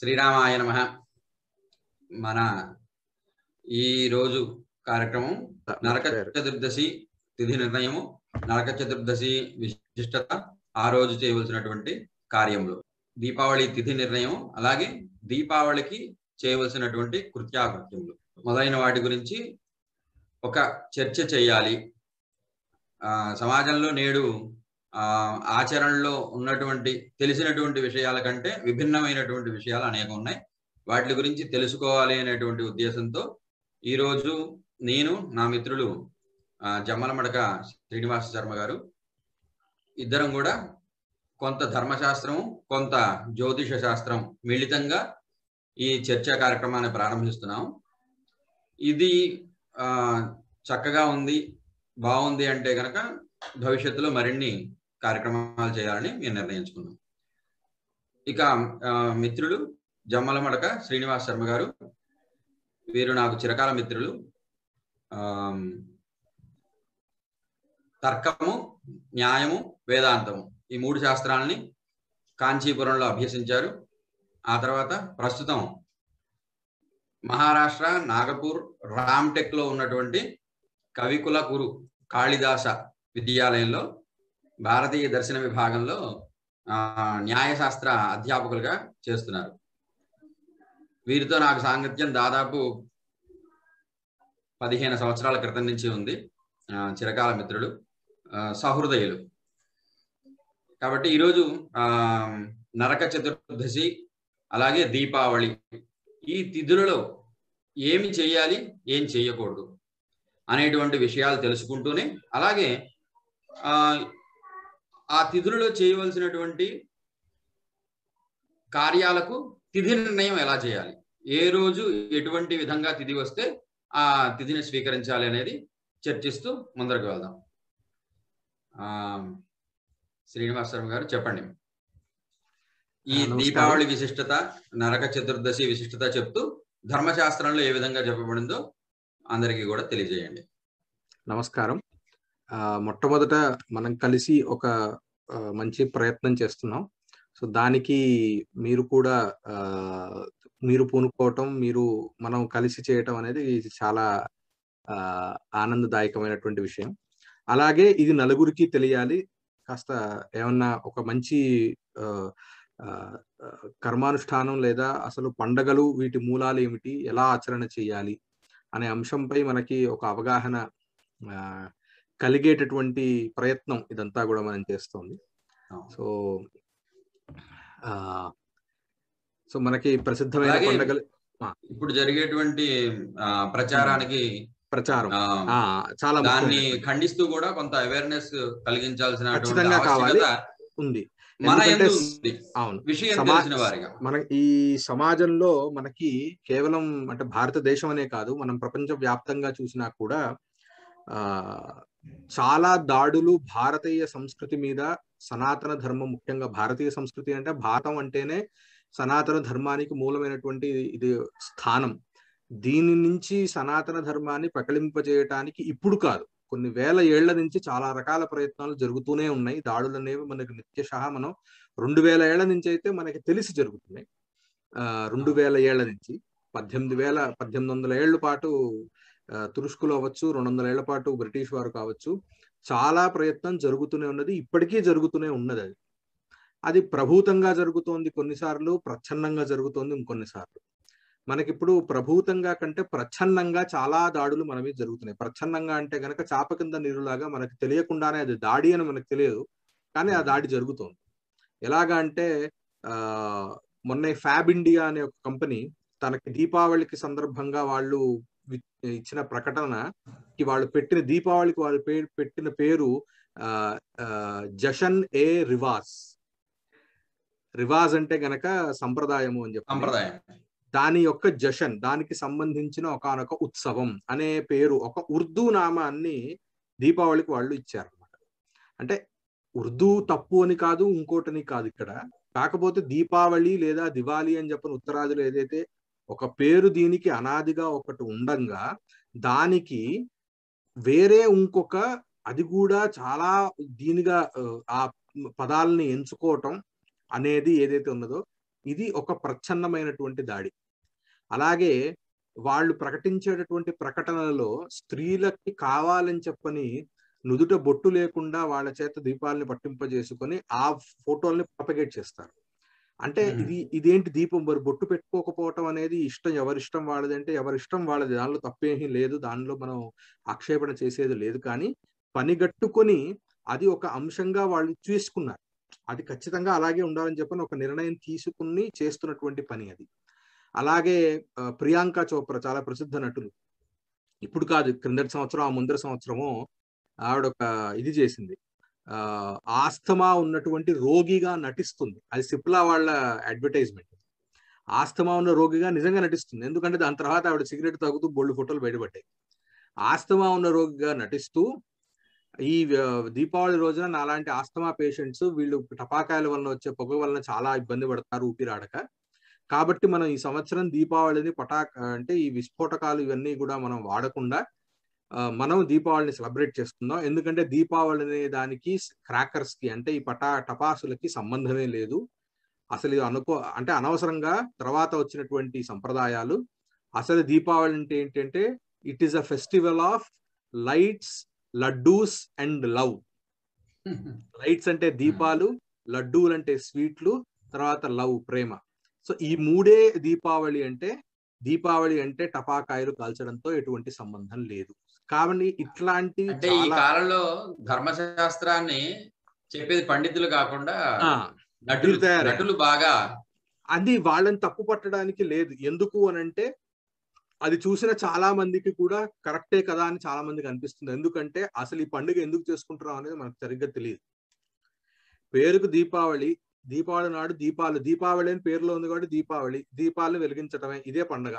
శ్రీరామాయ నమ మన ఈ రోజు కార్యక్రమం నరక చతుర్దశి తిథి నిర్ణయము నరక చతుర్దశి విశిష్టత ఆ రోజు చేయవలసినటువంటి కార్యములు దీపావళి తిథి నిర్ణయం అలాగే దీపావళికి చేయవలసినటువంటి కృత్యాకృత్యములు మొదలైన వాటి గురించి ఒక చర్చ చేయాలి ఆ సమాజంలో నేడు ఆ ఆచరణలో ఉన్నటువంటి తెలిసినటువంటి విషయాల కంటే విభిన్నమైనటువంటి విషయాలు అనేకం ఉన్నాయి వాటి గురించి తెలుసుకోవాలి అనేటువంటి ఉద్దేశంతో ఈరోజు నేను నా మిత్రులు జమ్మలమడక శ్రీనివాస శర్మ గారు ఇద్దరం కూడా కొంత ధర్మశాస్త్రం కొంత జ్యోతిష శాస్త్రం మిళితంగా ఈ చర్చా కార్యక్రమాన్ని ప్రారంభిస్తున్నాం ఇది చక్కగా ఉంది బాగుంది అంటే కనుక భవిష్యత్తులో మరిన్ని కార్యక్రమాలు చేయాలని మేము నిర్ణయించుకున్నాం ఇక మిత్రులు జమ్మలమడక శ్రీనివాస్ శర్మ గారు వీరు నాకు చిరకాల మిత్రులు తర్కము న్యాయము వేదాంతము ఈ మూడు శాస్త్రాలని కాంచీపురంలో అభ్యసించారు ఆ తర్వాత ప్రస్తుతం మహారాష్ట్ర నాగపూర్ రామ్టెక్ లో ఉన్నటువంటి కవికుల కురు కాళిదాస విద్యాలయంలో భారతీయ దర్శన విభాగంలో న్యాయశాస్త్ర అధ్యాపకులుగా చేస్తున్నారు వీరితో నాకు సాంగత్యం దాదాపు పదిహేను సంవత్సరాల క్రితం నుంచి ఉంది చిరకాల మిత్రులు సహృదయులు కాబట్టి ఈరోజు నరక చతుర్దశి అలాగే దీపావళి ఈ తిథులలో ఏమి చేయాలి ఏం చేయకూడదు అనేటువంటి విషయాలు తెలుసుకుంటూనే అలాగే ఆ తిథులలో చేయవలసినటువంటి కార్యాలకు తిథి నిర్ణయం ఎలా చేయాలి ఏ రోజు ఎటువంటి విధంగా తిథి వస్తే ఆ తిథిని స్వీకరించాలి అనేది చర్చిస్తూ ముందరకు వెళ్దాం శ్రీనివాస శర్మ గారు చెప్పండి ఈ దీపావళి విశిష్టత నరక చతుర్దశి విశిష్టత చెప్తూ ధర్మశాస్త్రంలో ఏ విధంగా చెప్పబడిందో అందరికీ కూడా తెలియజేయండి నమస్కారం మొట్టమొదట మనం కలిసి ఒక మంచి ప్రయత్నం చేస్తున్నాం సో దానికి మీరు కూడా మీరు పూనుకోవటం మీరు మనం కలిసి చేయటం అనేది చాలా ఆనందదాయకమైనటువంటి విషయం అలాగే ఇది నలుగురికి తెలియాలి కాస్త ఏమన్నా ఒక మంచి కర్మానుష్ఠానం లేదా అసలు పండగలు వీటి మూలాలు ఏమిటి ఎలా ఆచరణ చేయాలి అనే అంశంపై మనకి ఒక అవగాహన కలిగేటటువంటి ప్రయత్నం ఇదంతా కూడా మనం చేస్తోంది సో సో మనకి ప్రసిద్ధమైన పండుగలు ఇప్పుడు జరిగేటువంటి ప్రచారానికి ప్రచారం చాలా దాన్ని ఖండిస్తూ కూడా కొంత అవేర్నెస్ కలిగించాల్సిన ఖచ్చితంగా కావాలి ఉంది అవును విషయం తెలిసిన వారిగా మన ఈ సమాజంలో మనకి కేవలం అంటే భారతదేశం అనే కాదు మనం ప్రపంచ వ్యాప్తంగా చూసినా కూడా ఆ చాలా దాడులు భారతీయ సంస్కృతి మీద సనాతన ధర్మం ముఖ్యంగా భారతీయ సంస్కృతి అంటే భారతం అంటేనే సనాతన ధర్మానికి మూలమైనటువంటి ఇది స్థానం దీని నుంచి సనాతన ధర్మాన్ని ప్రకలింపజేయటానికి ఇప్పుడు కాదు కొన్ని వేల ఏళ్ల నుంచి చాలా రకాల ప్రయత్నాలు జరుగుతూనే ఉన్నాయి దాడులు అనేవి మనకి నిత్యశహ మనం రెండు వేల ఏళ్ల నుంచి అయితే మనకి తెలిసి జరుగుతున్నాయి ఆ రెండు వేల ఏళ్ల నుంచి పద్దెనిమిది వేల పద్దెనిమిది వందల ఏళ్ల పాటు తురుష్కులు అవ్వచ్చు రెండు వందల ఏళ్ల పాటు బ్రిటిష్ వారు కావచ్చు చాలా ప్రయత్నం జరుగుతూనే ఉన్నది ఇప్పటికీ జరుగుతూనే ఉన్నది అది అది ప్రభూతంగా జరుగుతోంది కొన్నిసార్లు ప్రచ్ఛన్నంగా జరుగుతోంది ఇంకొన్నిసార్లు మనకిప్పుడు ప్రభూతంగా కంటే ప్రచ్ఛన్నంగా చాలా దాడులు మన మీద జరుగుతున్నాయి ప్రచ్ఛన్నంగా అంటే గనక చాప కింద నీరులాగా మనకు తెలియకుండానే అది దాడి అని మనకు తెలియదు కానీ ఆ దాడి జరుగుతోంది ఎలాగా అంటే ఆ మొన్న ఫ్యాబ్ ఇండియా అనే ఒక కంపెనీ తనకి దీపావళికి సందర్భంగా వాళ్ళు ఇచ్చిన ప్రకటనకి వాళ్ళు పెట్టిన దీపావళికి వాళ్ళు పెట్టిన పేరు జషన్ ఏ రివాజ్ రివాజ్ అంటే గనక సంప్రదాయము అని చెప్పి సంప్రదాయం దాని యొక్క జషన్ దానికి సంబంధించిన ఒకనొక ఉత్సవం అనే పేరు ఒక ఉర్దూ నామాన్ని దీపావళికి వాళ్ళు ఇచ్చారనమాట అంటే ఉర్దూ తప్పు అని కాదు ఇంకోటని కాదు ఇక్కడ కాకపోతే దీపావళి లేదా దివాళి అని చెప్పిన ఉత్తరాదిలో ఏదైతే ఒక పేరు దీనికి అనాదిగా ఒకటి ఉండంగా దానికి వేరే ఇంకొక అది కూడా చాలా దీనిగా ఆ పదాలని ఎంచుకోవటం అనేది ఏదైతే ఉన్నదో ఇది ఒక ప్రచ్ఛన్నమైనటువంటి దాడి అలాగే వాళ్ళు ప్రకటించేటటువంటి ప్రకటనలలో స్త్రీలకి కావాలని చెప్పని నుదుట బొట్టు లేకుండా వాళ్ళ చేత దీపాలని పట్టింపజేసుకొని ఆ ఫోటోల్ని ప్రపగేట్ చేస్తారు అంటే మ్మ్. ఇది ఇదేంటి దీపం మరి బొట్టు పెట్టుకోకపోవటం అనేది ఇష్టం ఎవరిష్టం వాళ్ళది అంటే ఎవరిష్టం వాళ్ళది దానిలో తప్పేమీ లేదు దానిలో మనం ఆక్షేపణ చేసేది లేదు కానీ పనిగట్టుకొని అది ఒక అంశంగా వాళ్ళు చేసుకున్నారు అది ఖచ్చితంగా అలాగే ఉండాలని చెప్పని ఒక నిర్ణయం తీసుకుని చేస్తున్నటువంటి పని అది అలాగే ఆ, ప్రియాంక చోప్రా చాలా ప్రసిద్ధ నటులు ఇప్పుడు కాదు క్రిందటి సంవత్సరం ఆ ముందర సంవత్సరము ఆవిడ ఒక ఇది చేసింది ఆ ఆస్తమా ఉన్నటువంటి రోగిగా నటిస్తుంది అది సిప్లా వాళ్ళ అడ్వర్టైజ్మెంట్ ఆస్తమా ఉన్న రోగిగా నిజంగా నటిస్తుంది ఎందుకంటే దాని తర్వాత ఆవిడ సిగరెట్ తాగుతూ బొళ్ళు ఫోటోలు బయటపడ్డాయి ఆస్తమా ఉన్న రోగిగా నటిస్తూ ఈ ఆ, దీపావళి రోజున నాలాంటి ఆస్తమా పేషెంట్స్ వీళ్ళు టపాకాయల వలన వచ్చే పొగ వలన చాలా ఇబ్బంది పడతారు ఊపిరాడక కాబట్టి మనం ఈ సంవత్సరం దీపావళిని పటాక్ అంటే ఈ విస్ఫోటకాలు ఇవన్నీ కూడా మనం వాడకుండా ఆ, మనం దీపావళిని సెలబ్రేట్ చేసుకుందాం ఎందుకంటే దీపావళి అనే దానికి క్రాకర్స్ కి అంటే ఈ పటా టపాసులకి సంబంధమే లేదు అసలు ఇది అనుకో అంటే అనవసరంగా తర్వాత వచ్చినటువంటి సంప్రదాయాలు అసలు దీపావళి అంటే ఏంటంటే it is a festival of lights laddoos and love lights అంటే దీపాలు లడ్డూలు అంటే స్వీట్లు తర్వాత లవ్ ప్రేమ సో ఈ మూడే దీపావళి అంటే దీపావళి అంటే టపాకాయలు కాల్చడంతో ఎటువంటి సంబంధం లేదు కాబట్టి ఇట్లాంటి అంటే ఈ చాలా కాలంలో ధర్మశాస్త్రాన్ని చెప్పేది పండితులు కాకుండా ఆ, నటులు వీళ్ళు తయారయ్యారు. నటులు బాగా అది వాళ్ళని తప్పు పట్టడానికి లేదు ఎందుకు అనంటే అది చూసిన చాలా మందికి కూడా కరెక్టే కదా అని చాలా మందికి అనిపిస్తుంది ఎందుకంటే అసలు ఈ పండుగ ఎందుకు చేసుకుంటున్నాం అనేది మనకు సరిగ్గా తెలియదు పేరుకు దీపావళి దీపావళి నాడు దీపాలు దీపావళి అని పేరులో ఉంది కాబట్టి దీపావళి దీపాలను వెలిగించడమే ఇదే పండుగ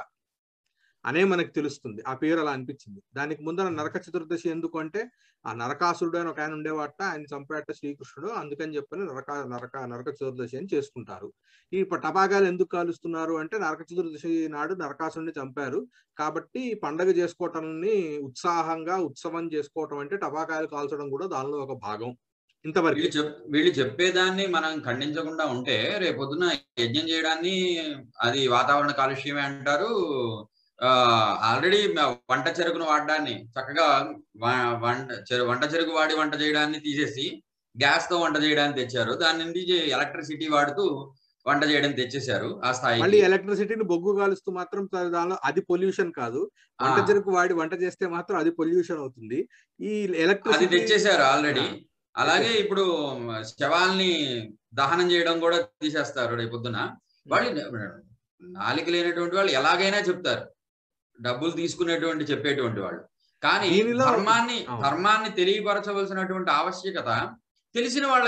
అనే మనకు తెలుస్తుంది ఆ పేరు అలా అనిపించింది దానికి ముందర నరక చతుర్దశి ఎందుకు అంటే ఆ నరకాసురుడు అని ఒక ఆయన ఉండేవాట ఆయన చంపేట శ్రీకృష్ణుడు అందుకని చెప్పని నరక నరక నరక చతుర్దశి అని చేసుకుంటారు ఈ ప- టపాకాయలు ఎందుకు కాలుస్తున్నారు అంటే నరక చతుర్దశి నాడు నరకాసురుడిని చంపారు కాబట్టి ఈ పండగ చేసుకోవటాన్ని ఉత్సాహంగా ఉత్సవం చేసుకోవటం అంటే టపాకాయలు కాల్చడం కూడా దానిలో ఒక భాగం ఇంతవరకు వీళ్ళు చెప్ వీళ్ళు చెప్పేదాన్ని మనం ఖండించకుండా ఉంటే రేపొద్దున యజ్ఞం చేయడాన్ని అది వాతావరణ కాలుష్యమే అంటారు ఆల్రెడీ వంట చెరుకును వాడడాన్ని చక్కగా వ- వంట చెరు వంట చెరుకు వాడి వంట చేయడాన్ని తీసేసి గ్యాస్ తో వంట చేయడానికి తెచ్చారు దాని నుండి ఎలక్ట్రిసిటీ వాడుతూ వంట చేయడం తెచ్చేశారు ఆ మళ్ళీ స్థాయికి ఎలక్ట్రిసిటీని బొగ్గు కాలుస్తూ మాత్రం త- దానిలో అది పొల్యూషన్ కాదు ఆ, వంట చెరుకు వాడి వంట చేస్తే మాత్రం అది పొల్యూషన్ అవుతుంది ఈ అది ఎలక్ట్రిసిటీ తెచ్చేశారు ఆల్రెడీ ఆ, అలాగే తెచ్చేశారు. ఇప్పుడు శవాల్ని దహనం చేయడం కూడా తీసేస్తారు రేపొద్దున వాళ్ళు నాలిక లేనటువంటి వాళ్ళు ఎలాగైనా చెప్తారు డబ్బులు తీసుకునేటువంటి చెప్పేటువంటి వాళ్ళు కానీ దీనిలో- ధర్మాన్ని అవును. ధర్మాన్ని తెలియపరచవలసినటువంటి ఆవశ్యకత తెలిసిన వాళ్ళ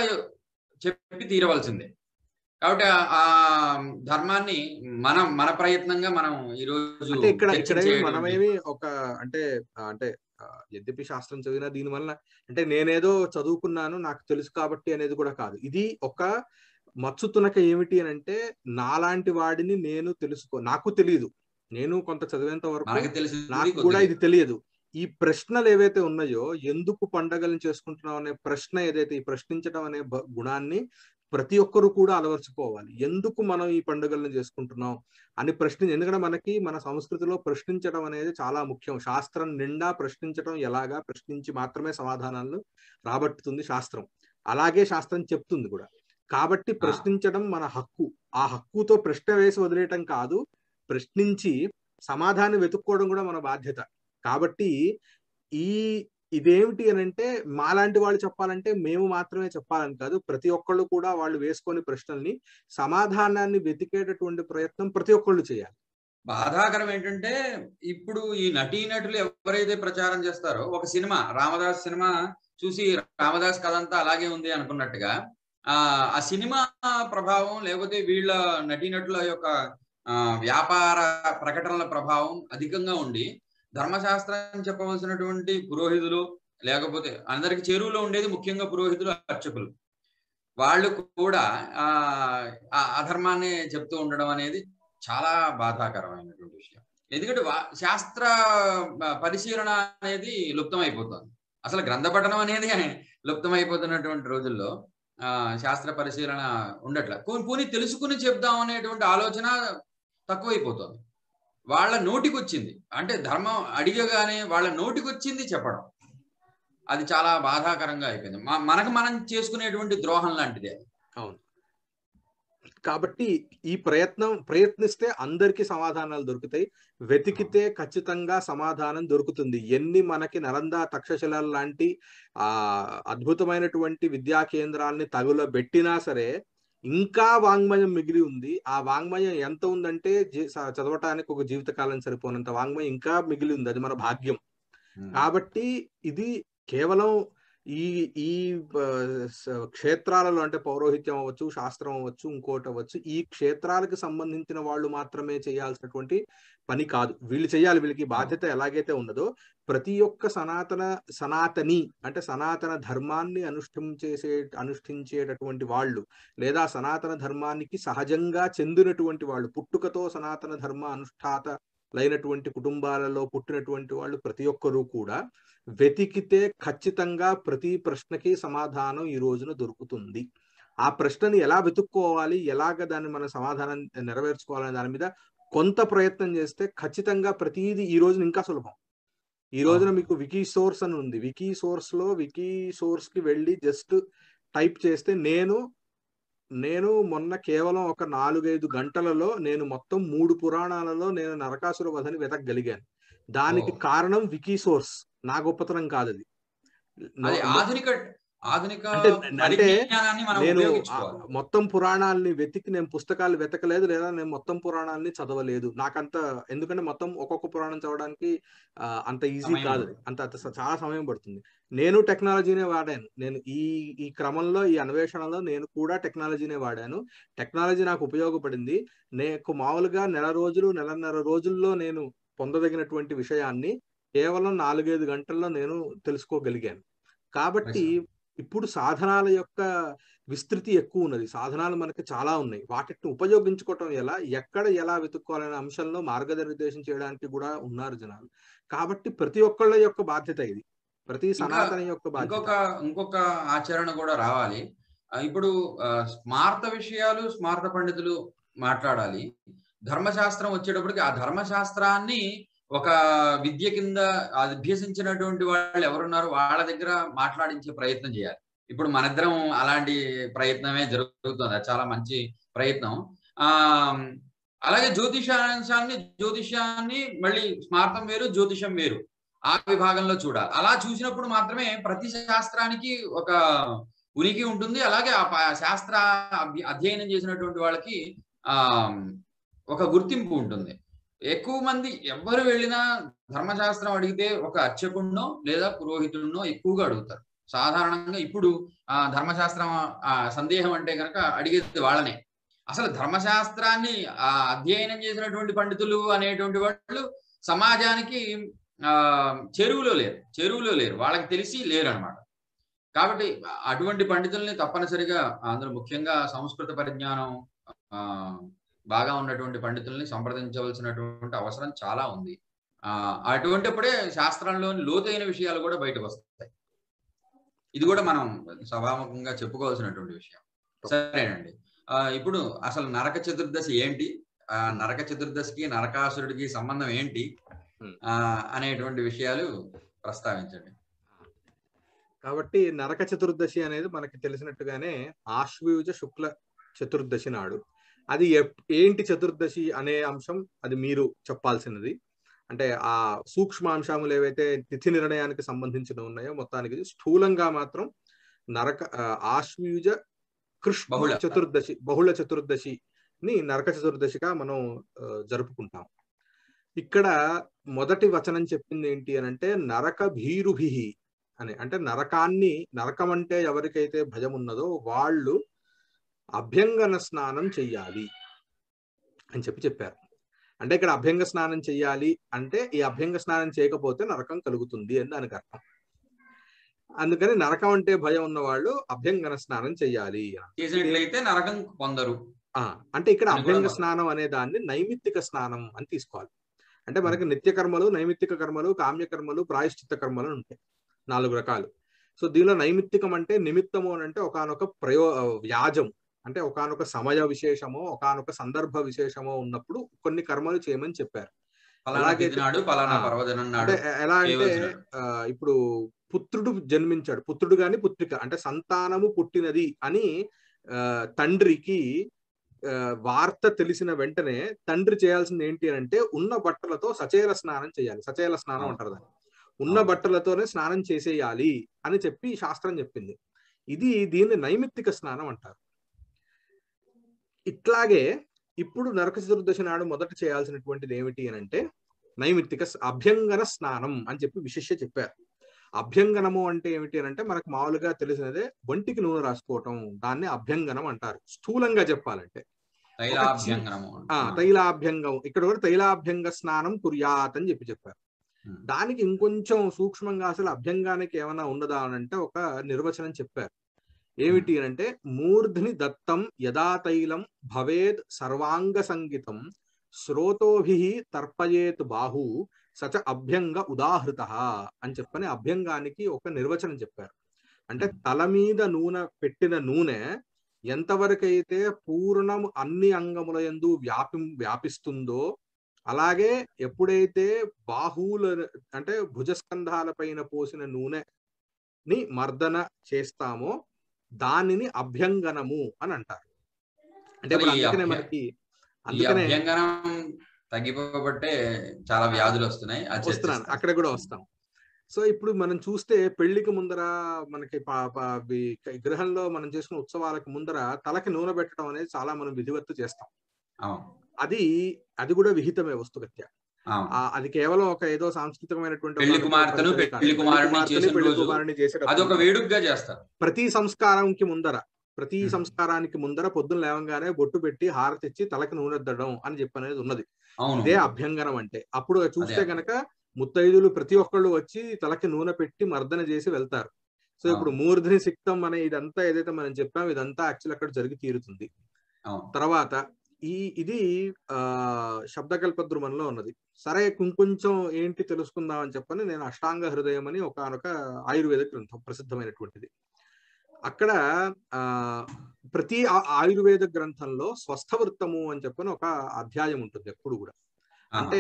చెప్పి తీరవలసిందే కాబట్టి ఆ- ఆ ధర్మాన్ని మనం మన ప్రయత్నంగా మనం ఈ రోజు అంటే ఇక్కడ ఇక్కడ చర్చించేటువంటి- మనమేమి ఒక అంటే ఆ, అంటే ఆ, యద్యపి శాస్త్రం చదివినా దీని వల్ల అంటే నేనేదో చదువుకున్నాను నాకు తెలుసు కాబట్టి అనేది కూడా కాదు ఇది ఒక మచ్చు తునక ఏమిటి అని అంటే నాలాంటి వాడిని నేను తెలుసుకో నాకు తెలియదు నేను కొంత చదివేంత వరకు మనకి తెలిసింది నాకు కూడా కొద్దిగా. ఇది తెలియదు ఈ ప్రశ్నలు ఏవైతే ఉన్నాయో ఎందుకు పండగలను చేసుకుంటున్నాం అనే ప్రశ్న ఏదైతే ఈ ప్రశ్నించడం అనే బ- గుణాన్ని ప్రతి ఒక్కరు కూడా అలవర్చుకోవాలి ఎందుకు మనం ఈ పండుగలను చేసుకుంటున్నాం అని ప్రశ్న ఎందుకంటే మనకి మన సంస్కృతిలో ప్రశ్నించడం అనేది చాలా ముఖ్యం శాస్త్రం నిండా ప్రశ్నించడం ఎలాగా ప్రశ్నించి మాత్రమే సమాధానాలను రాబట్టుతుంది శాస్త్రం అలాగే శాస్త్రం చెప్తుంది కూడా కాబట్టి ప్రశ్నించడం మన హక్కు ఆ హక్కుతో ప్రశ్న వేసి వదిలేయటం కాదు ప్రశ్నించి సమాధానం వెతుక్కోవడం కూడా మన బాధ్యత కాబట్టి ఈ ఇదేమిటి అని అంటే మాలాంటి వాళ్ళు చెప్పాలంటే మేము మాత్రమే చెప్పాలని కాదు ప్రతి ఒక్కళ్ళు కూడా వాళ్ళు వేసుకొని ప్రశ్నల్ని సమాధానాన్ని వెతికేటటువంటి ప్రయత్నం ప్రతి ఒక్కళ్ళు చేయాలి బాధాకరం ఏంటంటే ఇప్పుడు ఈ నటీనటులు ఎవరైతే ప్రచారం చేస్తారో ఒక సినిమా రామదాస్ సినిమా చూసి రామదాస్ కథ అంతా అలాగే ఉంది అనుకున్నట్టుగా ఆ ఆ సినిమా ప్రభావం లేకపోతే వీళ్ళ నటీనటుల యొక్క ఆ, వ్యాపార ప్రకటనల ప్రభావం అధికంగా ఉండి ధర్మశాస్త్రం చెప్పవలసినటువంటి పురోహితులు లేకపోతే అందరికి చెరువులో ఉండేది ముఖ్యంగా పురోహితులు అర్చకులు వాళ్ళు కూడా ఆ ఆ అధర్మాన్ని చెప్తూ ఉండడం అనేది చాలా బాధాకరమైనటువంటి విషయం ఎందుకంటే వా- శాస్త్ర ప- పరిశీలన అనేది లుప్తమైపోతుంది అసలు గ్రంథ పఠనం అనేది లుప్తమైపోతున్నటువంటి రోజుల్లో ఆ, శాస్త్ర పరిశీలన ఉండట్ల కో- పోనీ తెలుసుకుని చెప్దాం అనేటువంటి ఆలోచన తక్కువైపోతుంది వాళ్ళ నోటికి వచ్చింది అంటే ధర్మం అడిగగానే వాళ్ళ నోటికి వచ్చింది చెప్పడం అది చాలా బాధాకరంగా అయిపోయింది మ- మనకు మనం చేసుకునేటువంటి ద్రోహం లాంటిది అది కాబట్టి ఈ ప్రయత్నం ప్రయత్నిస్తే అందరికీ సమాధానాలు దొరుకుతాయి వెతికితే ఖచ్చితంగా సమాధానం దొరుకుతుంది ఎన్ని మనకి నలంద తక్షశిలలు లాంటి ఆ అద్భుతమైనటువంటి విద్యా కేంద్రాలని తగులబెట్టినా సరే ఇంకా వాంగ్మయం మిగిలి ఉంది ఆ వాంగ్మయం ఎంత ఉందంటే జీ- స- చదవటానికి ఒక జీవితకాలం సరిపోనంత వాంగ్మయం ఇంకా మిగిలి ఉంది అది మన భాగ్యం కాబట్టి ఇది కేవలం ఈ ఈ ఆ, స- క్షేత్రాలలో అంటే పౌరోహిత్యం అవ్వచ్చు శాస్త్రం అవ్వచ్చు ఇంకోటి అవ్వచ్చు ఈ క్షేత్రాలకు సంబంధించిన వాళ్ళు మాత్రమే చేయాల్సినటువంటి పని కాదు వీళ్ళు చేయాలి వీళ్ళకి బాధ్యత ఎలాగైతే ఉన్నదో ప్రతి ఒక్క సనాతన సనాతని అంటే సనాతన ధర్మాన్ని అనుష్ఠించేసే అనుష్ఠించేటటువంటి వాళ్ళు లేదా సనాతన ధర్మానికి సహజంగా చెందినటువంటి వాళ్ళు పుట్టుకతో సనాతన ధర్మ అనుష్ఠాత లైనటువంటి కుటుంబాలలో పుట్టినటువంటి వాళ్ళు ప్రతి ఒక్కరూ కూడా వెతికితే ఖచ్చితంగా ప్రతి ప్రశ్నకి సమాధానం ఈ రోజున దొరుకుతుంది ఆ ప్రశ్నని ఎలా వెతుక్కోవాలి ఎలాగ దాన్ని మన సమాధానం నెరవేర్చుకోవాలనే దాని మీద కొంత ప్రయత్నం చేస్తే ఖచ్చితంగా ప్రతిదీ ఈ రోజున ఇంకా సులభం ఈ రోజున మీకు వికీ సోర్స్ అని ఉంది వికీ సోర్స్ లో వికీ సోర్స్ కి వెళ్ళి జస్ట్ టైప్ చేస్తే నేను నేను మొన్న కేవలం ఒక నాలుగైదు గంటలలో నేను మొత్తం మూడు పురాణాలలో నేను నరకాసుర వధని వెతకగలిగాను దానికి ఓ. కారణం వికీ సోర్స్ నా గొప్పతనం కాదు అది అది ఆధునిక ఆధునిక అంటే- అంటే పరిజ్ఞానాన్ని మనం నేను ఆ ఉపయోగించుకోవాలి మొత్తం పురాణాల్ని వెతికి నేను పుస్తకాలు వెతకలేదు లేదా నేను మొత్తం పురాణాల్ని చదవలేదు నాకంత ఎందుకంటే మొత్తం ఒక్కొక్క పురాణం చదవడానికి ఆ, అంత ఈజీ సమయం కాదు అది. అంత అంత స- చాలా సమయం పడుతుంది నేను టెక్నాలజీనే వాడాను నేను ఈ ఈ క్రమంలో ఈ అన్వేషణలో నేను కూడా టెక్నాలజీనే వాడాను టెక్నాలజీ నాకు ఉపయోగపడింది నేను మామూలుగా నెల రోజులు నెలన్నర రోజుల్లో నేను పొందదగినటువంటి విషయాన్ని కేవలం నాలుగైదు గంటల్లో నేను తెలుసుకోగలిగాను కాబట్టి ఇప్పుడు సాధనాల యొక్క విస్తృతి ఎక్కువ ఉన్నది సాధనాలు మనకి చాలా ఉన్నాయి వాటిని ఉపయోగించుకోవటం ఎలా ఎక్కడ ఎలా వెతుక్కోవాలనే అంశంలో మార్గనిర్దేశం చేయడానికి కూడా ఉన్నారు జనాలు కాబట్టి ప్రతి ఒక్కళ్ళ యొక్క బాధ్యత ఇది ప్రతి సనాతన యొక్క బాధ్యత ఇంకొక ఇంకొక ఆచరణ కూడా రావాలి ఆ, ఇప్పుడు ఆ, స్మార్త విషయాలు స్మార్త పండితులు మాట్లాడాలి ధర్మశాస్త్రం వచ్చేటప్పటికి ఆ ధర్మశాస్త్రాన్ని ఒక విద్య కింద అభ్యసించినటువంటి వాళ్ళు ఎవరున్నారు వాళ్ళ దగ్గర మాట్లాడించే ప్రయత్నం చేయాలి ఇప్పుడు మనిద్దరం అలాంటి ప్రయత్నమే జరుగుతుంది అది చాలా మంచి ప్రయత్నం ఆ అలాగే జ్యోతిషాంశాన్ని జ్యోతిషాన్ని మళ్ళీ స్మార్థం వేరు జ్యోతిషం వేరు ఆ విభాగంలో చూడాలి అలా చూసినప్పుడు మాత్రమే ప్రతి శాస్త్రానికి ఒక ఉనికి ఉంటుంది అలాగే ఆ ప- శాస్త్ర అభ్య- అధ్యయనం చేసినటువంటి వాళ్ళకి ఆ ఒక గుర్తింపు ఉంటుంది ఎక్కువ మంది ఎవరు వెళ్ళినా ధర్మశాస్త్రం అడిగితే ఒక అర్చకుడినో లేదా పురోహితుడినో ఎక్కువగా అడుగుతారు సాధారణంగా ఇప్పుడు ఆ ధర్మశాస్త్రం ఆ సందేహం అంటే కనుక అడిగేది వాళ్ళనే అసలు ధర్మశాస్త్రాన్ని ఆ అధ్యయనం చేసినటువంటి పండితులు అనేటువంటి వాళ్ళు సమాజానికి ఆ చెరువులో లేరు చెరువులో లేరు వాళ్ళకి తెలిసి లేరు అనమాట కాబట్టి అటువంటి పండితుల్ని తప్పనిసరిగా అందులో ముఖ్యంగా సంస్కృత పరిజ్ఞానం ఆ బాగా ఉన్నటువంటి పండితుల్ని సంప్రదించవలసినటువంటి అవసరం చాలా ఉంది ఆ అటువంటిప్పుడే శాస్త్రంలోని లోతైన విషయాలు కూడా బయటకు వస్తాయి ఇది కూడా మనం సభాముఖంగా చెప్పుకోవాల్సినటువంటి విషయం సరేనండి ఆ ఇప్పుడు అసలు నరక చతుర్దశి ఏంటి ఆ నరక చతుర్దశికి నరకాసురుడికి సంబంధం ఏంటి ఆ అనేటువంటి విషయాలు ప్రస్తావించండి కాబట్టి నరక చతుర్దశి అనేది మనకి తెలిసినట్టుగానే ఆశ్వయుజ శుక్ల చతుర్దశి నాడు అది ఎప్- ఏంటి చతుర్దశి అనే అంశం అది మీరు చెప్పాల్సినది అంటే ఆ సూక్ష్మాంశములు ఏవైతే తిథి నిర్ణయానికి సంబంధించిన ఉన్నాయో మొత్తానికి ఇది స్థూలంగా మాత్రం నరక ఆ, ఆశ్వయుజ కృష్ణ బహుళ. చతుర్దశి బహుళ చతుర్దశిని నరక చతుర్దశిగా మనం ఆ, జరుపుకుంటాం ఇక్కడ మొదటి వచనం చెప్పింది ఏంటి అని అంటే నరక భీరుభిహి అని అంటే నరకాన్ని నరకం అంటే ఎవరికైతే భయం ఉన్నదో వాళ్ళు అభ్యంగన స్నానం చెయ్యాలి అని చెప్పి చెప్పారు అంటే ఇక్కడ అభ్యంగ స్నానం చెయ్యాలి అంటే ఈ అభ్యంగ స్నానం చేయకపోతే నరకం కలుగుతుంది అని దానికి అర్థం అందుకని నరకం అంటే భయం ఉన్న వాళ్ళు అభ్యంగన స్నానం చెయ్యాలి చేసినట్లయితే నరకం పొందరు ఆ, అంటే ఇక్కడ అని కూడా అభ్యంగ మనం- స్నానం అనే దాన్ని నైమిత్తిక స్నానం అని తీసుకోవాలి అంటే మనకి నిత్య కర్మలు నైమిత్తిక కర్మలు కామ్య కర్మలు ప్రాయశ్చిత్త కర్మలు అని ఉంటాయి నాలుగు రకాలు సో దీనిలో నైమిత్తికం అంటే నిమిత్తము అని అంటే ఒకనొక ప్రయో వ్యాజం అంటే ఒకనొక సమయ విశేషమో ఒకనొక సందర్భ విశేషమో ఉన్నప్పుడు కొన్ని కర్మలు చేయమని చెప్పారు పలానా అలాగే తిథి నాడు పలానా ఆ, పర్వదినం నాడు అంటే ఎలా అంటే చేయవలసినవి. ఆ, ఇప్పుడు పుత్రుడు జన్మించాడు పుత్రుడు గాని పుత్రిక అంటే సంతానము పుట్టినది అని ఆ, తండ్రికి ఆ, వార్త తెలిసిన వెంటనే తండ్రి చేయాల్సింది ఏంటి అని అంటే ఉన్న బట్టలతో సచేల స్నానం చేయాలి సచేల స్నానం అవును. అంటారు దాన్ని ఉన్న అవును. బట్టలతోనే స్నానం చేసేయాలి అని చెప్పి శాస్త్రం చెప్పింది ఇది దీన్ని నైమిత్తిక స్నానం అంటారు ఇట్లాగే ఇప్పుడు నరక చతుర్దశి నాడు మొదట చేయాల్సినటువంటిది ఏమిటి అని అంటే నైమిత్తిక స- అభ్యంగన స్నానం అని చెప్పి విశిష్య చెప్పారు అభ్యంగనము అంటే ఏమిటి అని అంటే మనకు మామూలుగా తెలిసినదే ఒంటికి నూనె రాసుకోవటం దాన్ని అభ్యంగనం అంటారు స్థూలంగా చెప్పాలంటే తైలాభ్యంగనము ఆ తైలాభ్యంగం ఇక్కడ కూడా తైలాభ్యంగ స్నానం కుర్యాత్ అని చెప్పి చెప్పారు ఉమ్. దానికి ఇంకొంచెం సూక్ష్మంగా అసలు అభ్యంగానికి ఏమైనా ఉన్నదా అని అంటే ఒక నిర్వచనం చెప్పారు ఏమిటి అని అంటే మూర్ధ్ని దత్తం యదా తైలం భవేద్ సర్వాంగ సంగీతం శ్రోతోభి తర్పయేత్ బాహు సచ అభ్యంగ ఉదాహృత అని చెప్పని అభ్యంగానికి ఒక నిర్వచనం చెప్పారు అంటే తల మీద నూనె పెట్టిన నూనె ఎంతవరకైతే పూర్ణం అన్ని అంగముల యందు వ్యాపి వ్యాపిస్తుందో అలాగే ఎప్పుడైతే బాహువుల అంటే భుజస్కంధాల పైన పోసిన నూనెని మర్దన చేస్తామో దానిని అభ్యంగనము అని అంటారు అంటే ఇప్పుడు మరి ఈ అందుకనే అభ్య- మనకి ఈ అందుకనే అభ్యంగనం తగ్గిపోబట్టే చాలా వ్యాధులు వస్తున్నాయి అది వస్తున్నాను చర్చిస్తాం. అక్కడ కూడా వస్తాం సో ఇప్పుడు మనం చూస్తే పెళ్లికి ముందర మనకి పా- పా- వి- గృహంలో మనం చేసుకున్న ఉత్సవాలకు ముందర తలకి నూనె పెట్టడం అనేది చాలా మనం విధివత్తు చేస్తాం అవును అది అది కూడా విహితమే వస్తుగత్య అవును ఆ, అది కేవలం ఒక ఏదో సాంస్కృతికమైనటువంటి పెళ్లి ఒక కుమార్తెను, పద్ధతి కాదు. పెళ్లి కుమారుని కుమార్తెని, చేసిన పెళ్లి రోజు కుమారుని చేసేటప్పుడు అది ఒక వేడుకగా చేస్తారు ప్రతి సంస్కారంకి ముందర ప్రతి Hmm. సంస్కారానికి ముందర పొద్దున లేవంగానే బొట్టు పెట్టి హారతి ఇచ్చి తలకి నూనె ఎద్దడం అని చెప్పి అనేది ఉన్నది అవును ఇదే అభ్యంగనం అంటే అప్పుడు చూస్తే అదే. గనక ముత్తైదులు ప్రతి ఒక్కళ్ళు వచ్చి తలకి నూనె పెట్టి మర్దన చేసి వెళ్తారు సో ఇప్పుడు మూర్ధని సిక్తం అనే ఇదంతా ఏదైతే మనం చెప్పాం ఇదంతా యాక్చువల్ అక్కడ జరిగి తీరుతుంది అవును తర్వాత ఈ ఇది ఆ శబ్దకల్ప ద్రుమంలో ఉన్నది సరే ఇంకొంచెం ఏంటి తెలుసుకుందాం అని చెప్పని నేను అష్టాంగ హృదయం అని ఒకనొక ఆయుర్వేద గ్రంథం ప్రసిద్ధమైనటువంటిది అక్కడ ఆ ప్రతి ఆ- ఆయుర్వేద గ్రంథంలో స్వస్థ వృత్తము అని చెప్పని ఒక అధ్యాయం ఉంటుంది ఎప్పుడు కూడా ఆహా. అంటే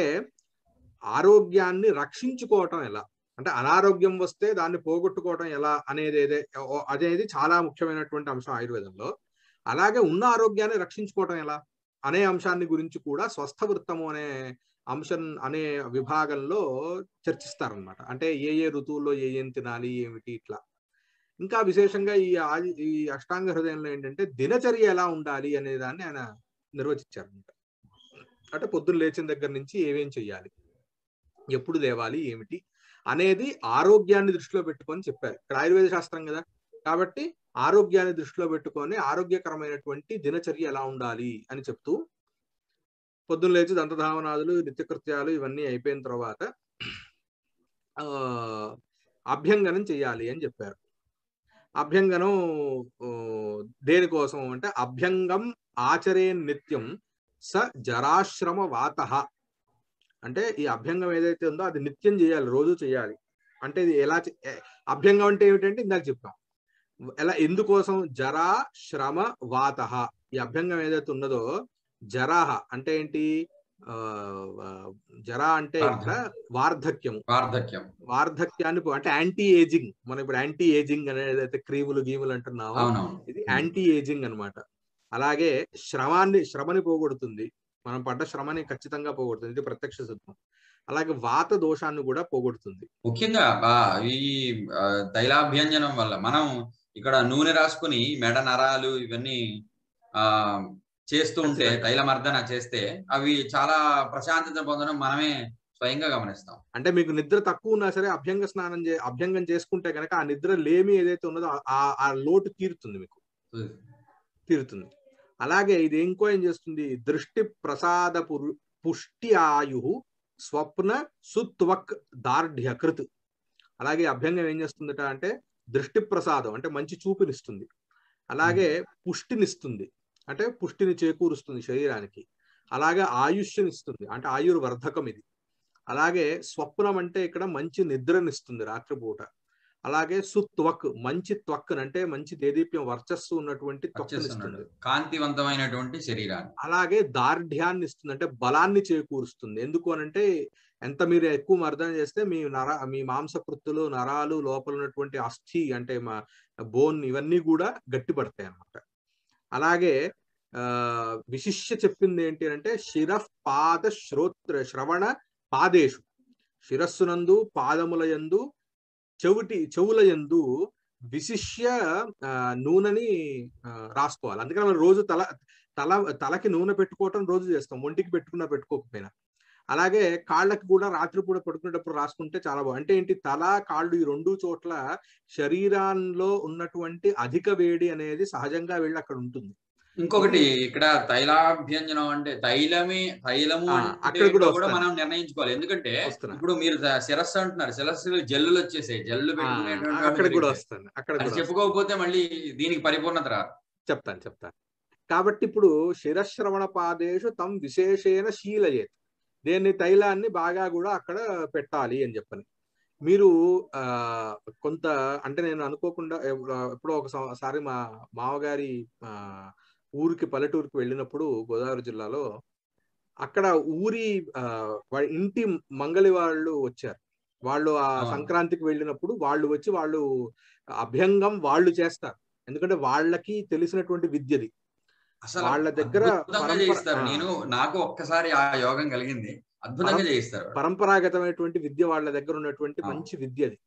ఆరోగ్యాన్ని రక్షించుకోవటం ఎలా అంటే అనారోగ్యం వస్తే దాన్ని పోగొట్టుకోవటం ఎలా అనేది ఏదే ఓ- అనేది చాలా ముఖ్యమైనటువంటి అంశం ఆయుర్వేదంలో అలాగే ఉన్న ఆరోగ్యాన్ని రక్షించుకోవటం ఎలా అనే అంశాన్ని గురించి కూడా స్వస్థ వృత్తము అనే అంశం అనే విభాగంలో చర్చిస్తారనమాట అంటే ఏ ఏ ఋతువుల్లో ఏ ఏం తినాలి ఏమిటి ఇట్లా ఇంకా విశేషంగా ఈ ఆది- ఈ అష్టాంగ హృదయంలో ఏంటంటే దినచర్య ఎలా ఉండాలి అనే దాన్ని ఆయన నిర్వచించారనమాట అంటే పొద్దున్న లేచిన దగ్గర నుంచి ఏమేం చెయ్యాలి ఎప్పుడు లేవాలి ఏమిటి అనేది ఆరోగ్యాన్ని దృష్టిలో పెట్టుకొని చెప్పారు ఇక్కడ ఆయుర్వేద శాస్త్రం కదా కాబట్టి ఆరోగ్యాన్ని దృష్టిలో పెట్టుకొని ఆరోగ్యకరమైనటువంటి దినచర్య ఎలా ఉండాలి అని చెప్తూ పొద్దున్న లేచి దంతధావనాదులు నిత్యకృత్యాలు ఇవన్నీ అయిపోయిన తర్వాత ఆ అభ్యంగనం చేయాలి అని చెప్పారు అభ్యంగనం ఆ, దేనికోసం అంటే అభ్యంగం ఆచరే నిత్యం స జరాశ్రమ వాత అంటే ఈ అభ్యంగం ఏదైతే ఉందో అది నిత్యం చేయాలి రోజు చేయాలి అంటే ఇది ఎలా చే- ఏ- అభ్యంగం అంటే ఏమిటంటే ఇందాక చెప్పాం ఎలా ఎందుకోసం జరా శ్రమ వాత ఈ అభ్యంగం ఏదైతే ఉన్నదో జరాహ అంటే ఏంటి ఆ, ఆ, జరా అంటే ఇక్కడ వార్ధక్యము వార్ధక్యం వార్ధక్యాన్ని పో- అంటే యాంటీ ఏజింగ్ మనం ఇప్పుడు యాంటీ ఏజింగ్ అనేది ఏదైతే క్రీములు గీములు అంటున్నామో అవునవును ఇది యాంటీ ఏజింగ్ అన్నమాట అలాగే శ్రమాన్ని శ్రమని పోగొడుతుంది మనం పడ్డ శ్రమని ఖచ్చితంగా పోగొడుతుంది ఇది ప్రత్యక్ష సిద్ధం అలాగే వాత దోషాన్ని కూడా పోగొడుతుంది ముఖ్యంగా ఆ, ఈ ఆ, తైలాభ్యంజనం వల్ల మనం ఇక్కడ నూనె రాసుకుని మెడ నరాలు ఇవన్నీ ఆ చేస్తూ ఉంటే ఖచ్చితంగా. తైలమర్దన చేస్తే అవి చాలా ప్రశాంతత పొందడం మనమే స్వయంగా గమనిస్తాం అంటే మీకు నిద్ర తక్కువ ఉన్నా సరే అభ్యంగ స్నానం చే అభ్యంగం చేసుకుంటే కనుక ఆ నిద్ర లేమి ఏదైతే ఉన్నదో ఆ- ఆ లోటు తీరుతుంది మీకు తీరుతుంది అలాగే ఇది ఇంకో ఏం చేస్తుంది దృష్టి ప్రసాద పురు- పుష్టి ఆయు స్వప్న సుత్వక్ దార్ఢ్యకృత్ అలాగే అభ్యంగం ఏం చేస్తుందట అంటే దృష్టి ప్రసాదం అంటే మంచి చూపునిస్తుంది అలాగే పుష్టినిస్తుంది అంటే పుష్టిని చేకూరుస్తుంది శరీరానికి అలాగే ఆయుష్నిస్తుంది అంటే ఆయుర్వర్ధకం ఇది అలాగే స్వప్నం అంటే ఇక్కడ మంచి నిద్రనిస్తుంది రాత్రిపూట అలాగే సుత్వక్ మంచి త్వక్ అంటే మంచి దేదీప్యం వర్చస్సు ఉన్నటువంటి త్వక్కుని వచ్చేస్తున్నాడు ఇస్తుంది కాంతివంతమైనటువంటి శరీరాన్ని అలాగే దార్ఢ్యాన్ని ఇస్తుంది అంటే బలాన్ని చేకూరుస్తుంది ఎందుకు అనంటే ఎంత మీరు ఎక్కువ మర్దన చేస్తే మీ నర మీ మాంసకృత్తులు నరాలు లోపల ఉన్నటువంటి అస్థి అంటే మా బోన్ ఇవన్నీ కూడా గట్టిపడతాయి అన్నమాట అలాగే ఆ విశిష్య చెప్పింది ఏంటి అంటే శిరః పాద శ్రోత్ర శ్రవణ పాదేషు శిరస్సునందు పాదముల యందు చెవిటి చెవుల యందు విశిష్య ఆ, నూనెని ఆ, రాసుకోవాలి అందుకని మనం రోజు తల తల తలకి నూనె పెట్టుకోవటం రోజు చేస్తాం ఒంటికి పెట్టుకున్నా పెట్టుకోకపోయినా అలాగే కాళ్ళకి కూడా రాత్రిపూట పడుకునేటప్పుడు రాసుకుంటే చాలా బాగుంది అంటే ఏంటి తల కాళ్ళు ఈ రెండు చోట్ల శరీరాల్లో ఉన్నటువంటి అధిక వేడి అనేది సహజంగా వెళ్ళి అక్కడ ఉంటుంది ఇంకొకటి ఇక్కడ తైలాభ్యంజనం అంటే తైలమే తైలము ఆ, అంటే అక్కడ కూడా ఏంటో కూడా వస్తాను. మనం నిర్ణయించుకోవాలి ఎందుకంటే వస్తున్నా. ఇప్పుడు మీరు ద- శిరస్సు అంటున్నారు శిరస్సు జల్లులు వచ్చేసాయి జల్లు ఆ, పెట్టుకునేటువంటి అక్కడ వాళ్ళు కూడా పెరిగితే. వస్తాను అక్కడ అది కూడా చెప్పుకోకపోతే మళ్ళీ దీనికి పరిపూర్ణత రాదు చెప్తాను చెప్తాను కాబట్టి ఇప్పుడు శిరశ్రవణ పాదేషు తం విశేషేణ శీలయేత్ దేన్ని తైలాన్ని బాగా కూడా అక్కడ పెట్టాలి అని చెప్పని మీరు ఆ కొంత అంటే నేను అనుకోకుండా ఎప్పుడో ఎప్పుడో ఒకసారి మా మామగారి ఆ ఊరికి పల్లెటూరుకి వెళ్ళినప్పుడు గోదావరి జిల్లాలో అక్కడ ఊరి ఆ వాళ్ళ ఇంటి మంగళి వాళ్ళు వచ్చారు వాళ్ళు ఆ అవును. సంక్రాంతికి వెళ్ళినప్పుడు వాళ్ళు వచ్చి వాళ్ళు అభ్యంగం వాళ్ళు చేస్తారు ఎందుకంటే వాళ్ళకి తెలిసినటువంటి విద్యది అసలు వాళ్ళ దగ్గర అద్భుతంగా పరంపర- చేయిస్తారు ఆ. నేను నాకు ఒక్కసారి ఆ యోగం కలిగింది అద్భుతంగా పరం- చేయిస్తారు పరంపరాగతమైనటువంటి విద్య వాళ్ళ దగ్గర ఉన్నటువంటి అవును. మంచి విద్య అది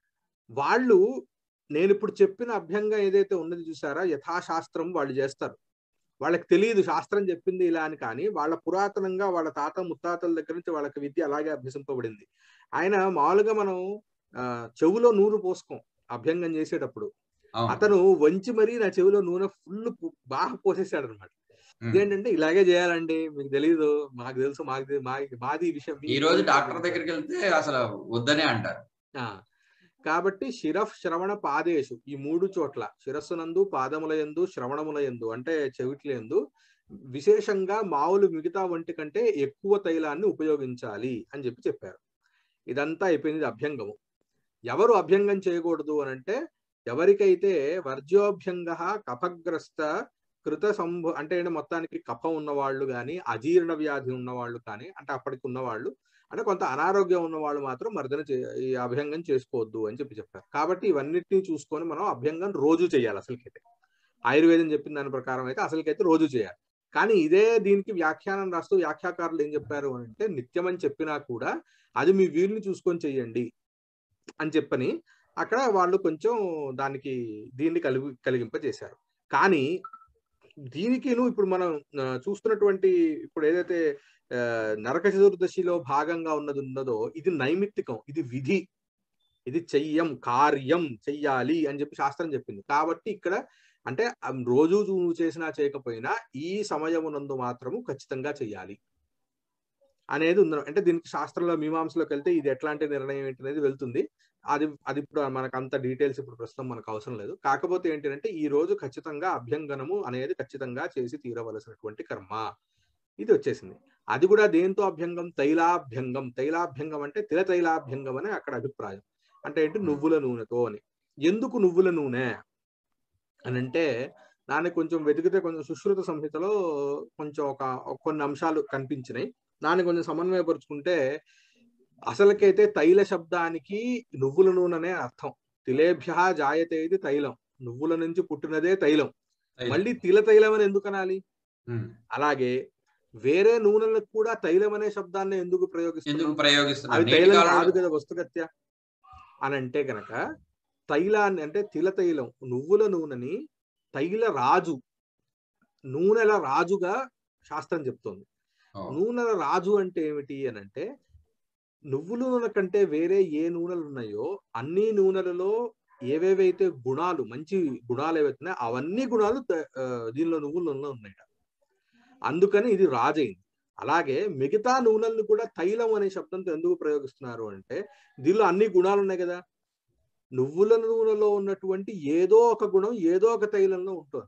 వాళ్ళు నేను ఇప్పుడు చెప్పిన అభ్యంగం ఏదైతే ఉన్నది చూసారా యథాశాస్త్రం వాళ్ళు చేస్తారు వాళ్ళకి తెలియదు శాస్త్రం చెప్పింది ఇలా అని కానీ వాళ్ళ పురాతనంగా వాళ్ళ తాత ముత్తాతల దగ్గర నుంచి వాళ్ళకి విద్య అలాగే అభ్యసింపబడింది ఆయన మామూలుగా మనం ఆ, చెవులో నూనె పోసుకోం అభ్యంగం చేసేటప్పుడు అవును. అతను వంచి మరీ నా చెవిలో నూనె ఫుల్ బాగా పోసేసాడు అనమాట ఉమ్. ఇదేంటంటే ఇలాగే చేయాలండి మీకు తెలియదు మాకు తెలుసు మాకు తె- మాది మాది ఈ విషయం ఈ రోజు డాక్టర్ దగ్గరికి వెళ్తే అసలు వద్దనే అంటారు ఆ, కాబట్టి శిరఫ్ శ్రవణ పాదేశు ఈ మూడు చోట్ల శిరస్సునందు పాదములయందు శ్రవణములయందు అంటే చెవిట్లందు విశేషంగా మావులు మిగతా వంటి కంటే ఎక్కువ తైలాన్ని ఉపయోగించాలి అని చెప్పి చెప్పారు ఇదంతా అయిపోయింది అభ్యంగము ఎవరు అభ్యంగం చేయకూడదు అని అంటే ఎవరికైతే వర్జ్యోభ్యంగ కఫగ్రస్త కృత సంభు అంటే ఏంటి మొత్తానికి కఫం ఉన్నవాళ్ళు కానీ అజీర్ణ వ్యాధి ఉన్నవాళ్ళు కానీ అంటే అప్పటికి ఉన్నవాళ్ళు అంటే కొంత అనారోగ్యం ఉన్న వాళ్ళు మాత్రం మర్దన చే- ఈ అభ్యంగం చేసుకోవద్దు అని చెప్పి చెప్పారు కాబట్టి ఇవన్నిటిని చూసుకొని మనం అభ్యంగం రోజు చేయాలి అసలుకైతే ఆయుర్వేదం చెప్పిన దాని ప్రకారం అయితే అసలుకైతే రోజు చేయాలి కానీ ఇదే దీనికి వ్యాఖ్యానం రాస్తూ వ్యాఖ్యాకారులు ఏం చెప్పారు అని అంటే నిత్యం అని చెప్పినా కూడా అది మీ వీలుని చూసుకొని చెయ్యండి అని చెప్పని అక్కడ వాళ్ళు కొంచెం దానికి దీన్ని కలిగి కలిగింపజేశారు కానీ దీనికిను ఇప్పుడు మనం ఆ, చూస్తున్నటువంటి ఇప్పుడు ఏదైతే ఆ, నరక చతుర్దశిలో భాగంగా ఉన్నది ఉన్నదో ఇది నైమిత్తికం ఇది విధి ఇది చెయ్యం కార్యం చెయ్యాలి అని చెప్పి శాస్త్రం చెప్పింది కాబట్టి ఇక్కడ అంటే ఆ, రోజు నువ్వు చేసినా చేయకపోయినా ఈ సమయమునందు మాత్రము ఖచ్చితంగా చెయ్యాలి అనేది ఉంది అంటే దీనికి శాస్త్రంలో మీమాంసలోకి వెళ్తే ఇది ఎట్లాంటి నిర్ణయం ఏంటి అనేది వెళ్తుంది అది అది ఇప్పుడు మనకు అంత డీటెయిల్స్ ఇప్పుడు ప్రస్తుతం మనకు అవసరం లేదు కాకపోతే ఏంటంటే ఈ రోజు ఖచ్చితంగా అభ్యంగనము అనేది ఖచ్చితంగా చేసి తీరవలసినటువంటి కర్మ ఇది వచ్చేసింది అది కూడా దేంతో అభ్యంగం తైలాభ్యంగం తైలాభ్యంగం అంటే తిల తైలాభ్యంగం అని అక్కడ అభిప్రాయం అంటే ఏంటి నువ్వుల నూనెతో అని ఎందుకు నువ్వుల నూనె అని అంటే దాన్ని కొంచెం వెతికితే కొంచెం సుశ్రుత సంహితలో కొంచెం ఒక ఒక కొన్ని అంశాలు కనిపించినాయి దాన్ని కొంచెం సమన్వయపరుచుకుంటే అసలుకైతే తైల శబ్దానికి నువ్వుల నూనెనే అర్థం తిలేభ్య జాయతే ఇది తైలం నువ్వుల నుంచి పుట్టినదే తైలం మళ్ళీ తిల తైలం అని ఎందుకు అనాలి ఉమ్. అలాగే వేరే నూనెలకు కూడా తైలం అనే శబ్దాన్ని ఎందుకు ఎందుకు ప్రయోగిస్తున్నారు ప్రయోగిస్తున్నారు అవి నేటి తైలం కాలంలో- కాదు కదా వస్తుగత్య అని అంటే గనక తైలాన్ని అంటే తిల తైలం నువ్వుల నూనెని తైల రాజు నూనెల రాజుగా శాస్త్రం చెప్తోంది ఓ. నూనెల రాజు అంటే ఏమిటి అని అంటే నువ్వుల నూనె కంటే వేరే ఏ నూనెలు ఉన్నాయో అన్ని నూనెలలో ఏవేవైతే గుణాలు మంచి గుణాలు ఏవైతున్నాయో అవన్నీ గుణాలు త- ఆ, దీనిలో నువ్వుల నూనెలో ఉన్నాయట అందుకని ఇది రాజైంది అలాగే మిగతా నూనెలను కూడా తైలం అనే శబ్దంతో ఎందుకు ప్రయోగిస్తున్నారు అంటే దీనిలో అన్ని గుణాలు ఉన్నాయి కదా నువ్వుల నూనెలో ఉన్నటువంటి ఏదో ఒక గుణం ఏదో ఒక తైలంలో ఉంటుంది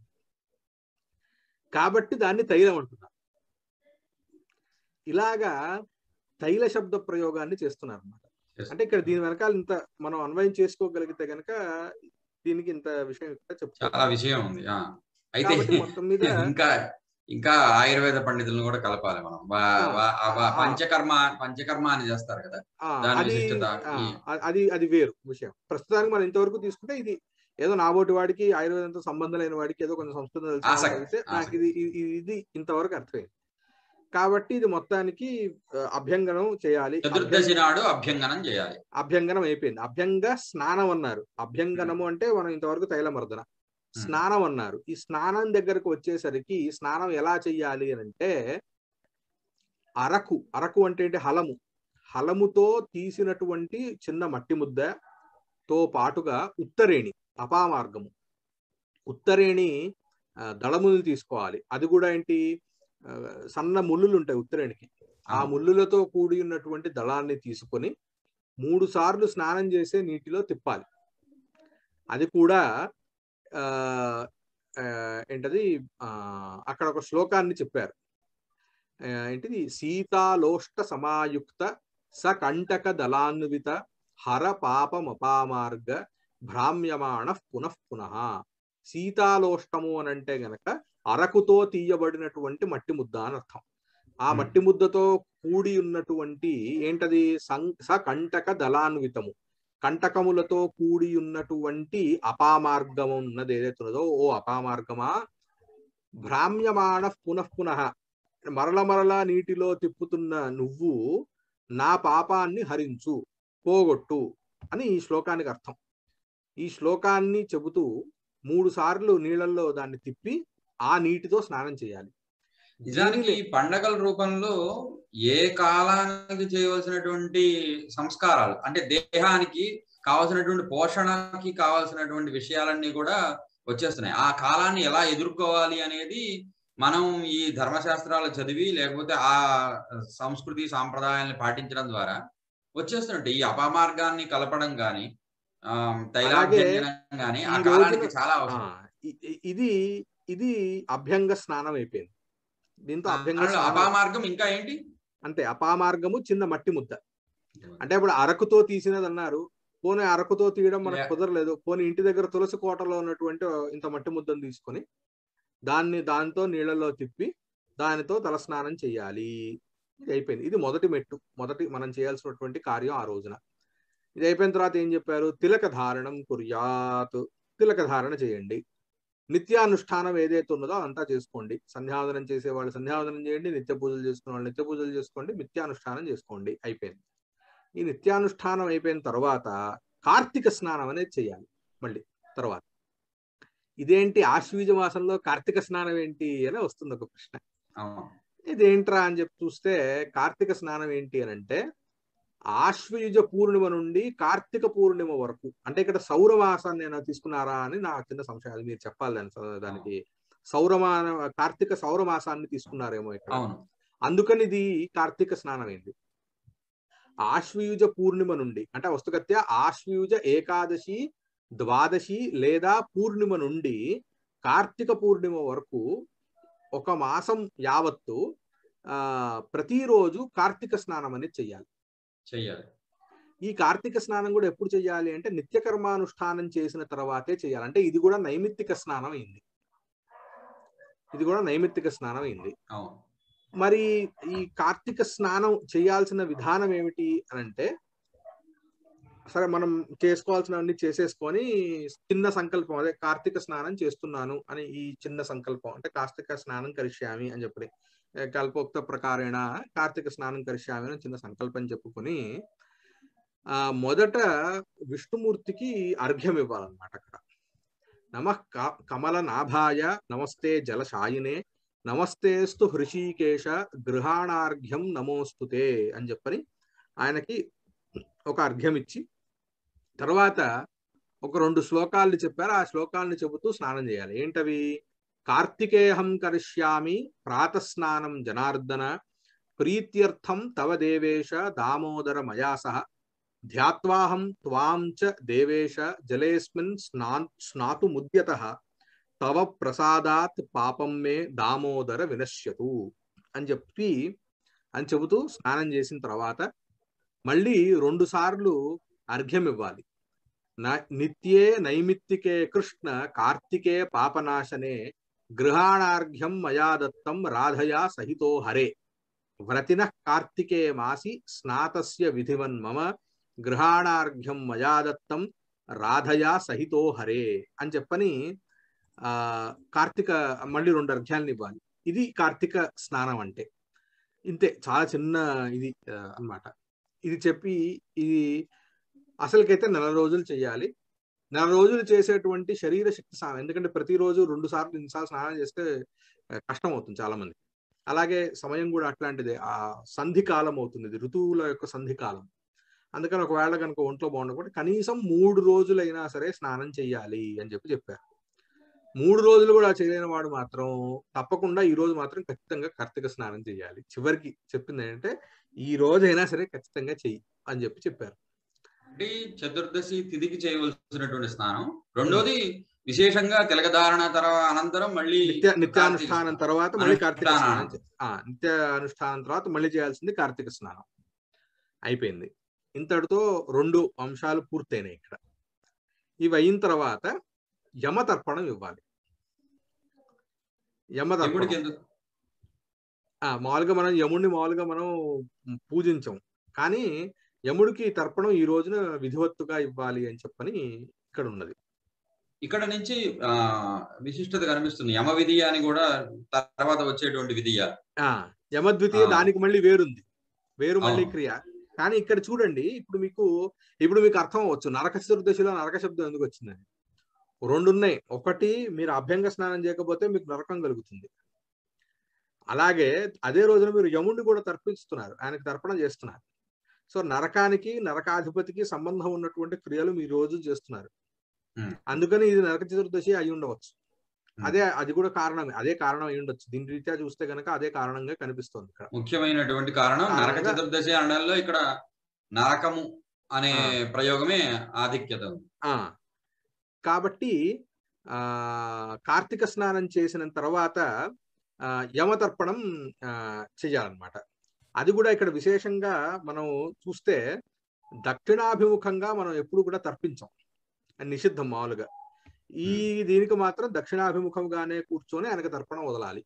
కాబట్టి దాన్ని తైలం అంటున్నారు ఇలాగా తైల శబ్ద ప్రయోగాన్ని చేస్తున్నారు అన్నమాట Yes. అంటే ఇక్కడ దీని వెనకాల ఇంత మనం అన్వయం చేసుకోగలిగితే గనక దీనికి ఇంత విషయం ఇక్కడ చాలా చెప్తారు విషయం ఉంది ఆ. అయితే కాబట్టి మొత్తం మీద ఇంకా ఇంకా ఆయుర్వేద పండితులను కూడా కలపాలి మనం వా- ఆ, వా- ఆ వా- ఆ. పంచకర్మ పంచకర్మ అని చేస్తారు కదా ఆ, దాని అది విశిష్టత ఆ, ఈ- అది అది వేరు విషయం ప్రస్తుతానికి మనం ఇంతవరకు తీసుకుంటే ఇది ఏదో నాబోటి వాడికి ఆయుర్వేదంతో సంబంధం లేని వాడికి ఏదో కొంచెం సంస్కృతం తెలిసిన ఆసక్తి, వాడికి అయితే నాకు ఆసక్తి. ఇది ఇది- ఇది ఇంతవరకు అర్థమైంది కాబట్టి ఇది మొత్తానికి ఆ, అభ్యంగనం చేయాలి చతుర్దశి నాడు అభ్యంగనం చేయాలి అభ్యంగనం అయిపోయింది అభ్యంగ స్నానం అన్నారు అభ్యంగనము అంటే మనం ఇంతవరకు తైలమర్దన స్నానం అన్నారు ఈ స్నానం దగ్గరకు వచ్చేసరికి స్నానం ఎలా చెయ్యాలి అని అంటే అరకు అరకు అంటే ఏంటి హలము హలముతో తీసినటువంటి చిన్న మట్టి ముద్దతో పాటుగా ఉత్తరేణి అపామార్గము ఉత్తరేణి ఆ, దళములు తీసుకోవాలి అది కూడా ఏంటి ఆ, సన్న ముళ్ళులు ఉంటాయి ఉత్తరేణికి ఆ అవును. ముళ్ళులతో కూడి ఉన్నటువంటి దళాన్ని తీసుకొని మూడు సార్లు స్నానం చేసే నీటిలో తిప్పాలి అది కూడా ఆ ఆ, ఏంటది ఆ అక్కడ ఒక శ్లోకాన్ని చెప్పారు ఆ, ఏంటిది సీతాలోష్ట సమాయుక్త సకంటక దళాన్విత హర పాపమపామార్గ భ్రామ్యమాణ పునః పునః సీతాలోష్టము అని అంటే గనక అరకుతో తీయబడినటువంటి మట్టి ముద్ద అని అర్థం ఆ Hmm. మట్టి ముద్దతో కూడి ఉన్నటువంటి ఏంటది సం సకంటక దళాన్వితము కంటకములతో కూడి ఉన్నటువంటి అపామార్గం ఉన్నది ఏదైతే ఉన్నదో ఓ అపామార్గమా భ్రామ్యమాణ పునః పునః మరల మరల నీటిలో తిప్పుతున్న నువ్వు నా పాపాన్ని హరించు పోగొట్టు అని ఈ శ్లోకానికి అర్థం ఈ శ్లోకాన్ని చెబుతూ మూడు సార్లు నీళ్ళల్లో దాన్ని తిప్పి ఆ నీటితో స్నానం చేయాలి నిజానికి ఈ పండగల రూపంలో ఏ కాలానికి చేయవలసినటువంటి సంస్కారాలు అంటే దేహానికి కావాల్సినటువంటి పోషణకి కావాల్సినటువంటి విషయాలన్నీ కూడా వచ్చేస్తున్నాయి ఆ కాలాన్ని ఎలా ఎదుర్కోవాలి అనేది మనం ఈ ధర్మశాస్త్రాలు చదివి లేకపోతే ఆ సంస్కృతి సాంప్రదాయాలను పాటించడం ద్వారా వచ్చేస్తున్నట్టు ఈ అపమార్గాన్ని కలపడం గాని ఆ, తైలాభ్యంజనం గాని ఆ ఈ కాలానికి రోజున- చాలా ఆ, అవసరం ఇ- ఇ- ఇది ఇది అభ్యంగ స్నానం అయిపోయింది దీంతో అభ్యంగ అందులో స్నానం అపమార్గం ఇంకా ఏంటి అంతే అపామార్గము చిన్న మట్టి ముద్ద అంటే ఇప్పుడు అరకుతో తీసినది అన్నారు పోనీ అరకుతో తీయడం మనకు Yeah. కుదరలేదు పోనీ ఇంటి దగ్గర తులసి కోటలో ఉన్నటువంటి ఇంత మట్టి ముద్దను తీసుకొని దాన్ని దాంతో నీళ్ళలో తిప్పి దానితో తలస్నానం చేయాలి ఇది అయిపోయింది ఇది మొదటి మెట్టు మొదటి మనం చేయాల్సినటువంటి కార్యం ఆ రోజున ఇది అయిపోయిన తర్వాత ఏం చెప్పారు తిలక ధారణం కుర్యాత్ తిలక ధారణ చేయండి నిత్యానుష్ఠానం ఏదైతే ఉన్నదో అదంతా చేసుకోండి సంధ్యావందనం చేసేవాళ్ళు సంధ్యావందనం చేయండి నిత్య పూజలు చేసుకునే వాళ్ళు నిత్య పూజలు చేసుకోండి నిత్యానుష్ఠానం చేసుకోండి అయిపోయింది ఈ నిత్యానుష్ఠానం అయిపోయిన తర్వాత కార్తీక స్నానం అనేది చేయాలి మళ్ళీ తర్వాత ఇదేంటి ఆశ్వీజ మాసంలో కార్తీక స్నానం ఏంటి అని వస్తుంది ఒక ప్రశ్న అవును ఇదేంట్రా అని చెప్పి చూస్తే కార్తీక స్నానం ఏంటి అని అంటే ఆశ్వయుజ పూర్ణిమ నుండి కార్తీక పూర్ణిమ వరకు అంటే ఇక్కడ సౌరమాసాన్ని నేను తీసుకున్నారా అని నా చిన్న సంశయం అది మీరు చెప్పాలి దాని దానికి సౌరమా కార్తీక సౌరమాసాన్ని తీసుకున్నారేమో ఇక్కడ అవును అందుకని ఇది కార్తీక స్నానం అయింది ఆశ్వయుజ పూర్ణిమ నుండి అంటే వస్తుగత్య ఆశ్వయుజ ఏకాదశి ద్వాదశి లేదా పూర్ణిమ నుండి కార్తీక పూర్ణిమ వరకు ఒక మాసం యావత్తు ఆ ప్రతిరోజు కార్తీక స్నానం అనేది చెయ్యాలి చెయ్యాలి ఈ కార్తీక స్నానం కూడా ఎప్పుడు చెయ్యాలి అంటే నిత్య కర్మానుష్ఠానం చేసిన తర్వాతే చేయాలి అంటే ఇది కూడా నైమిత్తిక స్నానం అయింది ఇది కూడా నైమిత్తిక స్నానం అయింది అవును మరి ఈ కార్తీక స్నానం చేయాల్సిన విధానం ఏమిటి అని అంటే సరే మనం చేసుకోవాల్సినవన్నీ చేసేసుకొని చిన్న సంకల్పం అదే కార్తీక స్నానం చేస్తున్నాను అని ఈ చిన్న సంకల్పం అంటే కార్తీక స్నానం కరిష్యామి అని చెప్పి ఏ, కల్పోక్త ప్రకారేణ కార్తీక స్నానం కరిష్యామి అని చిన్న సంకల్పం చెప్పుకొని ఆ మొదట విష్ణుమూర్తికి అర్ఘ్యం ఇవ్వాలన్నమాట అక్కడ నమ కమల నాభాయ నమస్తే జలశాయినే నమస్తేస్తు హృషీకేశ గృహాణార్ఘ్యం నమోస్తుతే అని చెప్పని ఆయనకి ఒక అర్ఘ్యం ఇచ్చి తర్వాత ఒక రెండు శ్లోకాలు చెప్పారు ఆ శ్లోకాలను చెబుతూ స్నానం చేయాలి ఏంటవి కార్తికేహం కరిష్యామి ప్రాతస్నానం జనార్దన ప్రీత్యర్థం తవ దేవేశ దామోదర మయా సహ ధ్యాత్వాహం త్వాం చ దేవేశ జలేస్మిన్ స్నా స్నాతు ముద్యత తవ ప్రసాదాత్ పాపం మే దామోదర వినశ్యతు అని చెప్పి అని చెబుతూ స్నానం చేసిన తర్వాత మళ్ళీ రెండు సార్లు అర్ఘ్యం ఇవ్వాలి న- నిత్యే నైమిత్తికే కృష్ణ కార్తికే పాపనాశనే గృహాణార్ఘ్యం మయా దత్తం రాధయా సహితో హరే వ్రతిన కార్తికే మాసి స్నాతస్య విధివన్ మమ గృహాణార్ఘ్యం మయా దత్తం రాధయా సహితో హరే అని చెప్పని ఆ కార్తీక మళ్ళీ రెండు అర్ఘ్యాలను ఇవ్వాలి ఇది కార్తీక స్నానం అంటే ఇంతే చాలా చిన్న ఇది ఆ, అన్నమాట ఇది చెప్పి ఇది అసలుకైతే నెల రోజులు చేయాలి నెల రోజులు చేసేటువంటి శరీర శక్తి స్నానం ఎందుకంటే ప్రతిరోజు రెండు సార్లు ఎన్నిసార్లు స్నానం చేస్తే ఆ, కష్టం అవుతుంది చాలా మంది అలాగే సమయం కూడా అట్లాంటిదే ఆ సంధి కాలం అవుతుంది ఇది ఋతువుల యొక్క సంధి కాలం అందుకని ఒకవేళ కనుక ఒంట్లో బాగుండకపోతే కనీసం మూడు రోజులైనా సరే స్నానం చెయ్యాలి అని చెప్పి చెప్పారు మూడు రోజులు కూడా చేయలేని వాడు మాత్రం తప్పకుండా ఈ రోజు మాత్రం ఖచ్చితంగా కార్తీక స్నానం చేయాలి చివరికి చెప్పింది ఏంటంటే ఈ రోజైనా సరే ఖచ్చితంగా చెయ్యి అని చెప్పి చెప్పారు అంటే చతుర్దశి తిథికి చేయవలసినటువంటి స్నానం రెండోది విశేషంగా తిలకధారణ తర్వాత అనంతరం మళ్ళీ నిత్య నిత్యానుష్ఠానం తర్వాత మళ్ళీ కార్తీక అనుష్ఠానం. స్నానం చే- ఆ, నిత్య అనుష్ఠానం తర్వాత మళ్ళీ చేయాల్సింది కార్తీక స్నానం అయిపోయింది ఇంతటితో రెండు అంశాలు పూర్తయినాయి ఇక్కడ ఇవి అయిన తర్వాత యమతర్పణం ఇవ్వాలి యమతర్పణం యముడికి ఎందుకు ఆ, మామూలుగా మనం యముడిని మామూలుగా మనం పూజించం కానీ యముడికి తర్పణం ఈ రోజున విధివత్తుగా ఇవ్వాలి అని చెప్పని ఇక్కడ ఉన్నది ఇక్కడ నుంచి ఆ విశిష్టత కనిపిస్తుంది యమ విధియ అని కూడా తర్వాత వచ్చేటువంటి విధియ ఆ యమద్వితీయ ఆ. దానికి మళ్ళీ వేరుంది వేరు మళ్ళీ అవును. క్రియ కానీ ఇక్కడ చూడండి ఇప్పుడు మీకు ఇప్పుడు మీకు అర్థం అవ్వచ్చు నరక చతుర్దశిలో నరక శబ్దం ఎందుకు వచ్చిందని రెండు ఉన్నాయి ఒకటి మీరు అభ్యంగ స్నానం చేయకపోతే మీకు నరకం కలుగుతుంది అలాగే అదే రోజున మీరు యముడిని కూడా తర్పిస్తున్నారు ఆయనకి తర్పణం చేస్తున్నారు సో నరకానికి నరకాధిపతికి సంబంధం ఉన్నటువంటి క్రియలు మీ రోజు చేస్తున్నారు Hmm. అందుకని ఇది నరక చతుర్దశి అయి ఉండవచ్చు Hmm. అదే అది కూడా కారణం అదే కారణం అయి ఉండొచ్చు దీని రీత్యా చూస్తే గనక అదే కారణంగా కనిపిస్తోంది ఇక్కడ ముఖ్యమైనటువంటి కారణం నరక కారణంగా- చతుర్దశి అనడంలో ఇక్కడ నరకము అనే ఆ. ప్రయోగమే ఆధిక్యత ఉంది ఆ కాబట్టి ఆ కార్తీక స్నానం చేసిన తర్వాత ఆ, యమతర్పణం ఆ, చెయ్యాలన్నమాట అది కూడా ఇక్కడ విశేషంగా మనం చూస్తే దక్షిణాభిముఖంగా మనం ఎప్పుడు కూడా తర్పించం అది నిషిద్ధం మామూలుగా ఈ దీనికి మాత్రం దక్షిణాభిముఖంగానే కూర్చొని ఆయనకు తర్పణం వదలాలి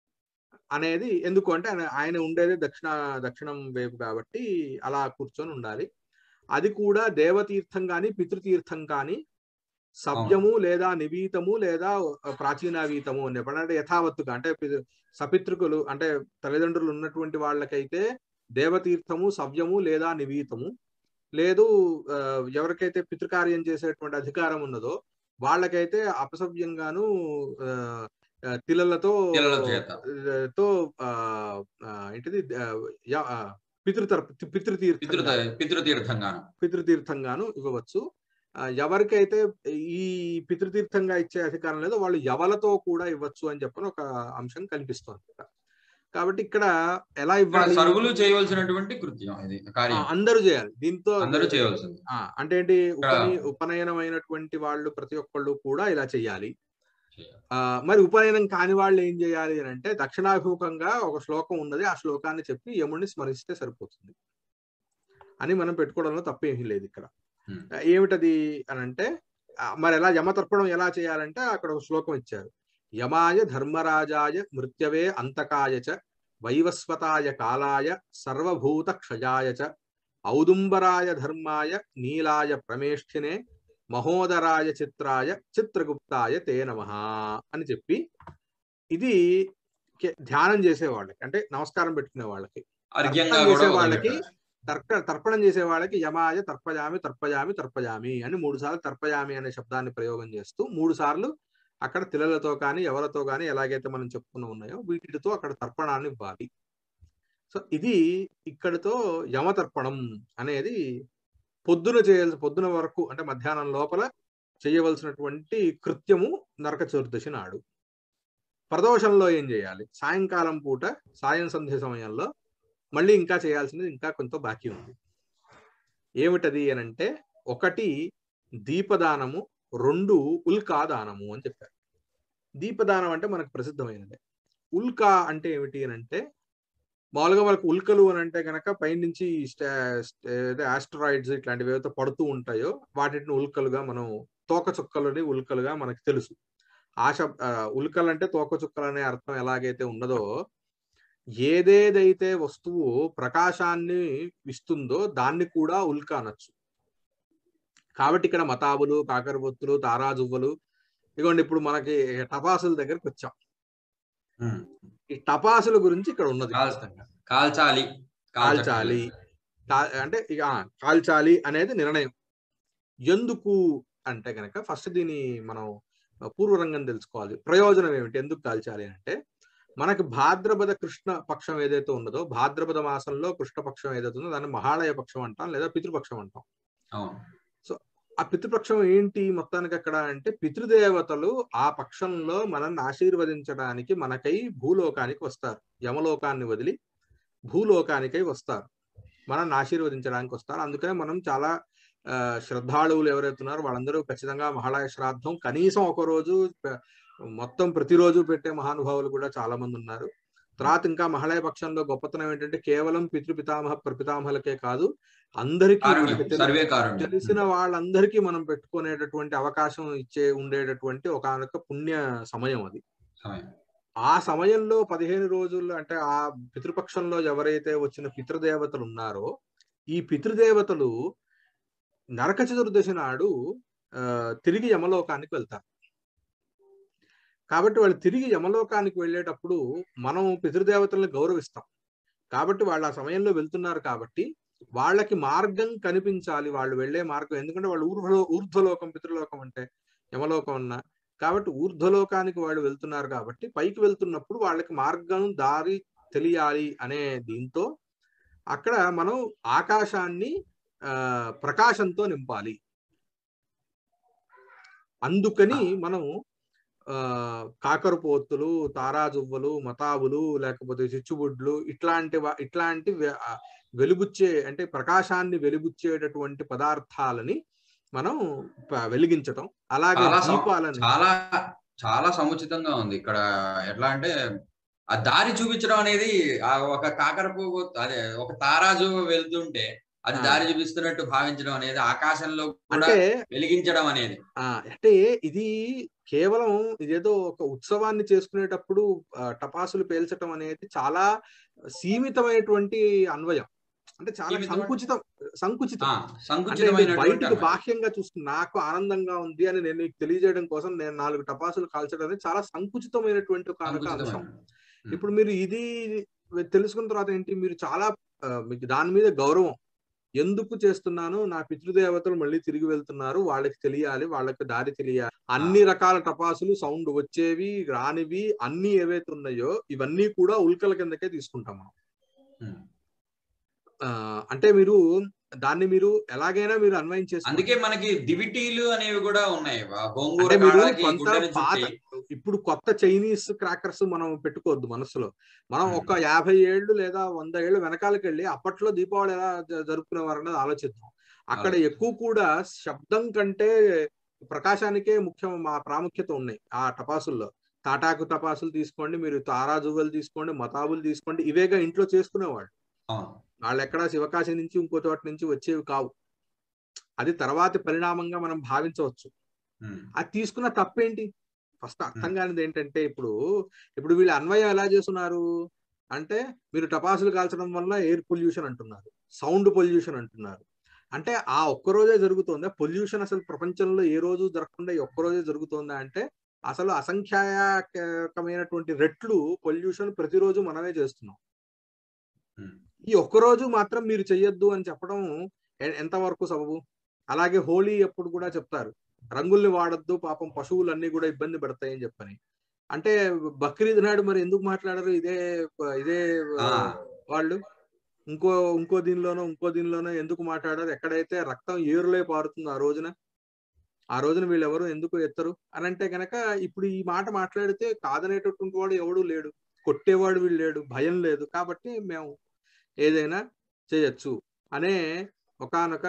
అనేది ఎందుకు అంటే ఆయన ఆయన ఉండేది దక్షిణ దక్షిణం వైపు కాబట్టి అలా కూర్చొని ఉండాలి అది కూడా దేవతీర్థం కానీ పితృతీర్థం కానీ సభ్యము లేదా నివీతము లేదా ప్రాచీనావీతము అని చెప్పండి అంటే యథావత్తుగా అంటే పి- సపితృకులు అంటే తల్లిదండ్రులు ఉన్నటువంటి వాళ్ళకైతే దేవతీర్థము సవ్యము లేదా నివీతము లేదు ఆ, ఎవరికైతే పితృకార్యం చేసేటువంటి అధికారం ఉన్నదో వాళ్ళకైతే అపసవ్యంగాను ఆ, ఆ, తిలలతో పిల్లల చేత ఆ, తో ఆ, ఆ, ఏంటిది ఆ, యా- ఆ, పితృతర్ప పితృతీర్థం పితృ పితృతీర్థంగాను పితృతీర్థంగాను ఇవ్వవచ్చు ఆ, ఎవరికైతే ఈ పితృతీర్థంగా ఇచ్చే అధికారం లేదో వాళ్ళు ఎవలతో కూడా ఇవ్వచ్చు అని చెప్పని ఒక అంశం కనిపిస్తోంది ఇక్కడ. కాబట్టి ఇక్కడ ఎలా ఇక్కడ ఇవ్వాలి సరుగులు చేయవలసినటువంటి కృత్యం ఇది ఆ, కార్యం అందరూ చేయాలి దీంతో అందరూ చేయవలసింది ఆ, అంటే ఏంటి ఇక్కడ- ఉపనయ ఉపనయనమైనటువంటి వాళ్ళు ప్రతి ఒక్కళ్ళు కూడా ఇలా చేయాలి చేయాలి. ఆ మరి ఉపనయనం కాని వాళ్ళు ఏం చేయాలి అని అంటే దక్షిణాభిముఖంగా ఒక శ్లోకం ఉన్నది ఆ శ్లోకాన్ని చెప్పి యముడిని స్మరిస్తే సరిపోతుంది అని మనం పెట్టుకోవడంలో తప్పేమీ లేదు ఇక్కడ Hmm. ఆ, ఏమిటది అని అంటే ఆ, మరి ఎలా యమతర్పణం ఎలా చేయాలంటే అక్కడ ఒక శ్లోకం ఇచ్చారు యమాయ ధర్మరాజాయ మృత్యవే అంతకాయ చ వైవస్వతాయ కాలాయ సర్వభూత క్షయాయ చ ఔదుంబరాయ ధర్మాయ నీలాయ ప్రమేష్ఠినే మహోదరాయ చిత్రాయ చిత్రగుప్తాయ తే నమః అని చెప్పి ఇది కే- ధ్యానం చేసే వాళ్ళకి అంటే నమస్కారం పెట్టుకునే వాళ్ళకి అర్ఘ్యంగా తర్పణం కూడా చేసే వాళ్ళకి వదిలిపెట్టాలి. తర్ప తర్పణం చేసే వాళ్ళకి యమాయ తర్పయామి తర్పయామి తర్పయామి అని మూడు సార్లు తర్పయామి అనే శబ్దాన్ని ప్రయోగం చేస్తూ మూడు సార్లు అక్కడ తిలలతో కానీ ఎవరితో కానీ ఎలాగైతే మనం చెప్పుకున్న ఉన్నాయో వీటితో అక్కడ తర్పణాన్ని ఇవ్వాలి సో ఇది ఇక్కడితో యమతర్పణం అనేది పొద్దున చేయాల్సి పొద్దున వరకు అంటే మధ్యాహ్నం లోపల చేయవలసినటువంటి కృత్యము నరక చతుర్దశి నాడు ప్రదోషంలో ఏం చేయాలి సాయంకాలం పూట సాయం సంధ్య సమయంలో మళ్ళీ ఇంకా చేయాల్సింది ఇంకా కొంత బాకీ ఉంది ఏమిటది అని అంటే ఒకటి దీపదానము రెండు ఉల్కా దానము అని చెప్పారు దీపదానం అంటే మనకు ప్రసిద్ధమైనది ఉల్కా అంటే ఏమిటి అని అంటే మామూలుగా వాళ్ళకి ఉల్కలు అని అంటే కనుక పైనుంచి ఆస్ట్రాయిడ్స్ ఇట్లాంటివి ఏవైతే పడుతూ ఉంటాయో వాటిని ఉల్కలుగా మనం తోక చుక్కలని ఉల్కలుగా మనకు తెలుసు ఆశ ఉల్కలు అంటే తోక చుక్కలు అనే అర్థం ఎలాగైతే ఉన్నదో ఏదేదైతే వస్తువు ప్రకాశాన్ని ఇస్తుందో దాన్ని కూడా ఉల్క అనొచ్చు కాబట్టి ఇక్కడ మతాబులు కాకరబొత్తులు తారాజువ్వలు ఇదిగోండి ఇప్పుడు మనకి టపాసుల దగ్గరికి వచ్చాం ఉమ్. ఈ టపాసుల గురించి ఇక్కడ ఉన్నది కాల్- కాల్చాలి కాల్చాలి కా- అంటే ఇక ఆ, కాల్చాలి అనేది నిర్ణయం ఎందుకు అంటే కనుక ఫస్ట్ దీని మనం పూర్వరంగం తెలుసుకోవాలి ప్రయోజనం ఏమిటి ఎందుకు కాల్చాలి అంటే మనకి భాద్రపద కృష్ణ పక్షం ఏదైతే ఉన్నదో భాద్రపద మాసంలో కృష్ణ పక్షం ఏదైతే ఉందో దాన్ని మహాళయ పక్షం అంటాం లేదా పితృపక్షం అంటాం అవును ఆ పితృపక్షం ఏంటి మొత్తానికి అక్కడ అంటే పితృదేవతలు ఆ పక్షంలో మనల్ని ఆశీర్వదించడానికి మనకై భూలోకానికి వస్తారు యమలోకాన్ని వదిలి భూలోకానికై వస్తారు మనల్ని ఆశీర్వదించడానికి వస్తారు అందుకనే మనం చాలా ఆ, శ్రద్ధాళువులు ఎవరైతే ఉన్నారో వాళ్ళందరూ ఖచ్చితంగా మహాళయ శ్రాద్ధం కనీసం ఒక రోజు ప- మొత్తం ప్రతిరోజు పెట్టే మహానుభావులు కూడా చాలా మంది ఉన్నారు తర్వాత ఇంకా మహాళయ పక్షంలో గొప్పతనం ఏంటంటే కేవలం పితృపితామహ ప్రపితామహలకే కాదు అందరికీ కారుణ్యం మనకి తెలి- సర్వే కారుణ్యం తెలిసిన వాళ్ళందరికీ మనం పెట్టుకునేటటువంటి అవకాశం ఇచ్చే ఉండేటటువంటి ఒకనొక పుణ్య సమయం అది సమయం ఆ సమయంలో పదిహేను రోజులు అంటే ఆ పితృపక్షంలో ఎవరైతే వచ్చిన పితృదేవతలు ఉన్నారో ఈ పితృదేవతలు నరక చతుర్దశి నాడు ఆ, తిరిగి యమలోకానికి వెళ్తారు కాబట్టి వాళ్ళు తిరిగి యమలోకానికి వెళ్ళేటప్పుడు మనం పితృదేవతలను గౌరవిస్తాం కాబట్టి వాళ్ళు ఆ సమయంలో వెళ్తున్నారు కాబట్టి వాళ్ళకి మార్గం కనిపించాలి వాళ్ళు వెళ్ళే మార్గం ఎందుకంటే వాళ్ళు ఊర్ధ్వలో ఊర్ధ్వలోకం పితృలోకం అంటే యమలోకం అన్న కాబట్టి ఊర్ధ్వలోకానికి వాళ్ళు వెళ్తున్నారు కాబట్టి పైకి వెళ్తున్నప్పుడు వాళ్ళకి మార్గం దారి తెలియాలి అనే దీంతో అక్కడ మనం ఆకాశాన్ని ఆ ప్రకాశంతో నింపాలి అందుకని మనం ఆ కాకరపోతులు తారాజువ్వలు మతాబులు లేకపోతే చిచ్చుబుడ్లు ఇట్లాంటి వా- ఇట్లాంటి వె- ఆ, వెలుగుచ్చే అంటే ప్రకాశాన్ని వెలుగుచ్చేటటువంటి పదార్థాలని మనం ప- వెలిగించటం అలాగే చాలా సం- దీపాలని చాలా చాలా సముచితంగా ఉంది ఇక్కడ ఎట్లా అంటే ఆ దారి చూపించడం అనేది ఆ ఒక కాకర పువ్వు అదే ఒక తారాజు వెళ్తుంటే అది ఆ. దారి చూపిస్తున్నట్టు భావించడం అనేది ఆకాశంలో కూడా అంటే వెలిగించడం అనేది ఆ అంటే ఇది కేవలం ఇదేదో ఒక ఉత్సవాన్ని చేసుకునేటప్పుడు ఆ, టపాసులు పేల్చడం అనేది చాలా సీమితమైనటువంటి అన్వయం అంటే చాలా సీమితమైన- సంకుచితం సంకుచితం ఆ, అంటే ఇది సంకుచితమైనటువంటి బయటకు అన్వయం. బాహ్యంగా చూస్తున్న నాకు ఆనందంగా ఉంది అని నేను నీకు తెలియజేయడం కోసం నేను నాలుగు టపాసులు కాల్చడం అనేది చాలా సంకుచితమైనటువంటి ఒక ఒక అంశం సంకుచితమైన. ఉమ్. ఇప్పుడు మీరు ఇది తెలుసుకున్న తర్వాత ఏంటి మీరు చాలా ఆ, మీకు దాని మీద గౌరవం ఎందుకు చేస్తున్నాను నా పితృదేవతలు మళ్ళీ తిరిగి వెళ్తున్నారు వాళ్ళకి తెలియాలి వాళ్ళకి దారి తెలియాలి అన్ని రకాల టపాసులు సౌండ్ వచ్చేవి రానివి అన్ని ఏవైతే ఉన్నాయో ఇవన్నీ కూడా ఉల్కల కిందకే తీసుకుంటాం మనం ఉమ్. ఆ, అంటే మీరు దాన్ని మీరు ఎలాగైనా మీరు అన్వయం చేసుకోండి అందుకే మనకి దివిటీలు అనేవి కూడా ఉన్నాయి ఆ గోంగూర అంటే మీరు కాడలకి కొంత గుడ్డని పాత చుట్టి ఇప్పుడు కొత్త చైనీస్ క్రాకర్స్ మనం పెట్టుకోవద్దు మనసులో మనం Hmm. ఒక యాభై ఏళ్ళు లేదా వంద ఏళ్ళు వెనకాలకి వెళ్ళి అప్పట్లో దీపావళి ఎలా జ- జరుపుకునేవారు అనేది ఆలోచిద్దాం అక్కడ ఆలోచిద్దాం. ఎక్కువ కూడా శబ్దం కంటే ప్రకాశానికే ముఖ్యం మా ప్రాముఖ్యత ఉన్నాయి ఆ టపాసుల్లో తాటాకు టపాసులు తీసుకోండి మీరు తారాజువ్వలు తీసుకోండి మతాబులు తీసుకోండి ఇవేగా ఇంట్లో చేసుకునేవాళ్ళు అవును వాళ్ళు ఎక్కడ శివకాశి నుంచి ఇంకో చోట నుంచి వచ్చేవి కావు అది తర్వాతి పరిణామంగా మనం భావించవచ్చు ఉమ్. అది తీసుకున్న తప్పేంటి ఫస్ట్ అర్థం కానిది ఏంటంటే ఇప్పుడు ఇప్పుడు వీళ్ళు అన్వయం ఎలా చేస్తున్నారు అంటే మీరు టపాసులు కాల్చడం వల్ల ఎయిర్ పొల్యూషన్ అంటున్నారు సౌండ్ పొల్యూషన్ అంటున్నారు అంటే ఆ ఒక్క రోజే జరుగుతుందా పొల్యూషన్ అసలు ప్రపంచంలో ఏ రోజు జరగకుండా ఈ ఒక్క రోజే జరుగుతుందా అంటే అసలు అసంఖ్యాకమైనటువంటి రెట్లు పొల్యూషన్ ప్రతిరోజు మనమే చేస్తున్నాం ఉమ్. ఈ ఒక్క రోజు మాత్రం మీరు చెయ్యొద్దు అని చెప్పడం ఎ- ఎంతవరకు సబబు అలాగే హోలీ అప్పుడు కూడా చెప్తారు రంగుల్ని వాడొద్దు పాపం పశువులన్నీ కూడా ఇబ్బంది పడతాయని చెప్పని అంటే బక్రీద్ నాడు మరి ఎందుకు మాట్లాడరు ఇదే ఇదే ఆ. వాళ్ళు ఇంకో ఇంకో దీనిలోనో ఇంకో దీనిలోనో ఎందుకు మాట్లాడారు ఎక్కడైతే రక్తం ఏరులే పారుతుందో ఆ రోజున ఆ రోజున వీళ్ళెవరు ఎందుకు ఎత్తరు అని అంటే గనక ఇప్పుడు ఈ మాట మాట్లాడితే కాదనేటటువంటి వాడు ఎవడు లేడు కొట్టేవాడు వీళ్ళు లేడు భయం లేదు కాబట్టి మేము ఏదైనా చేయొచ్చు అనే ఒకానొక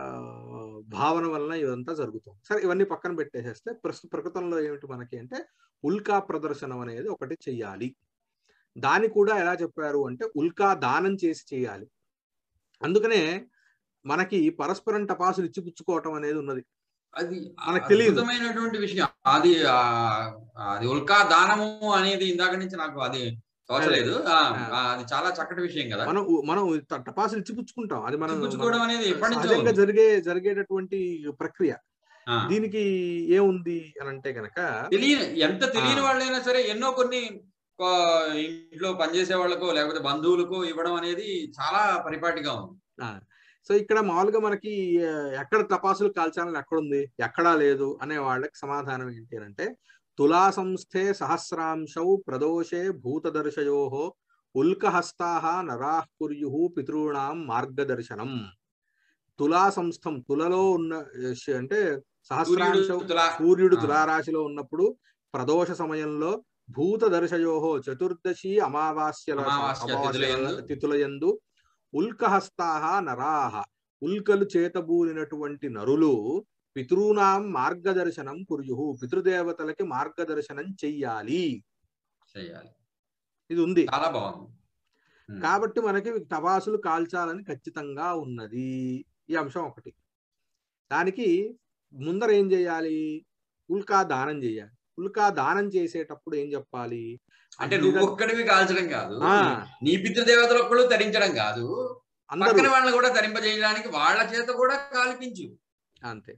భావన వలన ఇదంతా జరుగుతుంది సరే ఇవన్నీ పక్కన పెట్టేసేస్తే ప్రస్తుత ప్రకృతంలో ఏమిటి మనకి అంటే ఉల్కా ప్రదర్శనం అనేది ఒకటి చెయ్యాలి దాన్ని కూడా ఎలా చెప్పారు అంటే ఉల్కా దానం చేసి చేయాలి అందుకనే మనకి పరస్పరం టపాసులు ఇచ్చిపుచ్చుకోవటం అనేది ఉన్నది అది మనకు తెలియదు. అద్భుతమైనటువంటి విషయం అది ఆ, అది ఉల్కా దానము అనేది ఇందాక నుంచి నాకు అది తోచలేదు ఆ, ఆ, అది చాలా చక్కటి విషయం కదా మనం మనం ట- టపాసులు ఇచ్చిపుచ్చుకుంటాం అది మనం పుచ్చుకోవడం అనేది ఎప్పటి నుంచో సహజంగా ఉంది. జరిగే జరిగేటటువంటి ప్రక్రియ ఆ, దీనికి ఏముంది అని అంటే గనక తెలియని ఎంత తెలియని ఆ. వాళ్ళైనా సరే ఎన్నో కొన్ని కో- ఇంట్లో పనిచేసే వాళ్ళకో లేకపోతే బంధువులకో ఇవ్వడం అనేది చాలా పరిపాటిగా ఉంది సో ఇక్కడ మామూలుగా మనకి ఆ, ఎక్కడ టపాసులు కాల్చాలని ఎక్కడుంది ఎక్కడా లేదు అనే వాళ్ళకి సమాధానం ఏంటి అని అంటే తులా సంస్థే సహస్రాంశౌ ప్రదోషే భూతదర్శయో ఉల్కహస్తాహ నరాః కుర్యు పితॄణాం మార్గదర్శనం తులా సంస్థం తులలో ఉన్న ఆ, శ- అంటే సహస్రాంశం సూర్యుడు తులా- సూర్యుడు ఆ. తులారాశిలో ఉన్నప్పుడు ప్రదోష సమయంలో భూత దర్శయోహో చతుర్దశి అమావాస్యల అమావాస్య అమావాస్యల తిథులయందు. తిథులయందు ఉల్కహస్తాహ నరాహ ఉల్కలు చేతబూనినటువంటి నరులు పితృనాం మార్గదర్శనం కుర్యు పితృదేవతలకి మార్గదర్శనం చెయ్యాలి చేయాలి ఇది ఉంది చాలా బాగుంది ఉమ్. కాబట్టి మనకి టపాసులు కాల్చాలని ఖచ్చితంగా ఉన్నది ఈ అంశం ఒకటి దానికి ముందర ఏం చేయాలి ఉల్కా దానం చేయాలి ఉల్కా దానం చేసేటప్పుడు ఏం చెప్పాలి అంటే అగ్ని నువ్వు దగ్- ఒక్కడివి కాల్చడం కాదు ఆ, నీ పితృదేవతలు ఒక్కళ్ళు తరించడం కాదు అందరూ పక్కన వాళ్ళని కూడా తరింపజేయడానికి వాళ్ళ చేత కూడా కాల్పించు అంతే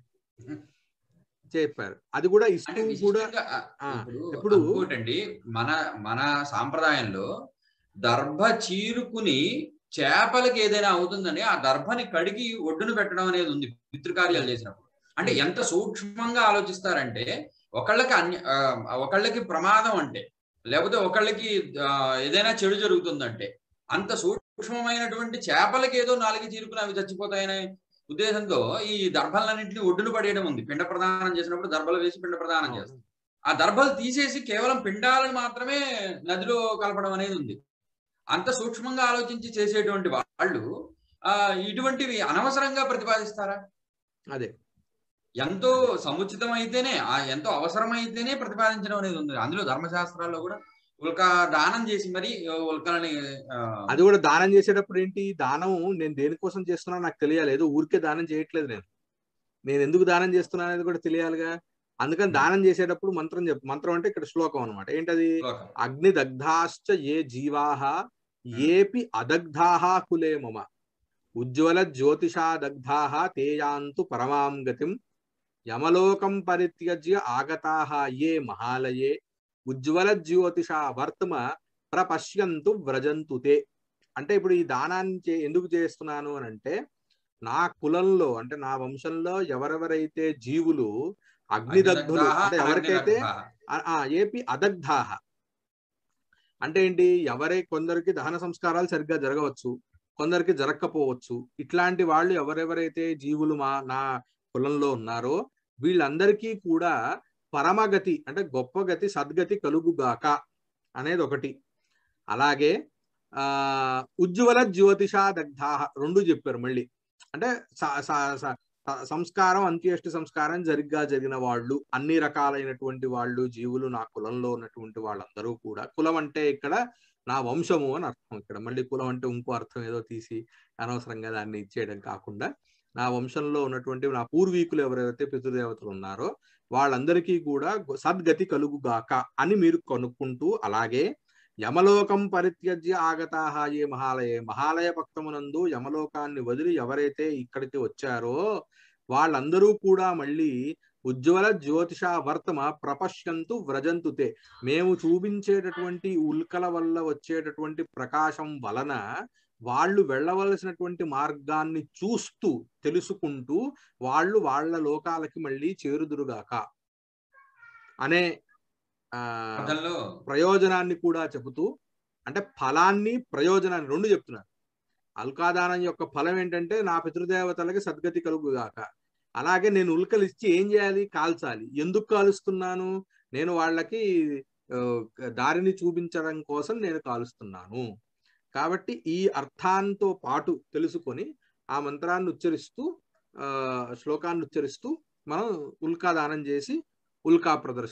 చెప్పారు అది కూడా అంటే ఇష్టం కూడా విశిష్టంగా ఆ, ఆ, ఇప్పుడు ఇప్పుడు- ఇంకోటండి మన మన సాంప్రదాయంలో దర్భ చీరుకుని చేపలకి ఏదైనా అవుతుందని ఆ దర్భని కడిగి ఒడ్డున పెట్టడం అనేది ఉంది పితృకార్యాలు చేసినప్పుడు అంటే ఎంత సూక్ష్మంగా ఆలోచిస్తారంటే ఒకళ్ళకి అన్య ఆ, ఒకళ్ళకి ప్రమాదం అంటే లేకపోతే ఒకళ్ళకి ఆ, ఏదైనా చెడు జరుగుతుందంటే అంత సూక్ష్మమైనటువంటి చేపలకి ఏదో నాలుగు చీరుకుని అవి చచ్చిపోతాయనే ఉద్దేశంతో ఈ దర్భలన్నింటినీ ఒడ్డున పడేయడం ఉంది పిండ ప్రదానం చేసినప్పుడు దర్భలు వేసి పిండ ప్రదానం చేస్తారు ఆ దర్భలు తీసేసి కేవలం పిండాలను మాత్రమే నదిలో కలపడం అనేది ఉంది అంత సూక్ష్మంగా ఆలోచించి చేసేటువంటి వాళ్ళు ఆ ఇటువంటివి అనవసరంగా ప్రతిపాదిస్తారా అదే ఎంతో సముచితం అయితేనే ఆ ఎంతో అవసరమైతేనే ప్రతిపాదించడం అనేది ఉంది అందులో ధర్మశాస్త్రాల్లో కూడా ఉల్కా దానం చేసి మరి ఉల్కలని ఆ, అది కూడా దానం చేసేటప్పుడు ఏంటి దానం నేను దేనికోసం చేస్తున్నానో నాకు తెలియాలి ఏదో ఊరికే దానం చేయట్లేదు నేను నేను ఎందుకు దానం చేస్తున్నా అనేది కూడా తెలియాలిగా అందుకని దానం చేసేటప్పుడు మంత్రం చెప్ మంత్రం అంటే ఇక్కడ శ్లోకం అనమాట ఏంటది శ్లోకం. అగ్ని దగ్ధాశ్చ ఏ జీవాహ ఏపి అదగ్ధాహ కులే మమ ఉజ్వల జ్యోతిషా దగ్ధాహ తేయాంతు పరమాం గతిం యమలోకం పరిత్యజ్య ఆగతాహ ఏ మహాలయే ఉజ్వల జ్యోతిషా వర్తమ ప్రపశ్యంతు వ్రజంతు తే అంటే ఇప్పుడు ఈ దానాన్ని చే- ఎందుకు చేస్తున్నాను అని అంటే నా కులంలో అంటే నా వంశంలో ఎవరెవరైతే జీవులు అగ్నిదగ్ధులు అగ్నిదగ్ధాః, అంటే ఎవరికైతే అగ్నిదగ్ధాః. ఆ- ఆ ఏపి అదగ్ధాహ అంటే ఏంటి ఎవరై కొందరికి దహన సంస్కారాలు సరిగ్గా జరగవచ్చు కొందరికి జరగకపోవచ్చు ఇట్లాంటి వాళ్ళు ఎవరెవరైతే జీవులు మా నా కులంలో ఉన్నారో వీళ్ళందరికీ కూడా పరమగతి అంటే గొప్ప గతి సద్గతి కలుగుగాక అనేది ఒకటి అలాగే ఆ ఉజ్వల జ్యోతిషా దగ్ధాహ రెండు చెప్పారు మళ్ళీ అంటే స- స- స- స- సంస్కారం అంత్యేష్టి సంస్కారం జరిగ్గా జరిగిన వాళ్ళు అన్ని రకాలైనటువంటి వాళ్ళు జీవులు నా కులంలో ఉన్నటువంటి వాళ్ళందరూ కూడా కులం అంటే ఇక్కడ నా వంశము అని అర్థం ఇక్కడ మళ్ళీ కులం అంటే ఇంకో అర్థం ఏదో తీసి అనవసరంగా దాన్ని ఇచ్చేయడం కాకుండా నా వంశంలో ఉన్నటువంటి నా పూర్వీకులు ఎవరైతే పితృదేవతలు ఉన్నారో వాళ్ళందరికీ కూడా గు- సద్గతి కలుగుగాక అని మీరు కనుక్కుంటూ అలాగే యమలోకం పరిత్యజ్య ఆగతాహ ఏ మహాలయే మహాలయ పక్షమునందు యమలోకాన్ని వదిలి ఎవరైతే ఇక్కడికి వచ్చారో వాళ్ళందరూ కూడా మళ్ళీ ఉజ్వల జ్యోతిష వర్తమ ప్రపశ్యంతు వ్రజంతుతే మేము చూపించేటటువంటి ఉల్కల వల్ల వచ్చేటటువంటి ప్రకాశం వలన వాళ్ళు వెళ్ళవలసినటువంటి మార్గాన్ని చూస్తూ తెలుసుకుంటూ వాళ్ళు వాళ్ళ లోకాలకి మళ్ళీ చేరుదురుగాక అనే ఆ అర్థంలో ప్రయోజనాన్ని కూడా చెబుతూ అంటే ఫలాన్ని ప్రయోజనాన్ని రెండు చెప్తున్నారు అల్కాదానం యొక్క ఫలం ఏంటంటే నా పితృదేవతలకి సద్గతి కలుగుగాక అలాగే నేను ఉల్కలు ఇచ్చి ఏం చేయాలి కాల్చాలి ఎందుకు కాలుస్తున్నాను నేను వాళ్ళకి ఆ, దారిని చూపించడం కోసం నేను కాలుస్తున్నాను కాబట్టి ఈ అర్థాంతో పాటు తెలుసుకొని ఆ మంత్రాన్ని ఉచ్చరిస్తూ ఆ శ్లోకాన్ని ఉచ్చరిస్తూ మనం ఉల్కా దానం చేసి ఉల్కా ప్రదర్శనం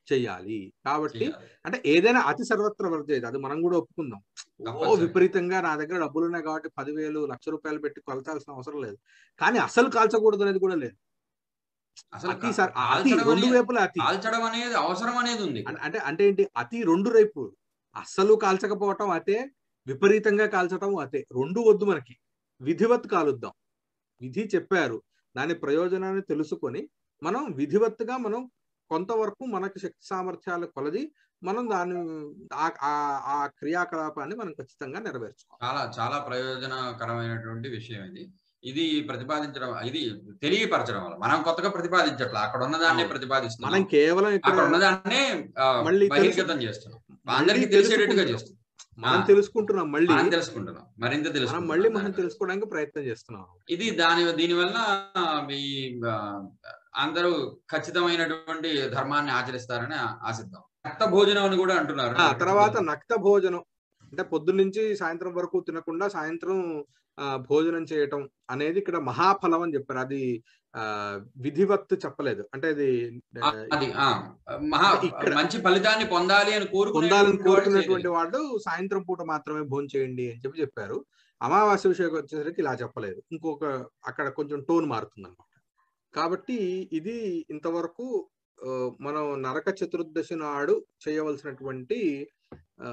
చెయ్యాలి కాబట్టి చేయాలి. అంటే ఏదైనా అతి సర్వత్ర వర్జేది అది మనం కూడా ఒప్పుకుందాం ఓ తప్పనిసరి. విపరీతంగా నా దగ్గర డబ్బులు ఉన్నాయి కాబట్టి పదివేలు లక్ష రూపాయలు పెట్టి కొలచాల్సిన అవసరం లేదు కానీ అసలు కాల్చకూడదు అనేది కూడా లేదు అసలు అతి సర్- అతి కాల్చడం రెండు అనేది- వైపులా అతి కాల్చడం అనేది అవసరం అనేది ఉంది అం- అంటే అంటే ఏంటి అతి రెండు రైపు అస్సలు కాల్చకపోవటం అతే విపరీతంగా కాల్చటం అతే రెండు వద్దు మనకి విధివత్ కాలుద్దాం విధి చెప్పారు దాని ప్రయోజనాన్ని తెలుసుకొని మనం విధివత్తుగా మనం కొంతవరకు మనకు శక్తి సామర్థ్యాలు కొలది మనం దాని ఆ- ఆ- ఆ క్రియాకలాపాన్ని మనం ఖచ్చితంగా నెరవేర్చుకోవాలి చాలా చాలా ప్రయోజనకరమైనటువంటి విషయం ఇది ఇది ప్రతిపాదించడం ఇది తెలియపరచడం వల్ల మనం కొత్తగా ప్రతిపాదించట్లా అక్కడ ఉన్నదాన్ని అవును. ప్రతిపాదిస్తున్నాం మనం కేవలం అక్కడ ఇక్కడ ఉన్నదాన్నే ఆ, మళ్ళీ బహిర్గతం చేస్తున్నాం మళ్ళీ అందరికీ తెలిసేటట్టుగా తెలుసుకుంటున్నాం. చేస్తున్నాం మనం ఆ. తెలుసుకుంటున్నాం మళ్ళీ మనం తెలుసుకుంటున్నాం మరింత మనం తెలుసుకుంటున్నాం మళ్ళీ మనం దాని తెలుసుకోవడానికి ప్రయత్నం చేస్తున్నాం ఇది దాని దీని వల్ల ఈ ఆ, అందరూ ఖచ్చితమైనటువంటి ధర్మాన్ని ఆచరిస్తారని ఆశిద్దాం రక్త భోజనం అని కూడా అంటున్నారు ఆ తర్వాత నక్త భోజనం అంటే పొద్దున్న నుంచి సాయంత్రం వరకు తినకుండా సాయంత్రం ఆ, భోజనం చేయటం అనేది ఇక్కడ మహాఫలం అని చెప్పారు అది ఆ విధివత్తు చెప్పలేదు అంటే అది ఆ, అది ఆ మహా ఇక్కడ- మంచి ఫలితాన్ని పొందాలి అని పొందాలని కోరుకునేటువంటి వాడు కోరుకున్నటువంటి చేయలేదు. వాళ్ళు సాయంత్రం పూట మాత్రమే భోజనం చేయండి అని చెప్పి చెప్పారు అమావాస్య విషయం వచ్చేసరికి ఇలా చెప్పలేదు ఇంకొక అక్కడ కొంచెం టోన్ మారుతుంది అనమాట కాబట్టి ఇది ఇంతవరకు ఆ, మనం నరక చతుర్దశి నాడు చేయవలసినటువంటి ఆ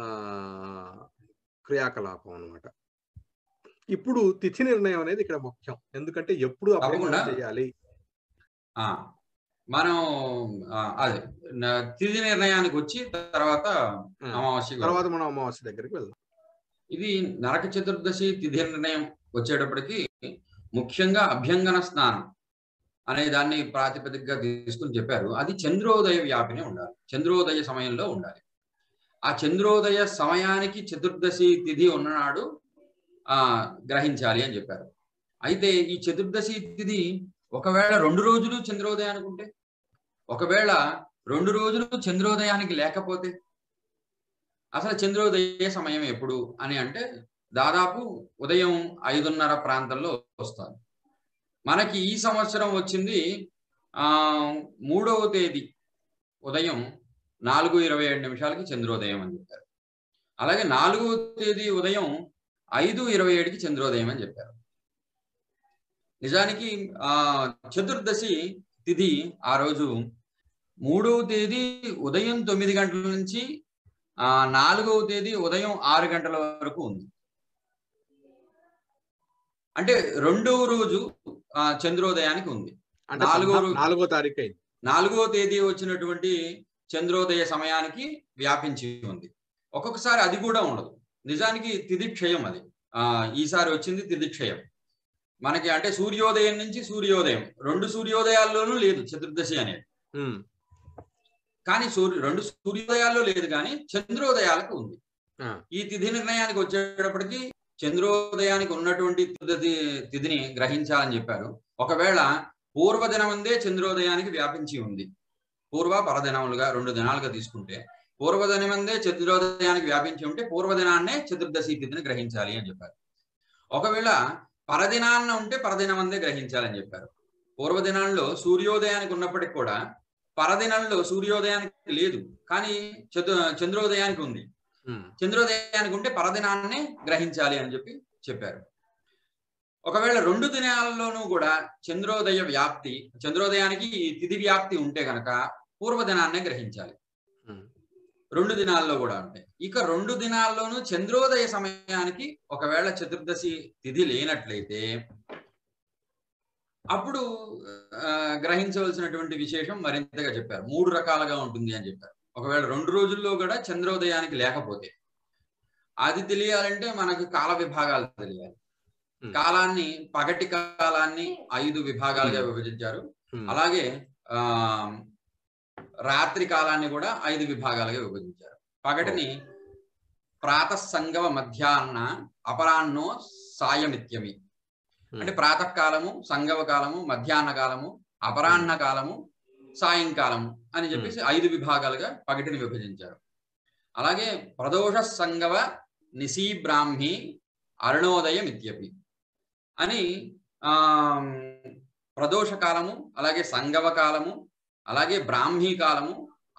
క్రియాకలాపం అన్నమాట ఇప్పుడు తిథి నిర్ణయం అనేది ఇక్కడ ముఖ్యం ఎందుకంటే ఎప్పుడు అభ్యంగనం తప్పకుండా. చేయాలి ఆ మనం ఆ, అదే న- తిథి నిర్ణయానికి వచ్చి తర్వాత ఆ, అమావాస్య తర్వాత మనం అమావాస్య దగ్గరికి వెళ్దాం ఇది నరక చతుర్దశి తిథి నిర్ణయం వచ్చేటప్పటికి ముఖ్యంగా అభ్యంగన స్నానం అనే దాన్ని ప్రాతిపదికగా తీసుకుని చెప్పారు అది చంద్రోదయ వ్యాపినే ఉండాలి చంద్రోదయ సమయంలో ఉండాలి ఆ చంద్రోదయ సమయానికి చతుర్దశి తిథి ఉన్ననాడు ఆ గ్రహించాలి అని చెప్పారు అయితే ఈ చతుర్దశి తిథి ఒకవేళ రెండు రోజులు చంద్రోదయానికి ఉంటే ఒకవేళ రెండు రోజులు చంద్రోదయానికి లేకపోతే అసలు చంద్రోదయ సమయం ఎప్పుడు అని అంటే దాదాపు ఉదయం ఐదున్నర ప్రాంతంలో వస్తుంది మనకి ఈ సంవత్సరం వచ్చింది ఆ మూడవ తేదీ ఉదయం నాలుగు ఇరవై ఏడు నిమిషాలకి చంద్రోదయం అని చెప్పారు అలాగే నాలుగవ తేదీ ఉదయం ఐదు ఇరవై ఏడుకి చంద్రోదయం అని చెప్పారు నిజానికి ఆ చతుర్దశి తిథి ఆ రోజు మూడవ తేదీ ఉదయం తొమ్మిది గంటల నుంచి ఆ నాలుగవ తేదీ ఉదయం ఆరు గంటల వరకు ఉంది అంటే రెండవ రోజు ఆ చంద్రోదయానికి ఉంది అంటే నాలుగో పద్నా- రోజు- నాలుగో తారీఖు అయింది నాలుగో తేదీ వచ్చినటువంటి చంద్రోదయ సమయానికి వ్యాపించి ఉంది ఒక్కొక్కసారి అది కూడా ఉండదు నిజానికి తిథి క్షయం అది ఆ ఈసారి వచ్చింది తిథి క్షయం మనకి అంటే సూర్యోదయం నుంచి సూర్యోదయం రెండు సూర్యోదయాల్లోనూ లేదు చతుర్దశి అనేది ఉమ్, కానీ సూర్య రెండు సూర్యోదయాల్లో లేదు కానీ చంద్రోదయాలకు ఉంది ఆ. ఈ తిథి నిర్ణయానికి వచ్చేటప్పటికి చంద్రోదయానికి ఉన్నటువంటి తిథి తిథిని గ్రహించాలని చెప్పారు ఒకవేళ పూర్వదినమందే చంద్రోదయానికి వ్యాపించి ఉంది పూర్వ పరదినములుగా రెండు దినాలుగా తీసుకుంటే పూర్వదినమందే చంద్రోదయానికి వ్యాపించి ఉంటే పూర్వదినాన్నే చతుర్దశి తిథిని గ్రహించాలి అని చెప్పారు ఒకవేళ పరదినాన్న ఉంటే పరదినమందే గ్రహించాలని చెప్పారు పూర్వదినాల్లో సూర్యోదయానికి ఉన్నప్పటికి కూడా పరదినంలో సూర్యోదయానికి లేదు కానీ చతు చంద్రోదయానికి ఉంది ఉమ్, చంద్రోదయానికి ఉంటే పరదినాన్నే గ్రహించాలి అని చెప్పి చెప్పారు ఒకవేళ రెండు దినాల్లోనూ కూడా చంద్రోదయ వ్యాప్తి చంద్రోదయానికి ఈ తిథి వ్యాప్తి ఉంటే గనక పూర్వదినాన్నే గ్రహించాలి ఉమ్. రెండు దినాల్లో కూడా ఉంటాయి ఇక రెండు దినాల్లోనూ చంద్రోదయ సమయానికి ఒకవేళ చతుర్దశి తిథి లేనట్లయితే అప్పుడు ఆ, గ్రహించవలసినటువంటి విశేషం మరింతగా చెప్పారు మూడు రకాలుగా ఉంటుంది అని చెప్పారు ఒకవేళ రెండు రోజుల్లో కూడా చంద్రోదయానికి లేకపోతే అది తెలియాలంటే మనకు కాల విభాగాలు తెలియాలి Hmm. కాలాన్ని పగటి కాలాన్ని ఐదు విభాగాలుగా విభజించారు ఉమ్. అలాగే ఆ రాత్రి కాలాన్ని కూడా ఐదు విభాగాలుగా విభజించారు పగటిని ప్రాతసంగవ మధ్యాహ్న అపరాన్నో సాయమిత్యమి అంటే ప్రాతకాలము సంగవ కాలము మధ్యాహ్న కాలము అపరాహ్న కాలము సాయంకాలము అని చెప్పేసి ఐదు విభాగాలుగా పగటిని విభజించారు అలాగే ప్రదోష సంగవ నిశీ బ్రాహ్మి అరుణోదయం ఇత్యపి అని ఆ ప్రదోష కాలము అలాగే సంగవ కాలము అలాగే బ్రాహ్మీ కాలము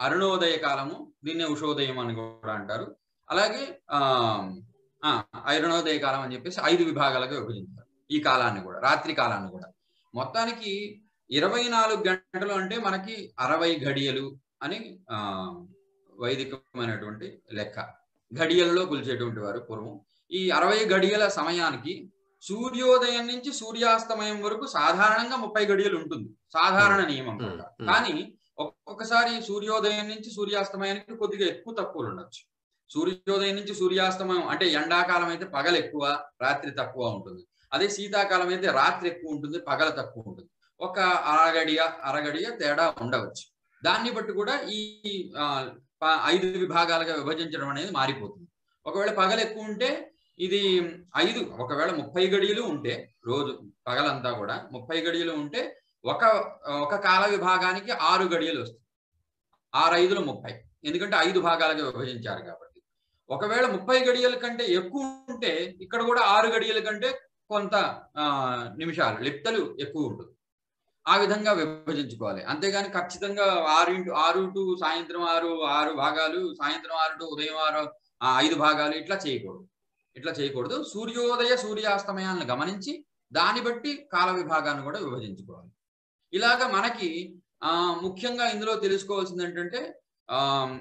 అరుణోదయ కాలము దీన్నే ఉషోదయం అని కూడా అంటారు అలాగే ఆ ఆ, అరుణోదయ కాలం అని చెప్పేసి ఐదు విభాగాలుగా విభజించారు ఈ కాలాన్ని కూడా రాత్రి కాలాన్ని కూడా మొత్తానికి ఇరవై నాలుగు గంటలు అంటే మనకి అరవై ఘడియలు అని ఆ వైదికమైనటువంటి లెక్క ఘడియల్లో కొలిచేటువంటి వారు పూర్వం ఈ అరవై గడియల సమయానికి సూర్యోదయం నుంచి సూర్యాస్తమయం వరకు సాధారణంగా ముప్పై గడియలు ఉంటుంది సాధారణ నియమం Hmm. ప్రకారం. Hmm. కానీ ఒక్కొక్కసారి సూర్యోదయం నుంచి సూర్యాస్తమయానికి కొద్దిగా ఎక్కువ తక్కువలు ఉండొచ్చు సూర్యోదయం నుంచి సూర్యాస్తమయం అంటే ఎండాకాలం అయితే పగలు ఎక్కువ రాత్రి తక్కువ ఉంటుంది అదే శీతాకాలం అయితే రాత్రి ఎక్కువ ఉంటుంది పగల తక్కువ ఉంటుంది ఒక అరగడియ అరగడియ తేడా ఉండవచ్చు దాన్ని బట్టి కూడా ఈ ఆ, ప- ఐదు విభాగాలుగా విభజించడం అనేది మారిపోతుంది ఒకవేళ పగలు ఎక్కువ ఉంటే ఇది ఐదు ఒకవేళ ముప్పై గడియలు ఉంటే రోజు పగలంతా కూడా ముప్పై గడియలు ఉంటే ఒక ఒక కాల విభాగానికి ఆరు గడియలు వస్తాయి ఆరు ఐదులు ముప్పై ఎందుకంటే ఐదు భాగాలుగా విభజించారు కాబట్టి ఒకవేళ ముప్పై గడియల కంటే ఎక్కువ ఉంటే ఇక్కడ కూడా ఆరు గడియల కంటే కొంత ఆ, నిమిషాలు లిప్తలు ఎక్కువ ఉంటుంది ఆ విధంగా విభజించుకోవాలి అంతేగాని ఖచ్చితంగా ఆరు ఇంటూ ఆరు టు సాయంత్రం ఆరు ఆరు భాగాలు సాయంత్రం ఆరు టు ఉదయం ఆరు ఆ, ఐదు భాగాలు ఇట్లా చేయకూడదు ఇట్లా చేయకూడదు సూర్యోదయ సూర్యాస్తమయాలను గమనించి దాన్ని బట్టి కాల విభాగాన్ని కూడా విభజించుకోవాలి ఇలాగ మనకి ఆ ముఖ్యంగా ఇందులో తెలుసుకోవాల్సింది ఏంటంటే ఆ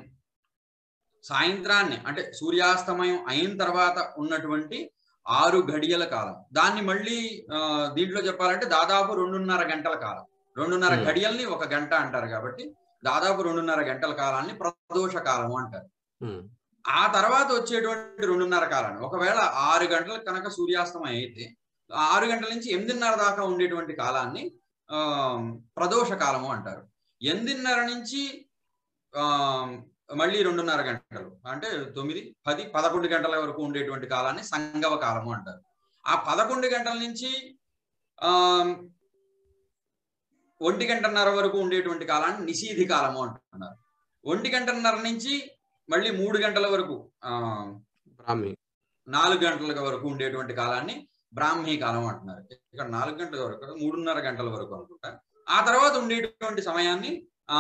సాయంత్రాన్ని అంటే సూర్యాస్తమయం అయిన తర్వాత ఉన్నటువంటి ఆరు గడియల కాలం దాన్ని మళ్ళీ ఆ, దీంట్లో చెప్పాలంటే దాదాపు రెండున్నర గంటల కాలం రెండున్నర Hmm. గడియల్ని ఒక గంట అంటారు కాబట్టి దాదాపు రెండున్నర గంటల కాలాన్ని ప్రదోష కాలము అంటారు ఉమ్, ఆ తర్వాత వచ్చేటువంటి రెండున్నర కాలాన్ని ఒకవేళ ఆరు గంటలకు కనుక సూర్యాస్తమయం అయితే ఆ ఆరు గంటల నుంచి ఎనిమిదిన్నర దాకా ఉండేటువంటి కాలాన్ని ఆ ప్రదోష కాలము అంటారు ఎనిమిదిన్నర నుంచి ఆ మళ్ళీ రెండున్నర గంటలు అంటే తొమ్మిది పది పదకొండు గంటల వరకు ఉండేటువంటి కాలాన్ని సంగవ కాలము అంటారు ఆ పదకొండు గంటల నుంచి ఆ ఒంటి గంటన్నర వరకు ఉండేటువంటి కాలాన్ని నిషీధి కాలము అంటున్నారు ఒంటి గంటన్నర నుంచి మళ్ళీ మూడు గంటల వరకు ఆ బ్రాహ్మి నాలుగు గంటల వరకు ఉండేటువంటి కాలాన్ని బ్రాహ్మీ కాలం అంటున్నారు ఇక్కడ నాలుగు గంటల వరకు మూడున్నర గంటల వరకు అనుకుంటా ఆ తర్వాత ఉండేటువంటి సమయాన్ని ఆ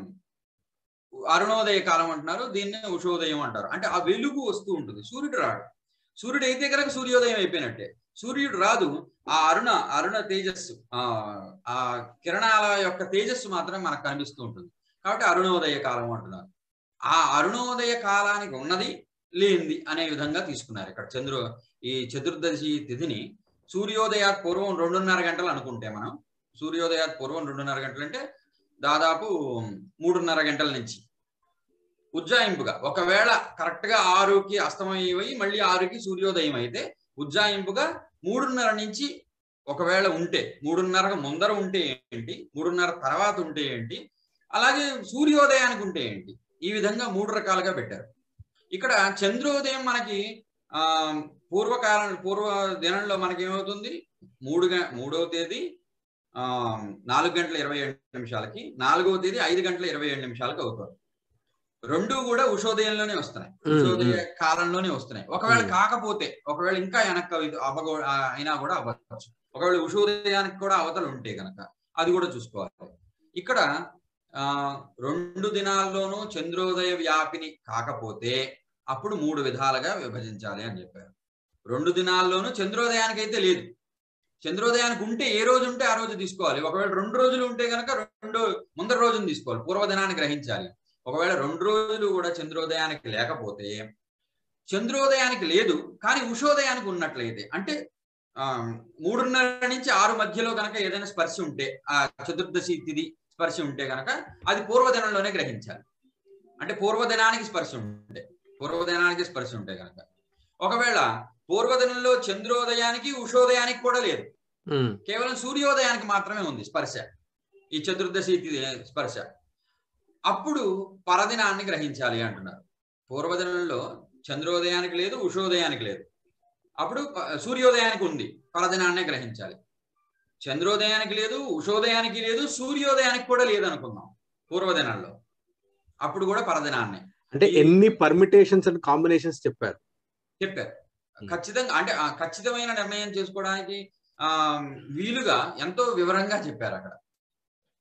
అరుణోదయ కాలం అంటున్నారు దీన్ని ఉషోదయం అంటారు అంటే ఆ వెలుగు వస్తూ ఉంటుంది సూర్యుడు రాడు సూర్యుడు అయితే కనుక సూర్యోదయం అయిపోయినట్టే సూర్యుడు రాదు ఆ అరుణ అరుణ తేజస్సు ఆ ఆ కిరణాల యొక్క తేజస్సు మాత్రం మనకు కనిపిస్తూ ఉంటుంది కాబట్టి అరుణోదయ కాలం అంటున్నారు ఆ అరుణోదయ కాలానికి ఉన్నది లేనిది అనే విధంగా తీసుకున్నారు ఇక్కడ చంద్రు ఈ చతుర్దశి తిథిని సూర్యోదయాత్ పూర్వం రెండున్నర గంటలు అనుకుంటే మనం సూర్యోదయాత్ పూర్వం రెండున్నర గంటలు అంటే దాదాపు మూడున్నర గంటల నుంచి ఉజ్జాయింపుగా ఒకవేళ కరెక్ట్ గా ఆరుకి అస్తమయం అయి మళ్ళీ ఆరుకి సూర్యోదయం అయితే ఉజ్జాయింపుగా మూడున్నర నుంచి ఒకవేళ ఉంటే మూడున్నర ముందర ఉంటే ఏంటి మూడున్నర తర్వాత ఉంటే ఏంటి అలాగే సూర్యోదయానికి ఉంటే ఏంటి ఈ విధంగా మూడు రకాలుగా పెట్టారు ఇక్కడ చంద్రోదయం మనకి ఆ పూర్వకాలం పూర్వ దినంలో మనకి ఏమవుతుంది మూడు గ- మూడవ తేదీ ఆ నాలుగు గంటల ఇరవై ఏడు నిమిషాలకి నాలుగవ తేదీ ఐదు గంటల ఇరవై ఏడు నిమిషాలకి అవుతుంది రెండు కూడా ఉషోదయంలోనే వస్తున్నాయి మ్మ్, ఉషోదయ మ్మ్. కాలంలోనే వస్తున్నాయి ఒకవేళ మ్మ్. కాకపోతే ఒకవేళ ఇంకా వెనక్కి అవి అవ్వగో ఆ, అయినా కూడా అవ్వచ్చు ఒకవేళ ఉషోదయానికి కూడా అవతలు ఉంటే కనుక అది కూడా చూసుకోవాలి ఇక్కడ ఆ రెండు దినాల్లోనూ చంద్రోదయ వ్యాపిని కాకపోతే అప్పుడు మూడు విధాలుగా విభజించాలి అని చెప్పారు రెండు దినాల్లోనూ చంద్రోదయానికి అయితే లేదు చంద్రోదయానికి ఉంటే ఏ రోజు ఉంటే ఆ రోజు తీసుకోవాలి ఒకవేళ రెండు రోజులు ఉంటే కనుక రెండు ముందర రోజును తీసుకోవాలి పూర్వదినాన్ని గ్రహించాలి ఒకవేళ రెండు రోజులు కూడా చంద్రోదయానికి లేకపోతే చంద్రోదయానికి లేదు కానీ ఉషోదయానికి ఉన్నట్లయితే అంటే ఆ మూడున్నర నుంచి ఆరు మధ్యలో కనుక ఏదైనా స్పర్శ ఉంటే ఆ చతుర్దశి తిథి స్పర్శ ఉంటే కనుక అది పూర్వదినంలోనే గ్రహించాలి అంటే పూర్వదినానికి స్పర్శ ఉంటే పూర్వదినానికి స్పర్శ ఉంటే కనుక ఒకవేళ పూర్వదినంలో చంద్రోదయానికి ఉషోదయానికి కూడా లేదు ఉమ్, కేవలం సూర్యోదయానికి మాత్రమే ఉంది స్పర్శ ఈ చతుర్దశి తిథి స్పర్శ అప్పుడు పరదినాన్ని గ్రహించాలి అంటున్నారు పూర్వదినంలో చంద్రోదయానికి లేదు ఉషోదయానికి లేదు అప్పుడు ప- సూర్యోదయానికి ఉంది పరదినాన్నే గ్రహించాలి చంద్రోదయానికి లేదు ఉషోదయానికి లేదు సూర్యోదయానికి కూడా లేదు అనుకుందాం పూర్వదినాల్లో అప్పుడు కూడా పరదినాన్నే అంటే ఎన్ని పర్మిటేషన్స్ అండ్ కాంబినేషన్స్ చెప్పారు చెప్పారు Hmm. ఖచ్చితంగా అంటే ఆ ఖచ్చితమైన నిర్ణయం చేసుకోవడానికి ఆ వీలుగా ఎంతో వివరంగా చెప్పారు అక్కడ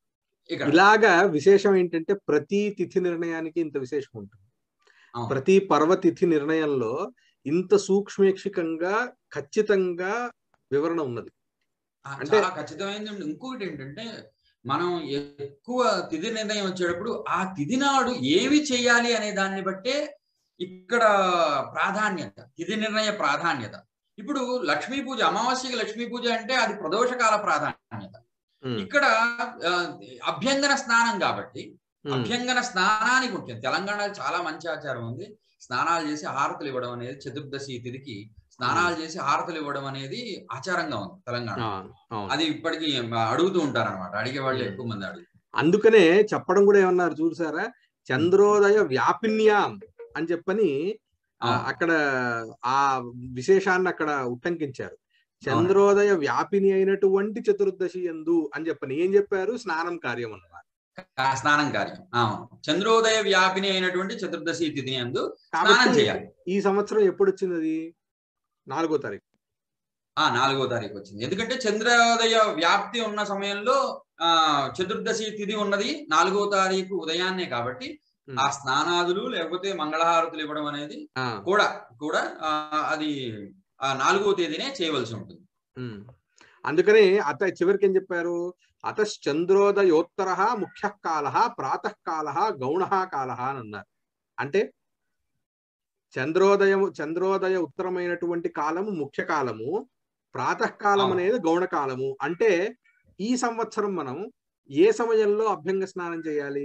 ఇక్కడ ఇలాగా విశేషం ఏంటంటే ప్రతి తిథి నిర్ణయానికి ఇంత విశేషం ఉంటుంది అవును. ప్రతి పర్వ తిథి నిర్ణయంలో ఇంత సూక్ష్మేక్షికంగా ఖచ్చితంగా వివరణ ఉన్నది ఆ, అంటే- చాలా ఖచ్చితమైనది ఇంకొకటి ఏంటంటే మనం ఎక్కువ తిథి నిర్ణయం వచ్చేటప్పుడు ఆ తిథి నాడు ఏమి చేయాలి అనే దాన్ని బట్టే ఇక్కడ ప్రాధాన్యత తిథి నిర్ణయ ప్రాధాన్యత ఇప్పుడు లక్ష్మీ పూజ అమావాస్యకి లక్ష్మీ పూజ అంటే అది ప్రదోషకాల ప్రాధాన్యత ఉమ్, ఇక్కడ ఆ, అభ్యంగన స్నానం కాబట్టి ఉమ్, అభ్యంగన స్నానానికి ముఖ్యం తెలంగాణలో చాలా మంచి ఆచారం ఉంది స్నానాలు చేసి హారతులు ఇవ్వడం అనేది చతుర్దశి తిథికి స్నానాలు చేసి హారతులు ఇవ్వడం అనేది ఆచారంగా ఉంది తెలంగాణ అవును, అవును. అది ఇప్పటికీ అడుగుతూ ఉంటారు అనమాట అడిగే వాళ్ళు Hmm. ఎక్కువ మంది అడుగు అందుకనే చెప్పడం కూడా ఏమన్నారు చూసారా చంద్రోదయ వ్యాపిన్యాం అని చెప్పని ఆ, అవును. అక్కడ ఆ విశేషాన్ని అక్కడ ఉట్టంకించారు చంద్రోదయ వ్యాపిని అయినటువంటి చతుర్దశి ఎందు అని చెప్పని ఏం చెప్పారు స్నానం కార్యం అన్నమాట ఆ స్నానం కార్యం అవును చంద్రోదయ వ్యాపిని అయినటువంటి చతుర్దశి తిథి అందు స్నానం కాబట్టి చేయాలి ఈ సంవత్సరం ఎప్పుడు వచ్చింది అది నాలుగో తారీఖు ఆ నాలుగో తారీఖు వచ్చింది ఎందుకంటే చంద్రోదయ వ్యాప్తి ఉన్న సమయంలో ఆ చతుర్దశి తిథి ఉన్నది నాలుగో తారీఖు ఉదయాన్నే కాబట్టి ఉమ్, ఆ స్నానాదులు లేకపోతే మంగళహారతులు ఇవ్వడం అనేది ఆ, కూడా కూడా ఆ, అది ఆ నాలుగో తేదీనే చేయవలసి ఉంటుంది ఉమ్. అందుకని అత చివరికి ఏం చెప్పారు అతశ్చంద్రోదయోత్తర ముఖ్య కాల ప్రాతకాల గౌణ కాల అని అన్నారు అంటే చంద్రోదయం చంద్రోదయ ఉత్తరమైనటువంటి కాలము ముఖ్య కాలము ప్రాతకాలం అవును. అనేది గౌణ కాలము అంటే ఈ సంవత్సరం మనం ఏ సమయంలో అభ్యంగ స్నానం చేయాలి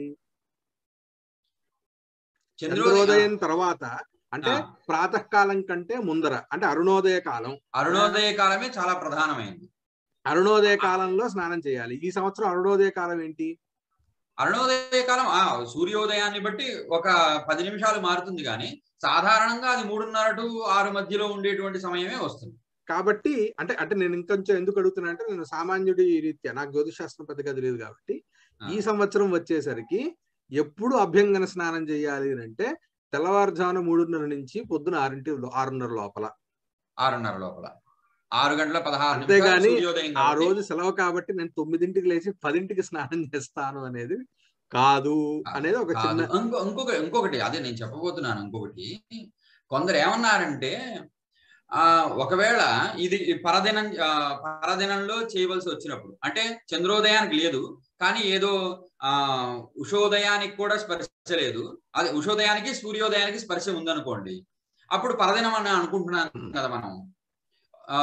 చంద్రోదయం చంద్రోదయం తర్వాత అంటే ఆ. ప్రాతకాలం కంటే ముందర అంటే అరుణోదయ కాలం అరుణోదయ కాలమే చాలా ప్రధానమైంది అరుణోదయ కాలంలో స్నానం చేయాలి ఈ సంవత్సరం అరుణోదయ కాలం ఏంటి అరుణోదయ కాలం ఆ సూర్యోదయాన్ని బట్టి ఒక పది నిమిషాలు మారుతుంది కానీ సాధారణంగా అది మూడున్నర టు ఆరు మధ్యలో ఉండేటువంటి సమయమే వస్తుంది కాబట్టి అంటే అంటే నేను ఇంకొంచెం ఎందుకు అడుగుతున్నా అంటే నేను సామాన్యుడి రీత్యా నాకు జ్యోతిష్ శాస్త్రం పెద్దగా తెలియదు కాబట్టి ఆ. ఈ సంవత్సరం వచ్చేసరికి ఎప్పుడు అభ్యంగన స్నానం చేయాలి అని అంటే తెల్లవారుజామున మూడున్నర నుంచి పొద్దున ఆరింటి లో- ఆరున్నర లోపల ఆరున్నర లోపల ఆరు గంటల పదహారు అంతేగాని నిమిషాలు సూర్యోదయం ఆ కాబట్టి రోజు సెలవు కాబట్టి నేను తొమ్మిదింటికి లేచి పదింటికి స్నానం చేస్తాను అనేది కాదు అనేది ఒక కాదు. చిన్న ఇంకో ఇంకొక ఇంకొకటి అదే నేను చెప్పబోతున్నాను ఇంకొకటి కొందరు ఏమన్నారంటే ఆ ఒకవేళ ఇది పరదినం ఆ, పరదినంలో చేయవలసి వచ్చినప్పుడు అంటే చంద్రోదయానికి లేదు కానీ ఏదో ఆ ఉషోదయానికి కూడా స్పర్శ లేదు అది ఉషోదయానికి సూర్యోదయానికి స్పర్శ ఉందనుకోండి అప్పుడు పరదినం అని అనుకుంటున్నాం కదా మనం ఆ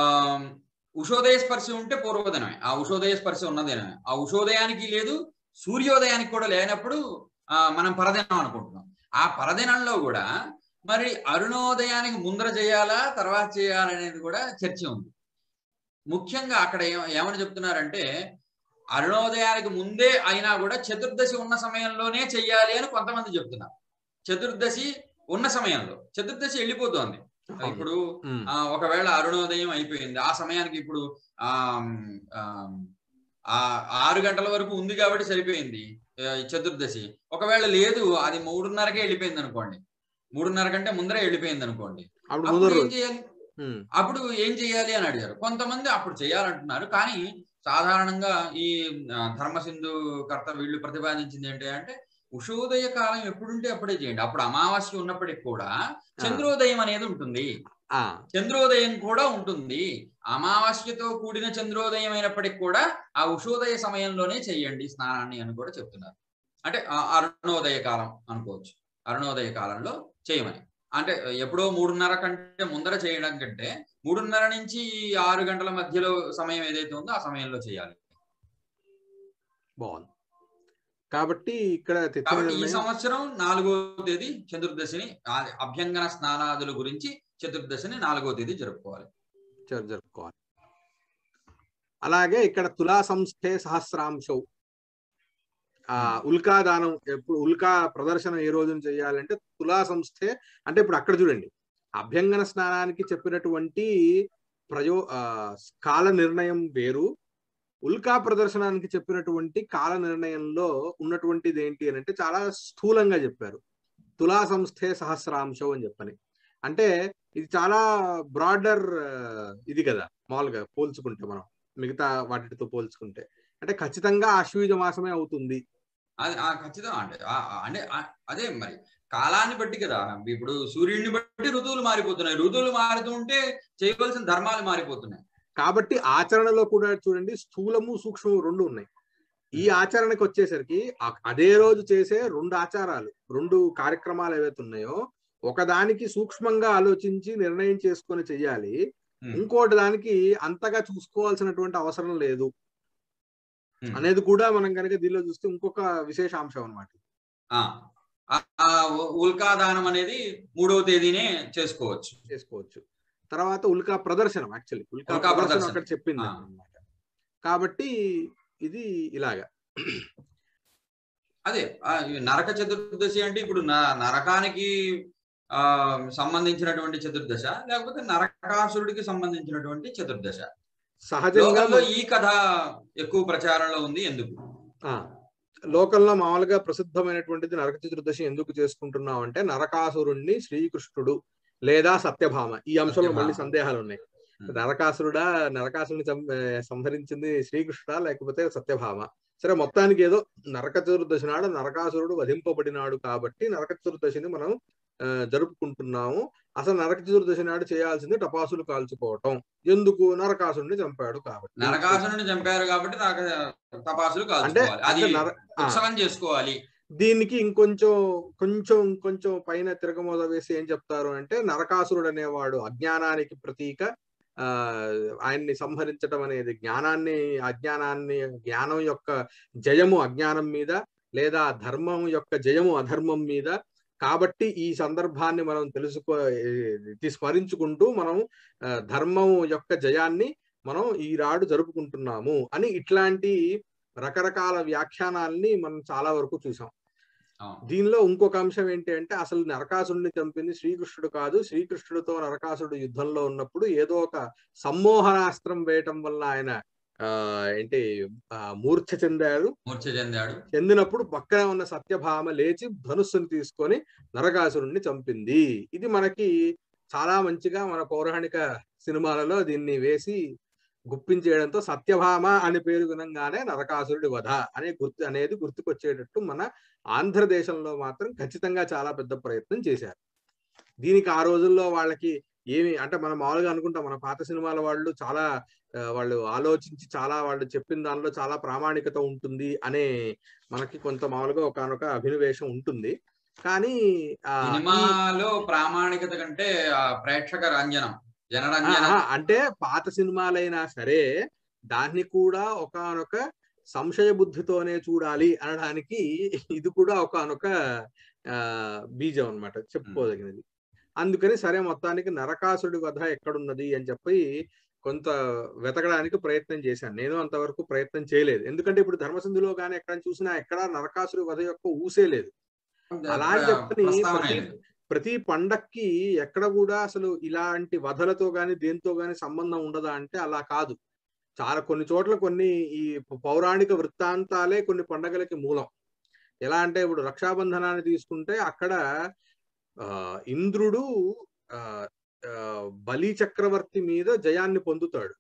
ఉషోదయ స్పర్శ ఉంటే పూర్వదినమే ఆ ఉషోదయ స్పర్శ ఉన్నదినమే ఆ ఉషోదయానికి లేదు సూర్యోదయానికి కూడా లేనప్పుడు ఆ మనం పరదినం అనుకుంటున్నాం ఆ పరదినంలో కూడా మరి అరుణోదయానికి ముందర చేయాలా తర్వాత చేయాలనేది కూడా చర్చ ఉంది ముఖ్యంగా అక్కడ ఏమ- ఏమని చెప్తున్నారంటే అరుణోదయానికి ముందే అయినా కూడా చతుర్దశి ఉన్న సమయంలోనే చెయ్యాలి అని కొంతమంది చెప్తున్నారు చతుర్దశి ఉన్న సమయంలో చతుర్దశి వెళ్ళిపోతోంది ఇప్పుడు ఉమ్, ఆ ఒకవేళ అరుణోదయం అయిపోయింది ఆ సమయానికి ఇప్పుడు ఆ ఆమ్, ఆ ఆరు గంటల వరకు ఉంది కాబట్టి సరిపోయింది ఆ, ఈ చతుర్దశి ఒకవేళ లేదు అది మూడున్నరకే వెళ్ళిపోయింది అనుకోండి మూడున్నర కంటే ముందరే వెళ్ళిపోయింది అనుకోండి అప్పుడు అప్పుడు ముందర ఏం రోజు చేయాలి ఉమ్, అప్పుడు ఏం చేయాలి అని అడిగారు కొంతమంది అప్పుడు చేయాలంటున్నారు కానీ సాధారణంగా ఈ ఆ, ధర్మసింధు కర్త వీళ్ళు ప్రతిపాదించింది ఏంటి అంటే ఉషోదయ కాలం ఎప్పుడుంటే అప్పుడే చేయండి అప్పుడు అమావాస్య ఉన్నప్పటికి కూడా చంద్రోదయం అనేది ఉంటుంది ఆ, చంద్రోదయం కూడా ఉంటుంది అమావాస్యతో కూడిన చంద్రోదయం అయినప్పటికి కూడా ఆ ఉషోదయ సమయంలోనే చెయ్యండి స్నానాన్ని అని కూడా చెప్తున్నారు అంటే ఆ అరుణోదయ కాలం అనుకోవచ్చు అరుణోదయ కాలంలో చేయమని అంటే ఎప్పుడో మూడున్నర కంటే ముందర చేయడం కంటే మూడున్నర నుంచి ఆరు గంటల మధ్యలో సమయం ఏదైతే ఉందో ఆ సమయంలో చేయాలి బాగుంది కాబట్టి ఇక్కడ తిథి కాబట్టి ఈ నిర్ణయం- సంవత్సరం నాలుగో తేదీ చతుర్దశిని ఆ అభ్యంగన స్నానాదుల గురించి చతుర్దశిని నాలుగో తేదీ జరుపుకోవాలి జరు- జరుపుకోవాలి అలాగే ఇక్కడ తులా సంస్థే సహస్రాంశం ఆ ఉల్కా దానం ఎప్పుడు ఉల్కా ప్రదర్శన ఏ రోజున చేయాలంటే తులా సంస్థే అంటే ఇప్పుడు అక్కడ చూడండి అభ్యంగన స్నానానికి చెప్పినటువంటి ప్రయో ఆ, కాల నిర్ణయం వేరు ఉల్కా ప్రదర్శనానికి చెప్పినటువంటి కాల నిర్ణయంలో ఉన్నటువంటిది ఏంటి అని అంటే చాలా స్థూలంగా చెప్పారు తులా సంస్థే సహస్రాంశం అని చెప్పని అంటే ఇది చాలా బ్రాడర్ ఇది కదా మామూలుగా పోల్చుకుంటే మనం మిగతా వాటితో పోల్చుకుంటే అంటే ఖచ్చితంగా ఆశ్వీజ మాసమే అవుతుంది అది ఆ ఖచ్చితం అంటే ఆ- ఆ- అంటే ఆ- అదే మరి కాలాన్ని బట్టి కదా ఇప్పుడు సూర్యుడిని బట్టి ఋతువులు మారిపోతున్నాయి ఋతువులు మారుతూ ఉంటే చేయవలసిన ధర్మాలు మారిపోతున్నాయి కాబట్టి ఆచరణలో కూడా చూడండి స్థూలము సూక్ష్మము రెండు ఉన్నాయి ఈ ఆచరణకి వచ్చేసరికి ఆ- అదే రోజు చేసే రెండు ఆచారాలు రెండు కార్యక్రమాలు ఏవైతే ఉన్నాయో ఒకదానికి సూక్ష్మంగా ఆలోచించి నిర్ణయం చేసుకొని చెయ్యాలి Hmm. ఇంకోటి దానికి అంతగా చూసుకోవాల్సినటువంటి అవసరం లేదు Hmm. అనేది కూడా మనం కనుక దీనిలో చూస్తే ఇంకొక విశేషాంశం అన్నమాట ఆ, ఆ- ఆ ఉ- ఉల్కా దానం అనేది మూడవ తేదీనే చేసుకోవచ్చు చేసుకోవచ్చు తర్వాత ఉల్కా ప్రదర్శనం యాక్చువల్లీ ఉల్కా ఉల్కా ప్రదర్శనం ప్రదర్శనం. అక్కడ చెప్పింది ఆ. అన్నమాట కాబట్టి ఇది ఇలాగా అదే ఆ, ఈ నరక చతుర్దశి అంటే ఇప్పుడు న- నరకానికి ఆ సంబంధించినటువంటి చతుర్దశ లేకపోతే నరకాసురుడికి సంబంధించినటువంటి చతుర్దశ సహజంగా లోకంలో ఈ కథ ఎక్కువ ప్రచారంలో ఉంది ఎందుకు ఆ, లోకంలో మామూలుగా ప్రసిద్ధమైనటువంటిది నరక చతుర్దశి ఎందుకు చేసుకుంటున్నాం అంటే నరకాసురుణ్ణి శ్రీకృష్ణుడు లేదా సత్యభామ ఈ అంశంలో సత్యభామ. మళ్ళీ సందేహాలు ఉన్నాయి Hmm. నరకాసురుడా నరకాసురుని సం- ఏ, సంహరించింది శ్రీకృష్ణుడా లేకపోతే సత్యభామ సరే మొత్తానికి ఏదో నరక చతుర్దశి నాడు నరకాసురుడు వధింపబడినాడు కాబట్టి నరక చతుర్దశిని మనం ఆ, జరుపుకుంటున్నాము అసలు నరక చతుర్దశి నాడు చేయాల్సింది టపాసులు కాల్చుకోవటం ఎందుకు నరకాసురుడిని చంపాడు కాబట్టి నరకాసురుడిని చంపారు కాబట్టి నరక తపాసులు అంటే కాల్చుకోవాలి అది అంటే నర- ఆ. ఉత్సవం చేసుకోవాలి దీనికి ఇంకొంచెం కొంచెం కొంచెం పైన తిరగమోద వేసి ఏం చెప్తారు అంటే నరకాసురుడు అనేవాడు అజ్ఞానానికి ప్రతీక ఆ ఆయన్ని సంహరించడం అనేది జ్ఞానాన్ని అజ్ఞానాన్ని జ్ఞానం యొక్క జయము అజ్ఞానం మీద లేదా ధర్మం యొక్క జయము అధర్మం మీద కాబట్టి ఈ సందర్భాన్ని మనం తెలుసుకో ఇది స్మరించుకుంటూ మనం ఆ, ధర్మం యొక్క జయాన్ని మనం ఈనాడు జరుపుకుంటున్నాము అని ఇట్లాంటి రకరకాల వ్యాఖ్యానాల్ని మనం చాలా వరకు చూసాం అవును. దీనిలో ఇంకొక అంశం ఏంటి అంటే అసలు నరకాసురుడిని చంపింది శ్రీకృష్ణుడు కాదు శ్రీకృష్ణుడితో నరకాసురుడు యుద్ధంలో ఉన్నప్పుడు ఏదో ఒక సమ్మోహనాస్త్రం వేయటం వల్ల ఆయన ఆ ఏంటి ఆ, మూర్ఛ చెందాడు మూర్ఛ చెందాడు చెందినప్పుడు పక్కన ఉన్న సత్యభామ లేచి ధనుస్సుని తీసుకొని నరకాసురుణ్ణి చంపింది ఇది మనకి చాలా మంచిగా మన పౌరాణిక సినిమాలలో దీన్ని వేసి గుప్పించేయడంతో సత్యభామ అనే పేరు వినంగానే నరకాసురుడి వధ అనే గుర్తు అనేది గుర్తుకొచ్చేటట్టు మన ఆంధ్రదేశంలో మాత్రం ఖచ్చితంగా చాలా పెద్ద ప్రయత్నం చేశారు దీనికి ఆ రోజుల్లో వాళ్ళకి ఏమి అంటే మనం మామూలుగా అనుకుంటాం మన పాత సినిమాల వాళ్ళు చాలా ఆ, వాళ్ళు ఆలోచించి చాలా వాళ్ళు చెప్పిన దానిలో చాలా ప్రామాణికత ఉంటుంది అనే మనకి కొంత మామూలుగా ఒకనొక అభినవేశం ఉంటుంది కానీ ఆ, ఈ- సినిమాలో ప్రామాణికత కంటే ఆ ప్రేక్షక రంజనం జనరంజన ఆహా, అంటే పాత సినిమాలైనా సరే దాన్ని కూడా ఒకనొక సంశయ బుద్ధితోనే చూడాలి అనడానికి ఇది కూడా ఒకనొక ఆ బీజం అన్నమాట చెప్పుకోదగినది అందుకని సరే మొత్తానికి నరకాసుడి వధ ఎక్కడున్నది అని చెప్పి కొంత వెతకడానికి ప్రయత్నం చేశాను నేను అంతవరకు ప్రయత్నం చేయలేదు ఎందుకంటే ఇప్పుడు ధర్మసింధులో కానీ ఎక్కడ చూసినా ఎక్కడ నరకాసుడి వధ యొక్క ఊసే లేదు అలా అని చెప్పని ప్రస్తావన ప్రతి- లేదు. ప్రతి పండక్కి ఎక్కడ కూడా అసలు ఇలాంటి వధలతో గాని దేంతో గాని సంబంధం ఉండదా అంటే అలా కాదు చాలా కొన్ని చోట్ల కొన్ని ఈ పౌరాణిక వృత్తాంతాలే కొన్ని పండగలకి మూలం ఎలా అంటే ఇప్పుడు రక్షాబంధనాన్ని తీసుకుంటే అక్కడ ఆ ఇంద్రుడు ఆ ఆ, బలి చక్రవర్తి మీద జయాన్ని పొందుతాడు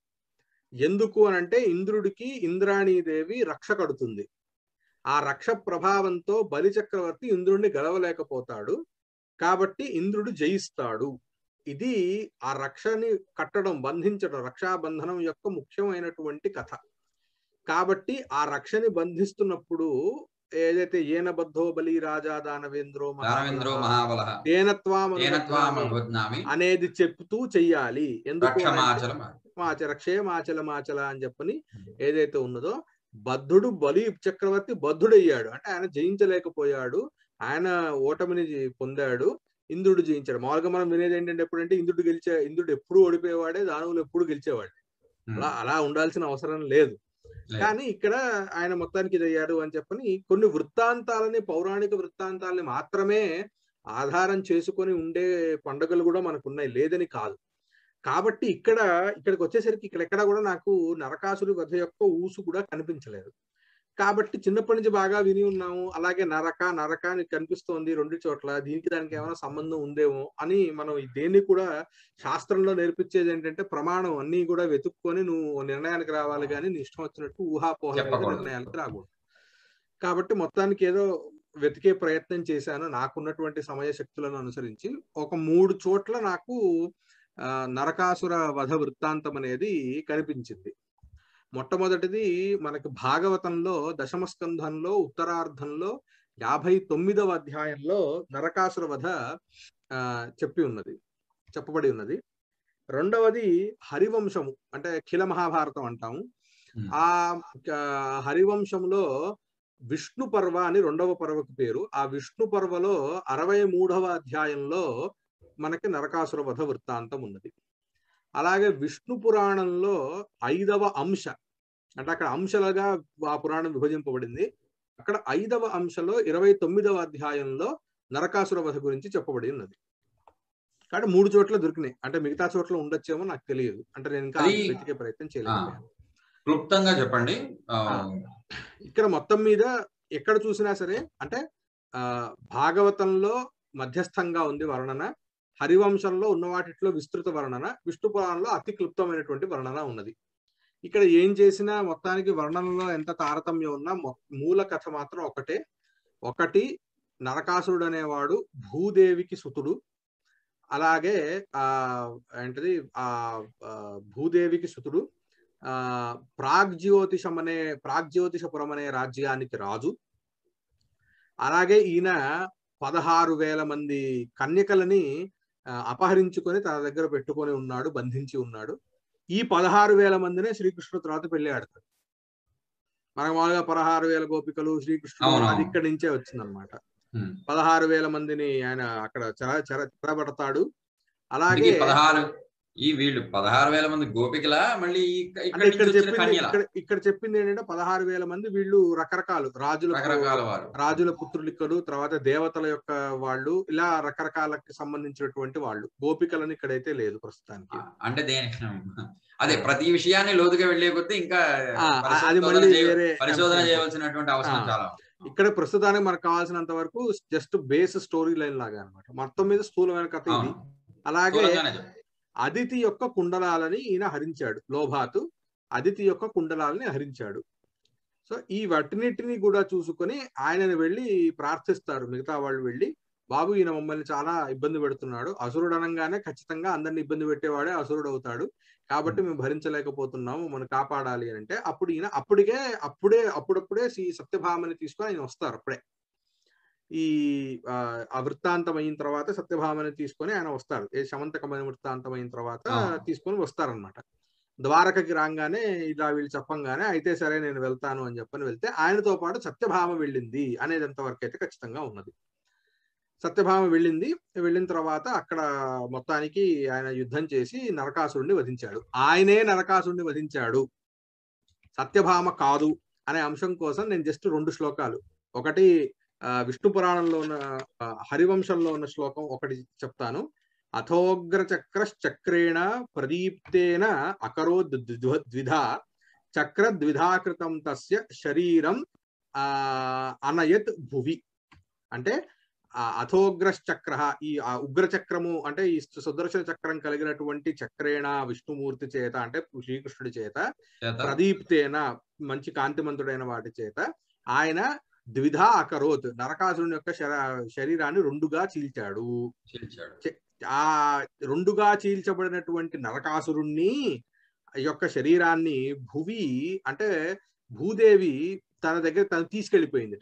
ఎందుకు అని అంటే ఇంద్రుడికి ఇంద్రాణీదేవి రక్ష కడుతుంది ఆ రక్ష ప్రభావంతో బలి చక్రవర్తి ఇంద్రుడిని గెలవలేకపోతాడు కాబట్టి ఇంద్రుడు జయిస్తాడు ఇది ఆ రక్షని కట్టడం బంధించడం రక్షాబంధనం యొక్క ముఖ్యమైనటువంటి కథ కాబట్టి ఆ రక్షని బంధిస్తున్నప్పుడు ఏదైతే ఏనబద్ధో బలి రాజా దానవేంద్రో దానవేంద్రో మహాబల తేనత్వామ ఏనత్వామీ అనేది చెప్తూ చెయ్యాలి ఎందుకు అంటే- రక్షమాచలం మాచల క్షేమాచల మాచల అని చెప్పని ఏదైతే ఉన్నదో బద్ధుడు బలి చక్రవర్తి బద్ధుడయ్యాడు అంటే ఆయన జయించలేకపోయాడు ఆయన ఓటమిని జి- పొందాడు ఇంద్రుడు జయించాడు మామూలుగా మనం వినేది ఏంటంటే ఎప్పుడంటే ఇంద్రుడు గెలిచే ఇంద్రుడు ఎప్పుడు ఓడిపోయేవాడే దానవులు ఎప్పుడు గెలిచేవాడు అలా అలా ఉండాల్సిన అవసరం లేదు లేదు. కానీ ఇక్కడ ఆయన మొత్తానికి ఇది అయ్యాడు అని చెప్పని కొన్ని వృత్తాంతాలని పౌరాణిక వృత్తాంతాలని మాత్రమే ఆధారం చేసుకొని ఉండే పండుగలు కూడా మనకు ఉన్నాయి లేదని కాదు కాబట్టి ఇక్కడ ఇక్కడికి వచ్చేసరికి ఇక్కడ ఎక్కడ కూడా నాకు నరకాసుడి వధ యొక్క ఊసు కూడా కనిపించలేదు కాబట్టి చిన్నప్పటి నుంచి బాగా విని ఉన్నాము అలాగే నరక నరక అని కనిపిస్తోంది రెండు చోట్ల దీనికి దానికి ఏమైనా సంబంధం ఉందేమో అని మనం దేన్ని కూడా శాస్త్రంలో నేర్పించేది ఏంటంటే ప్రమాణం అన్ని కూడా వెతుక్కొని నువ్వు నిర్ణయానికి రావాలి కానీ నీ ఇష్టం వచ్చినట్టు ఊహాపోహల చెప్పకూడదు. నిర్ణయాలకు రాకూడదు కాబట్టి మొత్తానికి ఏదో వెతికే ప్రయత్నం చేశాను నాకున్నటువంటి సమయ శక్తులను అనుసరించి ఒక మూడు చోట్ల నాకు ఆ, నరకాసుర వధ వృత్తాంతం అనేది కనిపించింది మొట్టమొదటిది మనకి భాగవతంలో దశమ స్కంధంలో ఉత్తరార్ధంలో యాభై తొమ్మిదవ అధ్యాయంలో నరకాసుర వధ ఆ, చెప్పి ఉన్నది చెప్పబడి ఉన్నది రెండవది హరివంశము అంటే అఖిల మహాభారతం అంటాము ఉమ్. ఆ ఆ, హరివంశంలో విష్ణు పర్వ అని రెండవ పర్వకు పేరు ఆ విష్ణు పర్వలో అరవై మూడవ అధ్యాయంలో మనకి నరకాసుర వధ వృత్తాంతం ఉన్నది అలాగే విష్ణు పురాణంలో ఐదవ అంశ అంటే అక్కడ అంశాలుగా ఆ పురాణం విభజింపబడింది అక్కడ ఐదవ అంశలో ఇరవై తొమ్మిదవ అధ్యాయంలో నరకాసుర వధ గురించి చెప్పబడి ఉన్నది కాబట్టి మూడు చోట్ల దొరికినాయి అంటే మిగతా చోట్ల ఉండొచ్చేమో నాకు తెలియదు అంటే నేను ఇంకా అది- వెతికే ప్రయత్నం చేయలేదు క్లుప్తంగా చెప్పండి ఆ, ఆ. ఇక్కడ మొత్తం మీద ఎక్కడ చూసినా సరే అంటే ఆ భాగవతంలో మధ్యస్థంగా ఉంది వర్ణన హరివంశంలో ఉన్న వాటిలో విస్తృత వర్ణన విష్ణు పురాణంలో అతి క్లుప్తమైనటువంటి వర్ణన ఉన్నది ఇక్కడ ఏం చేసినా మొత్తానికి వర్ణనలో ఎంత తారతమ్యం ఉన్నా మొ- మూల కథ మాత్రం ఒకటే ఒకటి నరకాసురుడు అనేవాడు భూదేవికి సుతుడు అలాగే ఆ ఏంటిది ఆ ఆ, భూదేవికి సుతుడు ఆ ప్రాగ్జ్యోతిషం అనే ప్రాగ్జ్యోతిషపురం అనే రాజ్యానికి రాజు అలాగే ఈయన పదహారు వేల మంది కన్యకలని ఆ, అపహరించుకొని తన దగ్గర పెట్టుకొని ఉన్నాడు బంధించి ఉన్నాడు ఈ పదహారు వేల మందినే శ్రీకృష్ణుడు తర్వాత పెళ్లి ఆడతాడు మనకు మామూలుగా పదహారు వేల గోపికలు శ్రీకృష్ణుడు అవునవును. అది ఇక్కడి నుంచే వచ్చిందనమాట ఉమ్. పదహారు వేల మందిని ఆయన అక్కడ చెర చెర చెరబడతాడు ఇంతకీ అలాగే పదహారు ఈ వీళ్ళు పదహారు వేల మంది గోపికలా మళ్ళీ ఇక్క- అంటే ఇక్కడి ఇక్కడ నుంచి వచ్చిన చెప్పింది కన్యల ఇక్కడ ఇక్కడ చెప్పింది ఏంటంటే పదహారు వేల మంది వీళ్ళు రకరకాలు రాజుల రకరకాల వారు రాజుల పుత్రులిక్కలు తర్వాత దేవతల యొక్క వాళ్ళు ఇలా రకరకాలకి సంబంధించినటువంటి వాళ్ళు గోపికలను ఇక్కడైతే లేదు ప్రస్తుతానికి ఆ, అంటే దేని అదే ప్రతి విషయాన్ని లోతుగా వెళ్లే కొద్దీ ఇంకా ఆ, పరిశోధన అది మళ్ళీ చేయ- వేరే పరిశోధన అంశం. చేయవలసినటువంటి అవసరం ఆ. చాలా ఉంది. ఇక్కడ ప్రస్తుతానికి మనకు కావాల్సినంత వరకు జస్ట్ బేస్ స్టోరీ లైన్ లాగా అన్నమాట మొత్తం మీద స్థూలమైన కథ ఇది అవును. అలాగే స్థూలంగానే చెప్పు. అదితి యొక్క కుండలాలని ఈయన హరించాడు లోభాతు అదితి యొక్క కుండలాలని హరించాడు సో ఈ వాటినిటిని కూడా చూసుకొని ఆయనని వెళ్ళి ప్రార్థిస్తారు మిగతా వాళ్ళు వెళ్ళి బాబు ఈయన మమ్మల్ని చాలా ఇబ్బంది పెడుతున్నాడు అసురుడు అనగానే ఖచ్చితంగా అందరిని ఇబ్బంది పెట్టేవాడే అసురుడు అవుతాడు కాబట్టి మేము భరించలేకపోతున్నాము మనం కాపాడాలి అని అంటే అప్పుడు ఈయన అప్పటికే అప్పుడే అప్పుడప్పుడే శ్రీ సత్యభామని తీసుకొని ఆయన వస్తారు అప్పుడే ఈ ఆ, ఆ వృత్తాంతం అయిన తర్వాత సత్యభామని తీసుకొని ఆయన వస్తారు ఏ శమంతకమైన వృత్తాంతం అయిన తర్వాత ఆ. తీసుకొని వస్తారనమాట ద్వారకకి రాగానే ఇలా వీళ్ళు చెప్పంగానే అయితే సరే నేను వెళ్తాను అని చెప్పని వెళ్తే ఆయనతో పాటు సత్యభామ వెళ్ళింది అనేది ఎంతవరకు అయితే ఖచ్చితంగా ఉన్నది సత్యభామ వెళ్ళింది వెళ్ళిన తర్వాత అక్కడ మొత్తానికి ఆయన యుద్ధం చేసి నరకాసురుణ్ణి వధించాడు ఆయనే నరకాసురుణ్ణి వధించాడు సత్యభామ కాదు అనే అంశం కోసం నేను జస్ట్ రెండు శ్లోకాలు ఒకటి ఆ, విష్ణు పురాణంలో ఉన్న ఆ, హరివంశంలో ఉన్న శ్లోకం ఒకటి చెప్తాను అథోగ్ర చక్రేణ ప్రదీప్తేన అకరోద్ ద్విధ- ద్విధా చక్ర ద్విధాకృతం తస్య శరీరం ఆ అనయత్ భువి అంటే ఆ అథోగ్ర చక్ర ఈ ఆ ఉగ్ర చక్రము అంటే ఈ సుదర్శన చక్రం కలిగినటువంటి చక్రేణ విష్ణుమూర్తి చేత అంటే శ్రీకృష్ణుడి చేత చేత ప్రదీప్తేన మంచి కాంతిమంతుడైన వాటి చేత ఆయన ద్విధా అకరోత్ నరకాసురుని యొక్క శర- శరీరాన్ని రెండుగా చీల్చాడు చీల్చాడు ఆ రెండుగా చీల్చబడినటువంటి నరకాసురుణ్ణి యొక్క శరీరాన్ని భువి అంటే భూదేవి తన దగ్గర తను తీసుకెళ్లిపోయిందిట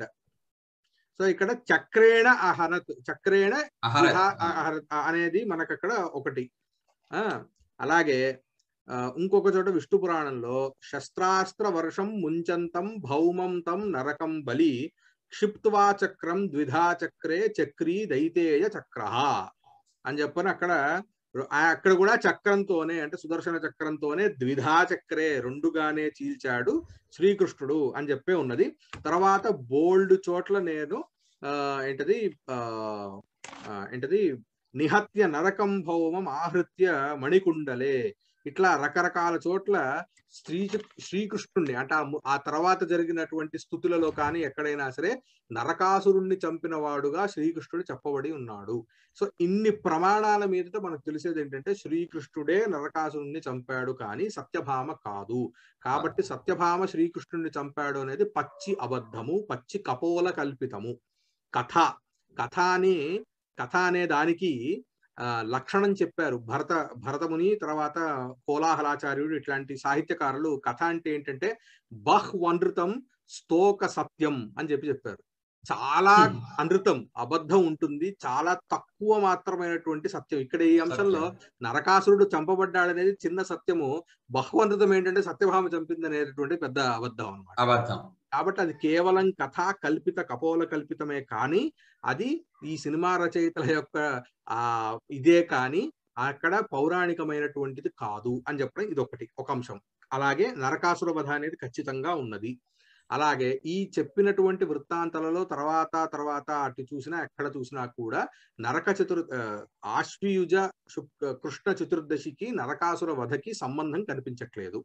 సో ఇక్కడ చక్రేణ అహరత్ చక్రేణ అహర విధా అహరత్ అనేది మనకు అక్కడ ఒకటి ఆ అలాగే ఆ, ఇంకొక చోట విష్ణు పురాణంలో శస్త్రాస్త్ర వర్షం ముంచంతం భౌమం తం నరకం బలి క్షిప్త్వా చక్రం ద్విధా చక్రే చక్రీ దైతేయ చక్ర అని చెప్పని అక్కడ ఆ అక్కడ కూడా చక్రంతోనే అంటే సుదర్శన చక్రంతోనే ద్విధా చక్రే రెండుగానే చీల్చాడు శ్రీకృష్ణుడు అని చెప్పే ఉన్నది తర్వాత బోల్డ్ చోట్ల నేను ఆ ఏంటది ఆ ఆ, ఏంటది నిహత్య నరకం భౌమం ఆహృత్య మణికుండలే ఇట్లా రకరకాల చోట్ల శ్రీ శ్రీకృష్ణుణ్ణి అంటే ఆ ము- ఆ తర్వాత జరిగినటువంటి స్థుతులలో కానీ ఎక్కడైనా సరే నరకాసురుణ్ణి చంపిన వాడుగా శ్రీకృష్ణుడు చెప్పబడి ఉన్నాడు సో ఇన్ని ప్రమాణాల మీదట మనకు తెలిసేది ఏంటంటే శ్రీకృష్ణుడే నరకాసురుణ్ణి చంపాడు కానీ సత్యభామ కాదు కాబట్టి సత్యభామ శ్రీకృష్ణుడిని చంపాడు అనేది పచ్చి అబద్ధము పచ్చి కపోల కల్పితము కథ కథ అనే కథ అనే దానికి ఆ లక్షణం చెప్పారు భరత భరతముని తర్వాత కోలాహలాచార్యుడు ఇట్లాంటి సాహిత్యకారులు కథ అంటే ఏంటంటే బహ్ అనృతం స్తోక సత్యం అని చెప్పి చెప్పారు చాలా Hmm. అనృతం అబద్ధం ఉంటుంది చాలా తక్కువ మాత్రమైనటువంటి సత్యం ఇక్కడ ఈ అంశంలో నరకాసురుడు చంపబడ్డాడనేది చిన్న సత్యము బహువనృతం ఏంటంటే సత్యభామ చంపింది అనేటువంటి పెద్ద అబద్ధం అన్నమాట అబద్ధం కాబట్టి అది కేవలం కథ కల్పిత కపోల కల్పితమే కానీ అది ఈ సినిమా రచయితల యొక్క ఆ ఇదే కానీ అక్కడ పౌరాణికమైనటువంటిది కాదు అని చెప్పడం ఇది ఒకటి ఒక అంశం అలాగే నరకాసుర వధ అనేది ఖచ్చితంగా ఉన్నది అలాగే ఈ చెప్పినటువంటి వృత్తాంతాలలో తర్వాత తర్వాత అటు చూసినా ఎక్కడ చూసినా కూడా నరక చతుర్ ఆ, ఆశ్వయుజ శుక్- కృష్ణ చతుర్దశికి నరకాసుర వధకి సంబంధం కనిపించట్లేదు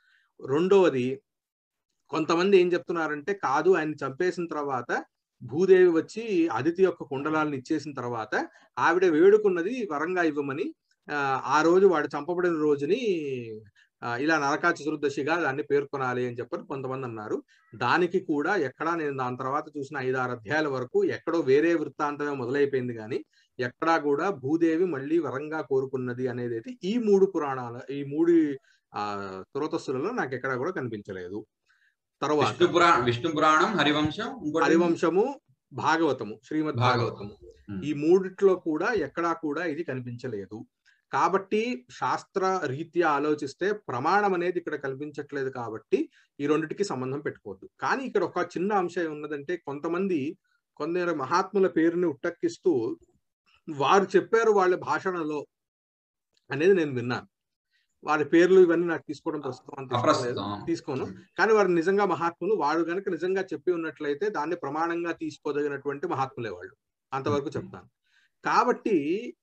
రెండవది కొంతమంది ఏం చెప్తున్నారంటే కాదు ఆయన చంపేసిన తర్వాత భూదేవి వచ్చి అదితి యొక్క కుండలాలను ఇచ్చేసిన తర్వాత ఆవిడ వేడుకున్నది వరంగా ఇవ్వమని ఆ, ఆ రోజు వాడు చంపబడిన రోజుని ఆ, ఇలా నరకా చతుర్దశిగా దాన్ని పేర్కొనాలి అని చెప్పని కొంతమంది అన్నారు దానికి కూడా ఎక్కడా నేను దాని తర్వాత చూసిన ఐదారు అధ్యాయాల వరకు ఎక్కడో వేరే వృత్తాంతమే మొదలైపోయింది కానీ ఎక్కడా కూడా భూదేవి మళ్ళీ వరంగా కోరుకున్నది అనేది అయితే ఈ మూడు పురాణాల ఈ మూడు ఆ త్రోతస్సులలో నాకు ఎక్కడా కూడా కనిపించలేదు తర్వాత విష్ణు పురాణం విష్ణు పురాణం హరివంశం ఇంకోటి హరివంశము భాగవతము శ్రీమద్ భాగవతం. భాగవతము ఉమ్. ఈ మూడిట్లో కూడా ఎక్కడా కూడా ఇది కనిపించలేదు కాబట్టి శాస్త్ర రీత్యా ఆలోచిస్తే ప్రమాణం అనేది ఇక్కడ కనిపించట్లేదు కాబట్టి ఈ రెండిటికి సంబంధం పెట్టుకోవద్దు కానీ ఇక్కడ ఒక చిన్న అంశం ఉన్నదంటే కొంతమంది కొందరు మహాత్ముల పేరుని ఉట్టక్కిస్తూ వారు చెప్పారు వాళ్ళ భాషణలో అనేది నేను విన్నాను వారి పేర్లు ఇవన్నీ నాకు తీసుకోవడం ప్రస్తుతం అంత ఇష్టం లేదు. అప్రస్తుతం. తీసుకోను కానీ వారు నిజంగా మహాత్ములు వాడు గనక నిజంగా చెప్పి ఉన్నట్లయితే దాన్ని ప్రమాణంగా తీసుకోదగినటువంటి మహాత్ములే వాళ్ళు అంతవరకు చెప్తాను కాబట్టి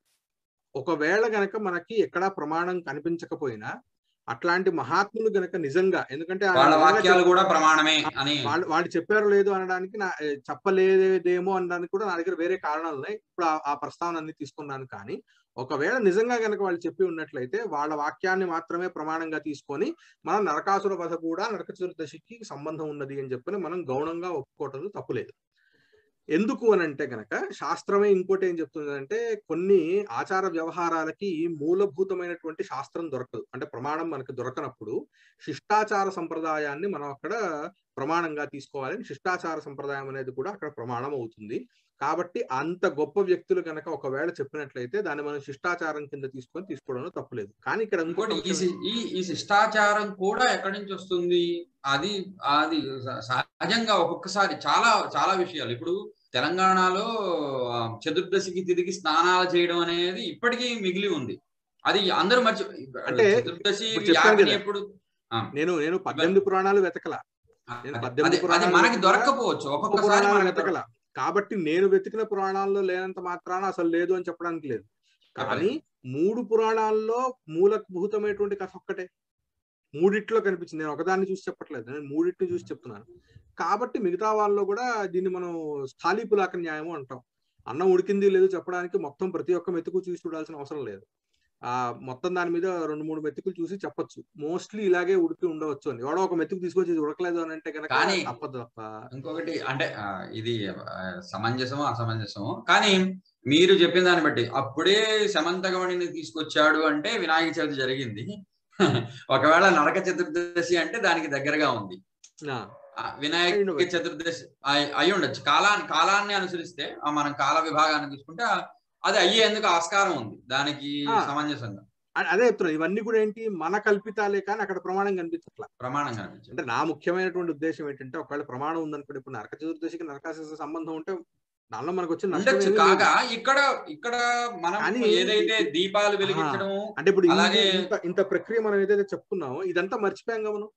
ఒకవేళ గనక మనకి ఎక్కడా ప్రమాణం కనిపించకపోయినా అట్లాంటి మహాత్ములు గనక నిజంగా ఎందుకంటే ఆయన వాళ్ళ నిజంగా వాక్యాలు కూడా ప్రమాణమే అని వాళ్ళు వాళ్ళు చెప్పారు లేదు అనడానికి నా ఏ, చెప్పలేదేమో అనడానికి కూడా నా దగ్గర వేరే కారణాలు ఉన్నాయి ఇప్పుడు ఆ- ఆ ప్రస్తావన అన్ని తీసుకున్నాను కానీ ఒకవేళ నిజంగా గనక వాళ్ళు చెప్పి ఉన్నట్లయితే వాళ్ళ వాక్యాన్ని మాత్రమే ప్రమాణంగా తీసుకొని మనం నరకాసుర వధ కూడా నరక చతుర్దశికి సంబంధం ఉన్నది అని చెప్పని మనం గౌణంగా ఒప్పుకోవటం తప్పులేదు ఎందుకు అని అంటే గనక శాస్త్రమే ఇంకోటి ఏం చెప్తుందంటే కొన్ని ఆచార వ్యవహారాలకి మూలభూతమైనటువంటి శాస్త్రం దొరకదు అంటే ప్రమాణం మనకు దొరకనప్పుడు శిష్టాచార సంప్రదాయాన్ని మనం అక్కడ ప్రమాణంగా తీసుకోవాలి శిష్టాచార సంప్రదాయం అనేది కూడా అక్కడ ప్రమాణం అవుతుంది కాబట్టి అంత గొప్ప వ్యక్తులు కనుక ఒకవేళ చెప్పినట్లయితే దాన్ని మనం శిష్టాచారం కింద తీసుకొని తీసుకోవడంలో తప్పులేదు కానీ ఇక్కడ ఇంకోటి ఇంకోటి ఈ శి- ఈ ఈ శిష్టాచారం కూడా ఎక్కడి నుంచి వస్తుంది అది అది స- సహజంగా ఒక్కొక్కసారి చాలా చాలా విషయాలు ఇప్పుడు తెలంగాణలో ఆ, చతుర్దశికి తిరిగి స్నానాలు చేయడం అనేది ఇప్పటికీ మిగిలి ఉంది అది అందరూ మర్చి అంటే చతుర్దశి ఇప్పుడు చెప్పాను వ్యాపిని కదా. ఎప్పుడు నేను నేను పద్దెనిమిది పురాణాలు వెతకల నేను అది- పద్దెనిమిది అది- అది పురాణాలు మనకి వెతకలా, దొరకపోవచ్చు గొప్ప ఒక్కొక్కసారి పురాణాలు మనకి వెతకల కాబట్టి నేను వెతికిన పురాణాల్లో లేనంత మాత్రాన అసలు లేదు అని చెప్పడానికి లేదు కానీ మూడు పురాణాల్లో మూలభూతమైనటువంటి కథ ఒక్కటే మూడిట్లో కనిపించింది నేను ఒకదాన్ని చూసి చెప్పట్లేదు నేను మూడిట్ని చూసి చెప్తున్నాను కాబట్టి మిగతా వాళ్ళలో కూడా దీన్ని మనం స్థాళీపులాక న్యాయము అంటాం అన్నం ఉడికింది లేదు చెప్పడానికి మొత్తం ప్రతి ఒక్క మెతుకు చూసి చూడాల్సిన అవసరం లేదు ఆ మొత్తం దాని మీద రెండు మూడు మెతుకులు చూసి చెప్పొచ్చు మోస్ట్లీ ఇలాగే ఉడికి ఉండవచ్చు అని ఎవడో ఒక మెతుకు తీసుకొచ్చి ఇది ఉడకలేదు అని అంటే కనుక కానీ- తప్పదు తప్ప ఇంకొకటి అంటే ఆ, ఇది ఆ, సమంజసమో అసమంజసమో కానీ మీరు చెప్పిన దాన్ని బట్టి అప్పుడే సమంతగమణిని తీసుకొచ్చాడు అంటే వినాయక చవితి జరిగింది ఒకవేళ నరక చతుర్దశి అంటే దానికి దగ్గరగా ఉంది ఆ, ఆ, వినాయక ఉండవచ్చు. చతుర్దశి అయి- అయి ఉండొచ్చు కాలాన్ని కాలాన్ని అనుసరిస్తే ఆ, మనం కాల విభాగాన్ని తీసుకుంటే ఆ, అది అయ్యేందుకు ఆస్కారం ఉంది దానికి ఆ. సమంజసంగా అ- అదే చెప్తున్నా ఇవన్నీ కూడా ఏంటి మన కల్పితాలే కానీ అక్కడ ప్రమాణం కనిపించట్లా ప్రమాణంగా అనిపించింది అంటే నా ముఖ్యమైనటువంటి ఉద్దేశం ఏంటంటే ఒకవేళ ప్రమాణం ఉందనుకోండి ఇప్పుడు నరక చతుర్దశికి నరకాసుర సంబంధం ఉంటే దానిలో మనకు వచ్చిన నష్టం ఉండొచ్చు ఏమీ లేదు. కాగా ఇక్కడ ఇక్కడ మనం కానీ ఏదైతే ఇది- దీపాలు వెలిగించడం అంటే ఇప్పుడు ఈ- అలాగే- ఇంత ఇంత ప్రక్రియ మనం ఏదైతే చెప్పుకున్నామో ఇదంతా మర్చిపోయాంగా మనం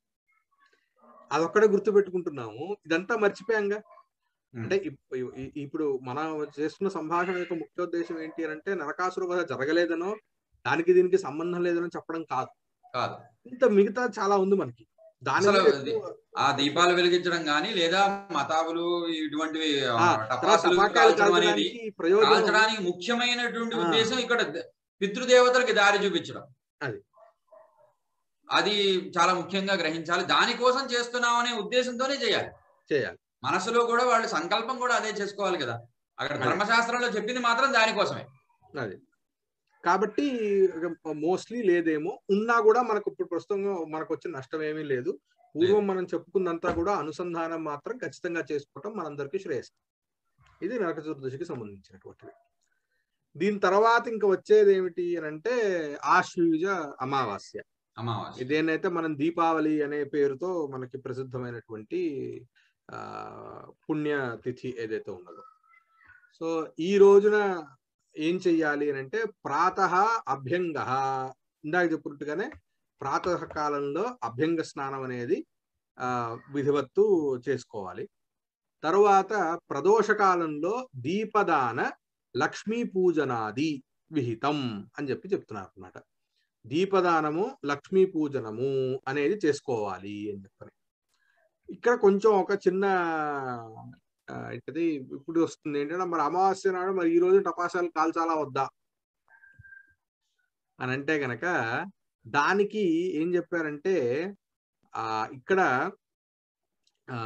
అదొక్కడే గుర్తు పెట్టుకుంటున్నాము ఇదంతా మర్చిపోయాంగా అంటే ఇప్- ఇ- ఇప్పుడు మనం చేస్తున్న సంభాషణ యొక్క ముఖ్య ఉద్దేశం ఏంటి అని అంటే నరకాసుర వధ జరగలేదనో దానికి దీనికి సంబంధం లేదనో చెప్పడం కాదు కాదు ఇంత మిగతా చాలా ఉంది మనకి దాని అసలు మీద అది- ఎక్కువ- ఆ దీపాలు వెలిగించడం గాని లేదా మతాబులు ఇటువంటివి ఆ, ఆ, తర్వాత టపాసులు టపాకాయలు కాల్చడం అనేది కాల్చడానికి ప్రయోజనం కాల్చడానికి ముఖ్యమైనటువంటి ఆ. ఉద్దేశం ఇక్కడ ద- పితృదేవతలకి దారి చూపించడం అది. అది చాలా ముఖ్యంగా గ్రహించాలి దానికోసం చేస్తున్నాం అనే ఉద్దేశంతోనే చేయాలి చేయాలి మనసులో కూడా వాళ్ళు సంకల్పం కూడా అదే చేసుకోవాలి కదా అక్కడ అదే. ధర్మశాస్త్రంలో చెప్పింది మాత్రం దానికోసమే అది కాబట్టి మోస్ట్లీ లేదేమో ఉన్నా కూడా మనకు ఇప్పుడు ప్రస్తుతం మనకు వచ్చిన నష్టం ఏమీ లేదు పూర్వం మనం చెప్పుకున్నంతా కూడా అనుసంధానం మాత్రం ఖచ్చితంగా చేసుకోవటం మనందరికీ శ్రేయస్కరం ఇది నరక చతుర్దశికి సంబంధించినటువంటిది దీని తర్వాత ఇంకా వచ్చేది ఏమిటి అని అంటే ఆశ్వయుజ అమావాస్య అమావాస్య ఇదేనైతే మనం దీపావళి అనే పేరుతో మనకి ప్రసిద్ధమైనటువంటి ఆ పుణ్య తిథి ఏదైతే ఉన్నదో సో ఈ రోజున ఏం చెయ్యాలి అని అంటే ప్రాత అభ్యంగ ఇందాక చెప్పున్నట్టుగానే ప్రాతः కాలంలో అభ్యంగ స్నానం అనేది ఆ విధివత్తు చేసుకోవాలి తరువాత ప్రదోష కాలంలో దీపదాన లక్ష్మీ పూజనాది విహితం అని చెప్పి చెప్తున్నారు అనమాట దీపదానము లక్ష్మీ పూజనము అనేది చేసుకోవాలి అని చెప్పని ఇక్కడ కొంచెం ఒక చిన్న ఆ, ఏంటది ఇప్పుడు వస్తుంది ఏంటంటే మరి అమావాస్య నాడు మరి ఈ రోజు టపాసాలు కాల్చాలా వద్దా అని అంటే గనక దానికి ఏం చెప్పారంటే ఆ ఇక్కడ ఆ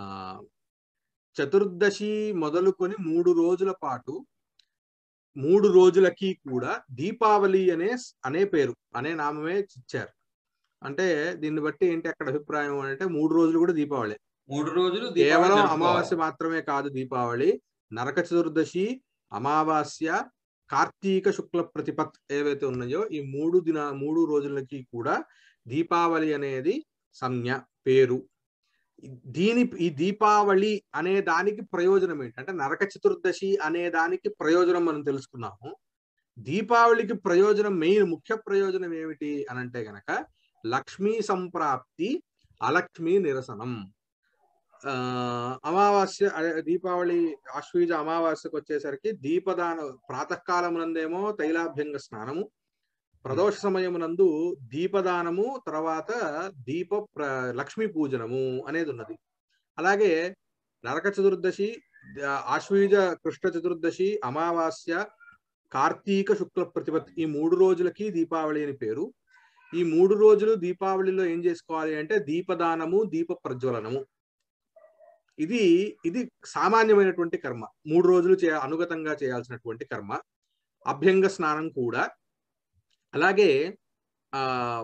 చతుర్దశి మొదలుకొని మూడు రోజుల పాటు మూడు రోజులకి కూడా దీపావళి అనే అనే పేరు అనే నామమే ఇచ్చారు అంటే దీన్ని బట్టి ఏంటి అక్కడ అభిప్రాయం అంటే మూడు రోజులు కూడా దీపావళి మూడు రోజులు దీపావళి కేవలం జరుపుకోవాలి. అమావాస్య మాత్రమే కాదు దీపావళి నరక చతుర్దశి అమావాస్య కార్తీక శుక్ల ప్రతిపత్ ఏవైతే ఉన్నాయో ఈ మూడు దిన మూడు రోజులకి కూడా దీపావళి అనేది సంజ్ఞ పేరు దీని ఈ దీపావళి అనే దానికి ప్రయోజనం ఏంటి అంటే నరక చతుర్దశి అనే దానికి ప్రయోజనం మనం తెలుసుకున్నాము దీపావళికి ప్రయోజనం మెయిన్ ముఖ్య ప్రయోజనం ఏమిటి అని అంటే గనక లక్ష్మీ సంప్రాప్తి అలక్ష్మీ నిరసనం ఆ అమావాస్య అదే దీపావళి ఆశ్వీజ అమావాస్యకు వచ్చేసరికి దీపదాన ప్రాతకాలమునందేమో తైలాభ్యంగ స్నానము ప్రదోష సమయమునందు దీపదానము తర్వాత దీప ప్ర లక్ష్మీ పూజనము అనేది ఉన్నది అలాగే నరక చతుర్దశి ఆ, ఆశ్వీజ కృష్ణ చతుర్దశి అమావాస్య కార్తీక శుక్ల ప్రతిపత్తి ఈ మూడు రోజులకి దీపావళి అని పేరు ఈ మూడు రోజులు దీపావళిలో ఏం చేసుకోవాలి అంటే దీపదానము దీప ప్రజ్వలనము ఇది ఇది సామాన్యమైనటువంటి కర్మ మూడు రోజులు చే అనుగతంగా చేయాల్సినటువంటి కర్మ అభ్యంగ స్నానం కూడా అలాగే ఆ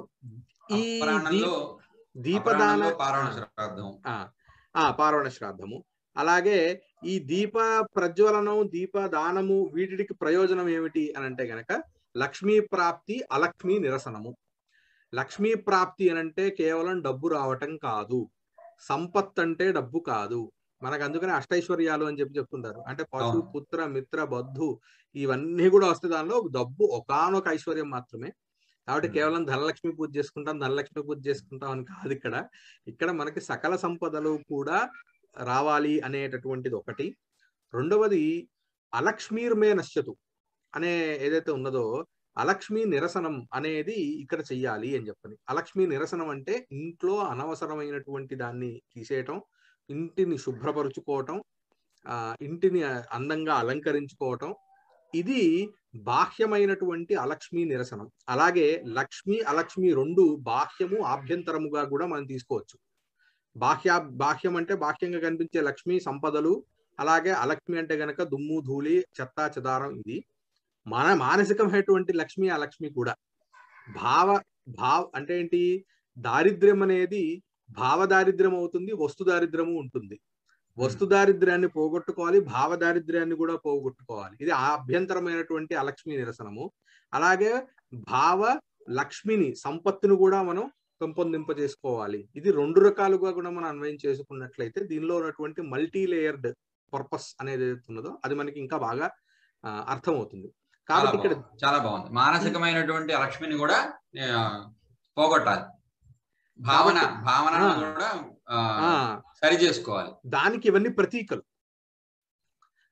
ఈ దీ- అపరాహ్నంలో దీపదాన అపరాహ్నంలో పారాయణ శ్రాద్ధం ఆ ఆ పార్వణ శ్రాద్ధము అలాగే ఈ దీప ప్రజ్వలనం దీప దానము వీటికి ప్రయోజనం ఏమిటి అని అంటే గనక లక్ష్మీ ప్రాప్తి అలక్ష్మీ నిరసనము లక్ష్మీ ప్రాప్తి అని అంటే కేవలం డబ్బు రావటం కాదు సంపత్ అంటే డబ్బు కాదు మనకు అందుకనే అష్టైశ్వర్యాలు అని చెప్పి చెప్తుంటారు అంటే పశు అవును. పుత్ర మిత్ర బంధు ఇవన్నీ కూడా వస్తాయి దానిలో డబ్బు ఒకానొక ఐశ్వర్యం మాత్రమే కాబట్టి Hmm. కేవలం ధనలక్ష్మి పూజ చేసుకుంటాం ధనలక్ష్మి పూజ చేసుకుంటాం అని కాదు ఇక్కడ ఇక్కడ మనకి సకల సంపదలు కూడా రావాలి అనేటటువంటిది ఒకటి రెండవది అలక్ష్మీర్మే నశ్యతు అనే ఏదైతే ఉన్నదో అలక్ష్మి నిరసనం అనేది ఇక్కడ చెయ్యాలి అని చెప్పని అలక్ష్మి నిరసనం అంటే ఇంట్లో అనవసరమైనటువంటి దాన్ని తీసేయటం ఇంటిని శుభ్రపరుచుకోవటం ఆ ఇంటిని అందంగా అలంకరించుకోవటం ఇది బాహ్యమైనటువంటి అలక్ష్మి నిరసనం అలాగే లక్ష్మి అలక్ష్మి రెండు బాహ్యము ఆభ్యంతరముగా కూడా మనం తీసుకోవచ్చు బాహ్య బాహ్యం అంటే బాహ్యంగా కనిపించే లక్ష్మి సంపదలు అలాగే అలక్ష్మి అంటే గనక దుమ్ము ధూళి చెత్త చెదారం ఇది మన మానసికమైనటువంటి లక్ష్మి అలక్ష్మి కూడా భావ భావ అంటే ఏంటి దారిద్ర్యం అనేది భావ దారిద్ర్యం అవుతుంది వస్తు దారిద్ర్యము ఉంటుంది వస్తు దారిద్ర్యాన్ని పోగొట్టుకోవాలి భావ దారిద్ర్యాన్ని కూడా పోగొట్టుకోవాలి ఇది ఆభ్యంతరమైనటువంటి అలక్ష్మి నిరసనము అలాగే భావ లక్ష్మిని సంపత్తును కూడా మనం పెంపొందింప చేసుకోవాలి ఇది రెండు రకాలుగా కూడా మనం అన్వయం చేసుకున్నట్లయితే దీనిలో ఉన్నటువంటి మల్టీ లేయర్డ్ పర్పస్ అనేది ఏదైతే ఉన్నదో అది మనకి ఇంకా బాగా ఆ, అర్థమవుతుంది చాలా కాబట్టి ఇక్కడ బాగుంది. చాలా బాగుంది మానసికమైనటువంటి లక్ష్మిని కూడా ఆ, పోగొట్టాలి భావన కాబట్టి- భావన ఆ. కూడా ఆ, ఆ సరి చేసుకోవాలి దానికి ఇవన్నీ ప్రతీకలు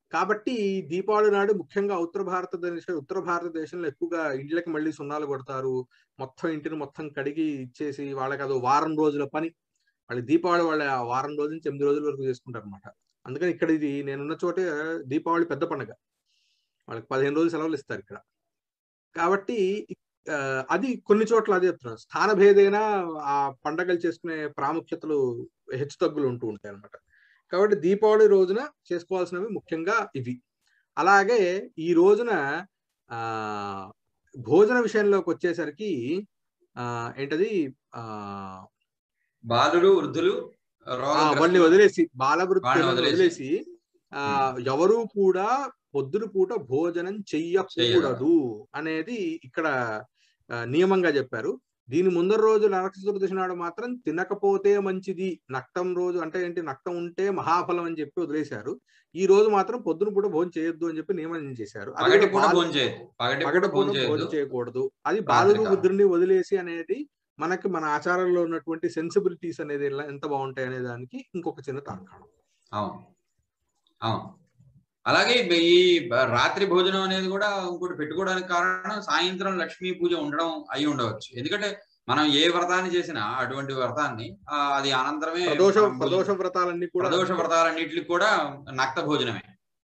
కాబట్టి దీపావళి నాడు ముఖ్యంగా ఉత్తర భారతదేశ ఉత్తర భారతదేశంలో ఎక్కువగా ఇండ్లకి మళ్ళీ సున్నాలు కొడతారు మొత్తం ఇంటిని మొత్తం కడిగి ఇచ్చేసి వాళ్ళకి అదో వారం రోజుల పని వాళ్ళకి దీపావళి వాళ్ళ ఆ వారం రోజు నుంచి ఎనిమిది రోజుల వరకు చేసుకుంటారు అనమాట అందుకని ఇక్కడ ఇది నేనున్న చోటే దీపావళి పెద్ద పండుగ వాళ్ళకి పదిహేను రోజులు సెలవులు ఇస్తారు ఇక్కడ కాబట్టి ఆ, అది కొన్ని చోట్ల అదే చెప్తున్నాను స్థాన భేదైనా ఆ పండగలు చేసుకునే ప్రాముఖ్యతలు హెచ్చు తగ్గులు ఉంటూ ఉంటాయి అనమాట కాబట్టి దీపావళి రోజున చేసుకోవాల్సినవి ముఖ్యంగా ఇవి అలాగే ఈ రోజున ఆ భోజన విషయంలోకి వచ్చేసరికి ఆ ఏంటది ఆ బాలురు వృద్ధులు ఆ, రోగగ్రస్తులు, వాళ్ళని వదిలేసి వాళ్ళని బాలవృత్తులను వదిలేసి. వదిలేసి ఆ ఎవరు కూడా పొద్దున పూట భోజనం చెయ్యకూడదు అనేది ఇక్కడ ఆ, నియమంగా చెప్పారు దీని ముందర రోజు నరక చతుర్దశి నాడు మాత్రం తినకపోతే మంచిది నక్తం రోజు అంటే ఏంటి నక్తం ఉంటే మహాఫలం అని చెప్పి వదిలేశారు ఈ రోజు మాత్రం పొద్దున పూట భోజనం చేయొద్దు అని చెప్పి నియమనం చేశారు అది పగటి కూడా పూట బాల- భోజనం చేయొద్దు పగటి పగటి పూట పూట భోజనం చేయొద్దు భోజనం చేయకూడదు అది బాలురు రాత్రికాలం. బుద్ధుడిని వదిలేసి అనేది మనకి మన ఆచారంలో ఉన్నటువంటి సెన్సిబిలిటీస్ అనేది ఎలా- ఎంత బాగుంటాయి అనే దానికి ఇంకొక చిన్న తార్కాణం అవును అవును అలాగే బ- ఈ బ- రాత్రి భోజనం అనేది కూడా ఇంకోటి పెట్టుకోవడానికి కారణం సాయంత్రం లక్ష్మీ పూజ ఉండడం అయి ఉండవచ్చు ఎందుకంటే మనం ఏ వ్రతాన్ని చేసినా అటువంటి వ్రతాన్ని ఆ, అది అనంతరమే ప్రదోష మనం భోజనం- ప్రదోష వ్రతాలన్నీ కూడా ప్రదోష వ్రతాలన్నిటికి కూడా నక్త భోజనమే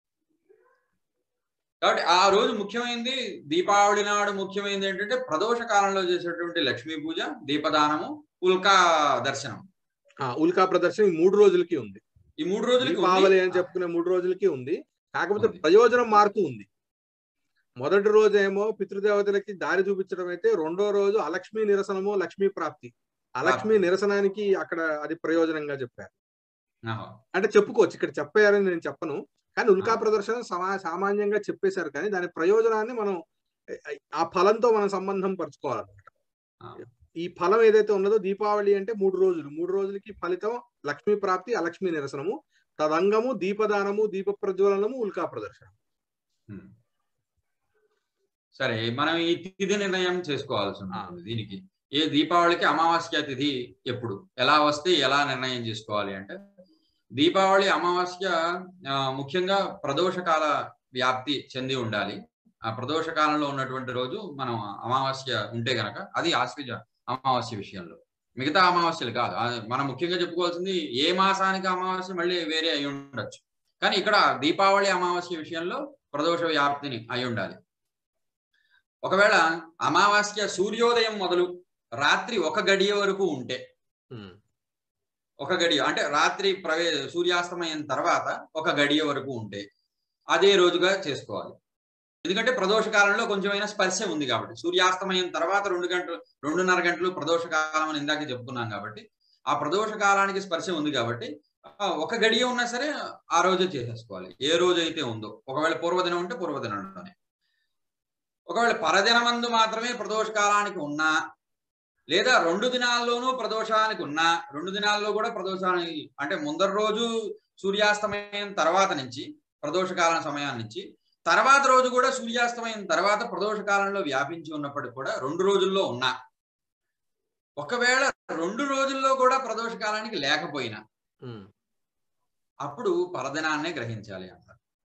కాబట్టి ఆ రోజు ముఖ్యమైనది దీపావళి నాడు ముఖ్యమైనది ఏంటంటే ప్రదోష కాలంలో చేసేటువంటి లక్ష్మీ పూజ దీపదానము ఉల్కా దర్శనం ఆ, ఉల్కా ప్రదర్శన ఈ మూడు రోజులకి ఉంది ఈ మూడు రోజులకి ఉంది. దీపావళి అని చెప్పుకునే మూడు రోజులకి ఉంది కాకపోతే ఉంది. ప్రయోజనం మారుతూ ఉంది మొదటి రోజు ఏమో పితృదేవతలకి దారి చూపించడం అయితే రెండో రోజు అలక్ష్మి నిరసనము లక్ష్మీ ప్రాప్తి అలక్ష్మి నిరసనానికి అక్కడ అది ప్రయోజనంగా చెప్పారు ఆహా. అంటే చెప్పుకోవచ్చు ఇక్కడ చెప్పారని నేను చెప్పను కానీ ఉల్కా ఆ. ప్రదర్శన సమా సామాన్యంగా చెప్పేశారు కానీ దాని ప్రయోజనాన్ని మనం ఆ ఫలంతో మనం సంబంధం పరుచుకోవాలన్నమాట ఆ. ఈ ఫలం ఏదైతే ఉన్నదో దీపావళి అంటే మూడు రోజులు మూడు రోజులకి ఫలితం లక్ష్మీ ప్రాప్తి అలక్ష్మీ నిరసనము తదంగము దీపదానము దీప ప్రజ్వలనము ఉల్కా ప్రదర్శన ఉమ్. సరే మనం ఈ తిథి నిర్ణయం చేసుకోవాల్సి ఉంటుంది దీనికి ఏ దీపావళికి అమావాస్య తిథి ఎప్పుడు ఎలా వస్తే ఎలా నిర్ణయం చేసుకోవాలి అంటే దీపావళి అమావాస్య ఆ, ముఖ్యంగా ప్రదోష కాల వ్యాప్తి చెంది ఉండాలి ఆ ప్రదోష కాలంలో ఉన్నటువంటి రోజు మనం అమావాస్య ఉంటే గనక అది ఆశ్విజ అమావాస్య విషయంలో మిగతా అమావాస్యలు కాదు ఆ, మనం ముఖ్యంగా చెప్పుకోవాల్సింది ఏ మాసానికి అమావాస్య మళ్ళీ వేరే అయి ఉండొచ్చు కానీ ఇక్కడ దీపావళి అమావాస్య విషయంలో ప్రదోష వ్యాప్తిని అయి ఉండాలి ఒకవేళ అమావాస్య సూర్యోదయం మొదలు రాత్రి ఒక గడియ వరకు ఉంటే ఉమ్. ఒక గడియ అంటే రాత్రి ప్రవే సూర్యాస్తమయం తర్వాత ఒక గడియ వరకు ఉంటే అదే రోజుగా చేసుకోవాలి ఎందుకంటే ప్రదోష కాలంలో కొంచెమైనా స్పర్శ ఉంది కాబట్టి సూర్యాస్తమయం తర్వాత రెండు గంటలు రెండున్నర గంటలు ప్రదోష కాలం అని ఇందాక చెప్పుకున్నాం కాబట్టి ఆ ప్రదోష కాలానికి స్పర్శ ఉంది కాబట్టి ఆ, ఒక గడియ ఉన్నా సరే ఆ రోజే చేసేసుకోవాలి ఏ రోజు అయితే ఉందో ఒకవేళ పూర్వదినం ఉంటే పూర్వదినంలోనే ఒకవేళ పరదినమందు మాత్రమే ప్రదోష కాలానికి ఉన్నా లేదా రెండు దినాల్లోనూ ప్రదోషానికి ఉన్నా రెండు దినాల్లో కూడా ప్రదోషానికి అంటే ముందర రోజు సూర్యాస్తమయం తర్వాత నుంచి ప్రదోష కాలం సమయం నుంచి తర్వాత రోజు కూడా సూర్యాస్తమయం తర్వాత ప్రదోష కాలంలో వ్యాపించి ఉన్నప్పటికీ కూడా రెండు రోజుల్లో ఉన్నా ఒకవేళ రెండు రోజుల్లో కూడా ప్రదోష కాలానికి లేకపోయినా ఉమ్. అప్పుడు పరదినాన్నే గ్రహించాలి అంటారు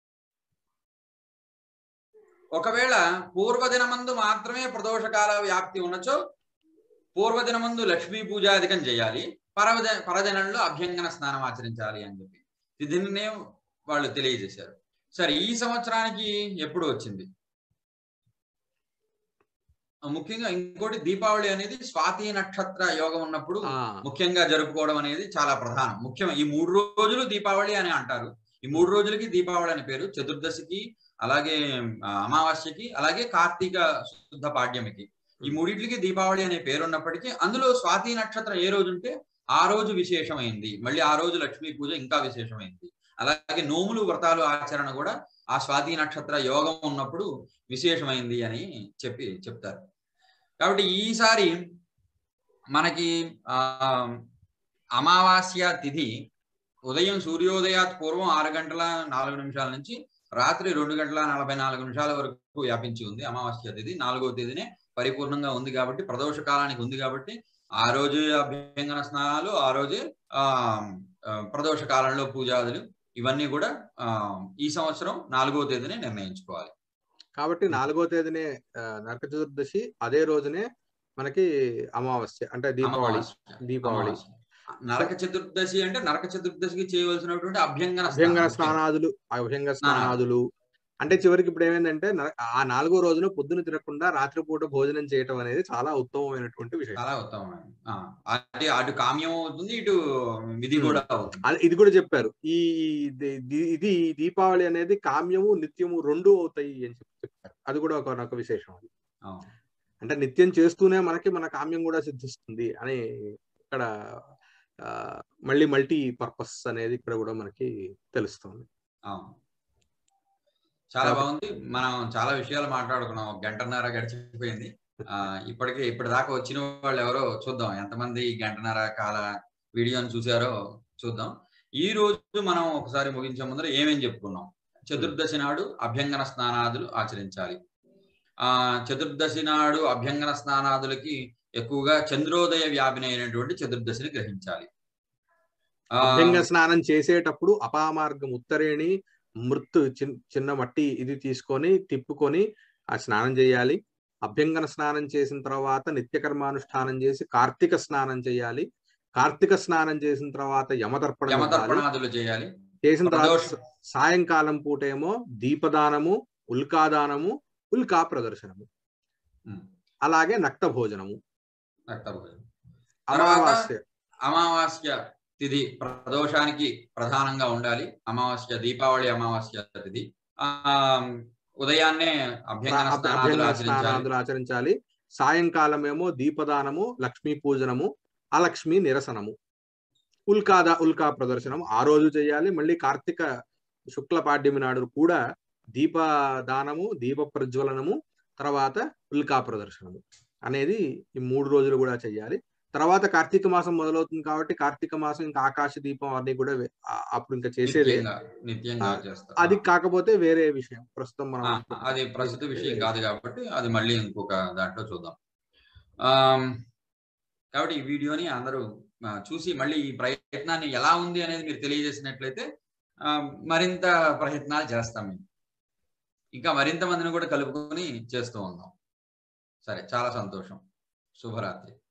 ఒకవేళ పూర్వదినమందు మాత్రమే ప్రదోషకాల వ్యాప్తి ఉన్నచో పూర్వదినమందు లక్ష్మీ పూజాధికం చేయాలి పరవద పరదినంలో అభ్యంగన స్నానం ఆచరించాలి అని చెప్పి దీనినే వాళ్ళు తెలియజేశారు సరే ఈ సంవత్సరానికి ఎప్పుడు వచ్చింది ముఖ్యంగా ఇంకోటి దీపావళి అనేది స్వాతి నక్షత్ర యోగం ఉన్నప్పుడు ఆ, ముఖ్యంగా జరుపుకోవడం అనేది చాలా ప్రధానం ముఖ్యం ఈ మూడు రోజులు దీపావళి అని అంటారు ఈ మూడు రోజులకి దీపావళి అని పేరు చతుర్దశికి అలాగే ఆ, అమావాస్యకి అలాగే కార్తీక శుద్ధ పాడ్యమికి ఈ మూడింటికి దీపావళి అనే పేరు ఉన్నప్పటికీ అందులో స్వాతి నక్షత్రం ఏ రోజు ఉంటే ఆ రోజు విశేషమైంది మళ్ళీ ఆ రోజు లక్ష్మీ పూజ ఇంకా విశేషమైంది అలాగే నోములు వ్రతాలు ఆచరణ కూడా ఆ స్వాతి నక్షత్ర యోగం ఉన్నప్పుడు విశేషమైంది అని చెప్పి చెప్తారు కాబట్టి ఈసారి మనకి ఆ అమావాస్య తిథి ఉదయం సూర్యోదయాత్ పూర్వం ఆరు గంటల నాలుగు నిమిషాల నుంచి రాత్రి రెండు గంటల నలభై నాలుగు నిమిషాల వరకు వ్యాపించి ఉంది అమావాస్య తిథి నాలుగవ తేదీనే పరిపూర్ణంగా ఉంది కాబట్టి ప్రదోష కాలానికి ఉంది కాబట్టి ఆ రోజు అభ్యంగన స్నానాలు ఆ రోజే ఆ ఆ, ప్రదోష కాలంలో పూజాదులు ఇవన్నీ కూడా ఆ, ఈ సంవత్సరం నాలుగవ తేదీనే నిర్ణయించుకోవాలి కాబట్టి నాలుగో తేదీనే ఆ, నరక చతుర్దశి అదే రోజునే మనకి అమావాస్య అంటే దీపావళి అమావాస్య. దీపావళి అమావాస్య. నరక చతుర్దశి అంటే నరక చతుర్దశికి చేయవలసినటువంటి అభ్యంగన అభ్యంగన స్నానం. స్నానాదులు అభ్యంగ స్నానాదులు అంటే చివరికి ఇప్పుడు ఏమైందంటే న- ఆ నాలుగో రోజున పొద్దున తినకుండా రాత్రిపూట భోజనం చేయటం అనేది చాలా ఉత్తమమైనటువంటి విషయం చాలా ఉత్తమమైనది ఆ, అంటే అటు కామ్యం అవుతుంది ఇటు విధి కూడా అవుతుంది అది- ఇది కూడా చెప్పారు ఈ ఇది- ఇది- ఇది దీపావళి అనేది కామ్యము నిత్యము రెండు అవుతాయి అని చెప్పి చెప్పారు అది కూడా ఒక ఒక విశేషం అది అవును. అంటే నిత్యం చేస్తూనే మనకి మన కామ్యం కూడా సిద్ధిస్తుంది అని ఇక్కడ ఆ, మళ్ళీ మల్టీ పర్పస్ అనేది ఇక్కడ కూడా మనకి తెలుస్తుంది అవును చాలా కాబట్టి- బాగుంది మనం చాలా విషయాలు మాట్లాడుకున్నాం ఒక గంటన్నర గడిచిపోయింది ఆ ఇప్పటికే ఇప్పటిదాకా వచ్చిన వాళ్ళు ఎవరో చూద్దాం ఎంతమంది ఈ గంటన్నర కాల వీడియోని చూసారో చూద్దాం ఈ రోజు మనం ఒకసారి ముగించే ముందర ఏమేం చెప్పుకున్నాం చతుర్దశి నాడు అభ్యంగన స్నానాదులు ఆచరించాలి ఆ చతుర్దశి నాడు అభ్యంగన స్నానాదులకి ఎక్కువగా చంద్రోదయ వ్యాపిని అయినటువంటి చతుర్దశిని గ్రహించాలి ఆ, అభ్యంగ స్నానం చేసేటప్పుడు అపామార్గం ఉత్తరేణి మృత్తు చిన్- చిన్న మట్టి ఇది తీసుకొని తిప్పుకొని ఆ స్నానం చేయాలి అభ్యంగన స్నానం చేసిన తర్వాత నిత్యకర్మానుష్ఠానం చేసి కార్తీక స్నానం చేయాలి కార్తీక స్నానం చేసిన తర్వాత యమతర్పణం ఇవ్వాలి. యమతర్పణాదులు చేయాలి చేసిన తర్వాత ప్రదోషం. సాయంకాలం పూటేమో దీపదానము ఉల్కాదానము ఉల్కా ప్రదర్శనము ఉమ్. అలాగే నక్త భోజనము రక్తభోజనం తర్వాత అమావాస్య అమావాస్య తిథి ప్రదోషానికి ప్రధానంగా ఉండాలి అమావాస్య దీపావళి అమావాస్య తిథి ఆ ఉదయాన్నే అభ్యంగన అభ్య- స్నానాదులు అభ్యంగన ఆచరించాలి స్నానాదులు ఆచరించాలి సాయంకాలం ఏమో దీపదానము లక్ష్మీ పూజనము అలక్ష్మి నిరసనము ఉల్కాద ఉల్కా ప్రదర్శనం ఆ రోజు చేయాలి మళ్ళీ కార్తీక శుక్ల పాడ్యమి నాడు కూడా దీపదానము దీప ప్రజ్వలనము తర్వాత ఉల్కా ప్రదర్శనము అనేది ఈ మూడు రోజులు కూడా చేయాలి తర్వాత కార్తీక మాసం మొదలవుతుంది కాబట్టి కార్తీక మాసం ఇంకా ఆకాశ దీపం అన్ని కూడా వే- ఆ- అప్పుడు ఇంకా చేసేదే నిత్యంగా నిత్యంగా ఆ, చేస్తారు అది కాకపోతే వేరే విషయం ప్రస్తుతం మనం ఆ, అది ప్రస్తుత విషయం కాదు కాబట్టి అది మళ్ళీ ఇంకొక దాంట్లో చూద్దాం ఆమ్, కాబట్టి ఈ వీడియోని అందరూ ఆ, చూసి మళ్ళీ ఈ ప్రయత్నాన్ని ఎలా ఉంది అనేది మీరు తెలియజేసినట్లయితే ఆ, మరింత ప్రయత్నాలు చేస్తాం మేము ఇంకా మరింత మందిని కూడా కలుపుకొని చేస్తూ ఉందాం సరే చాలా సంతోషం శుభరాత్రి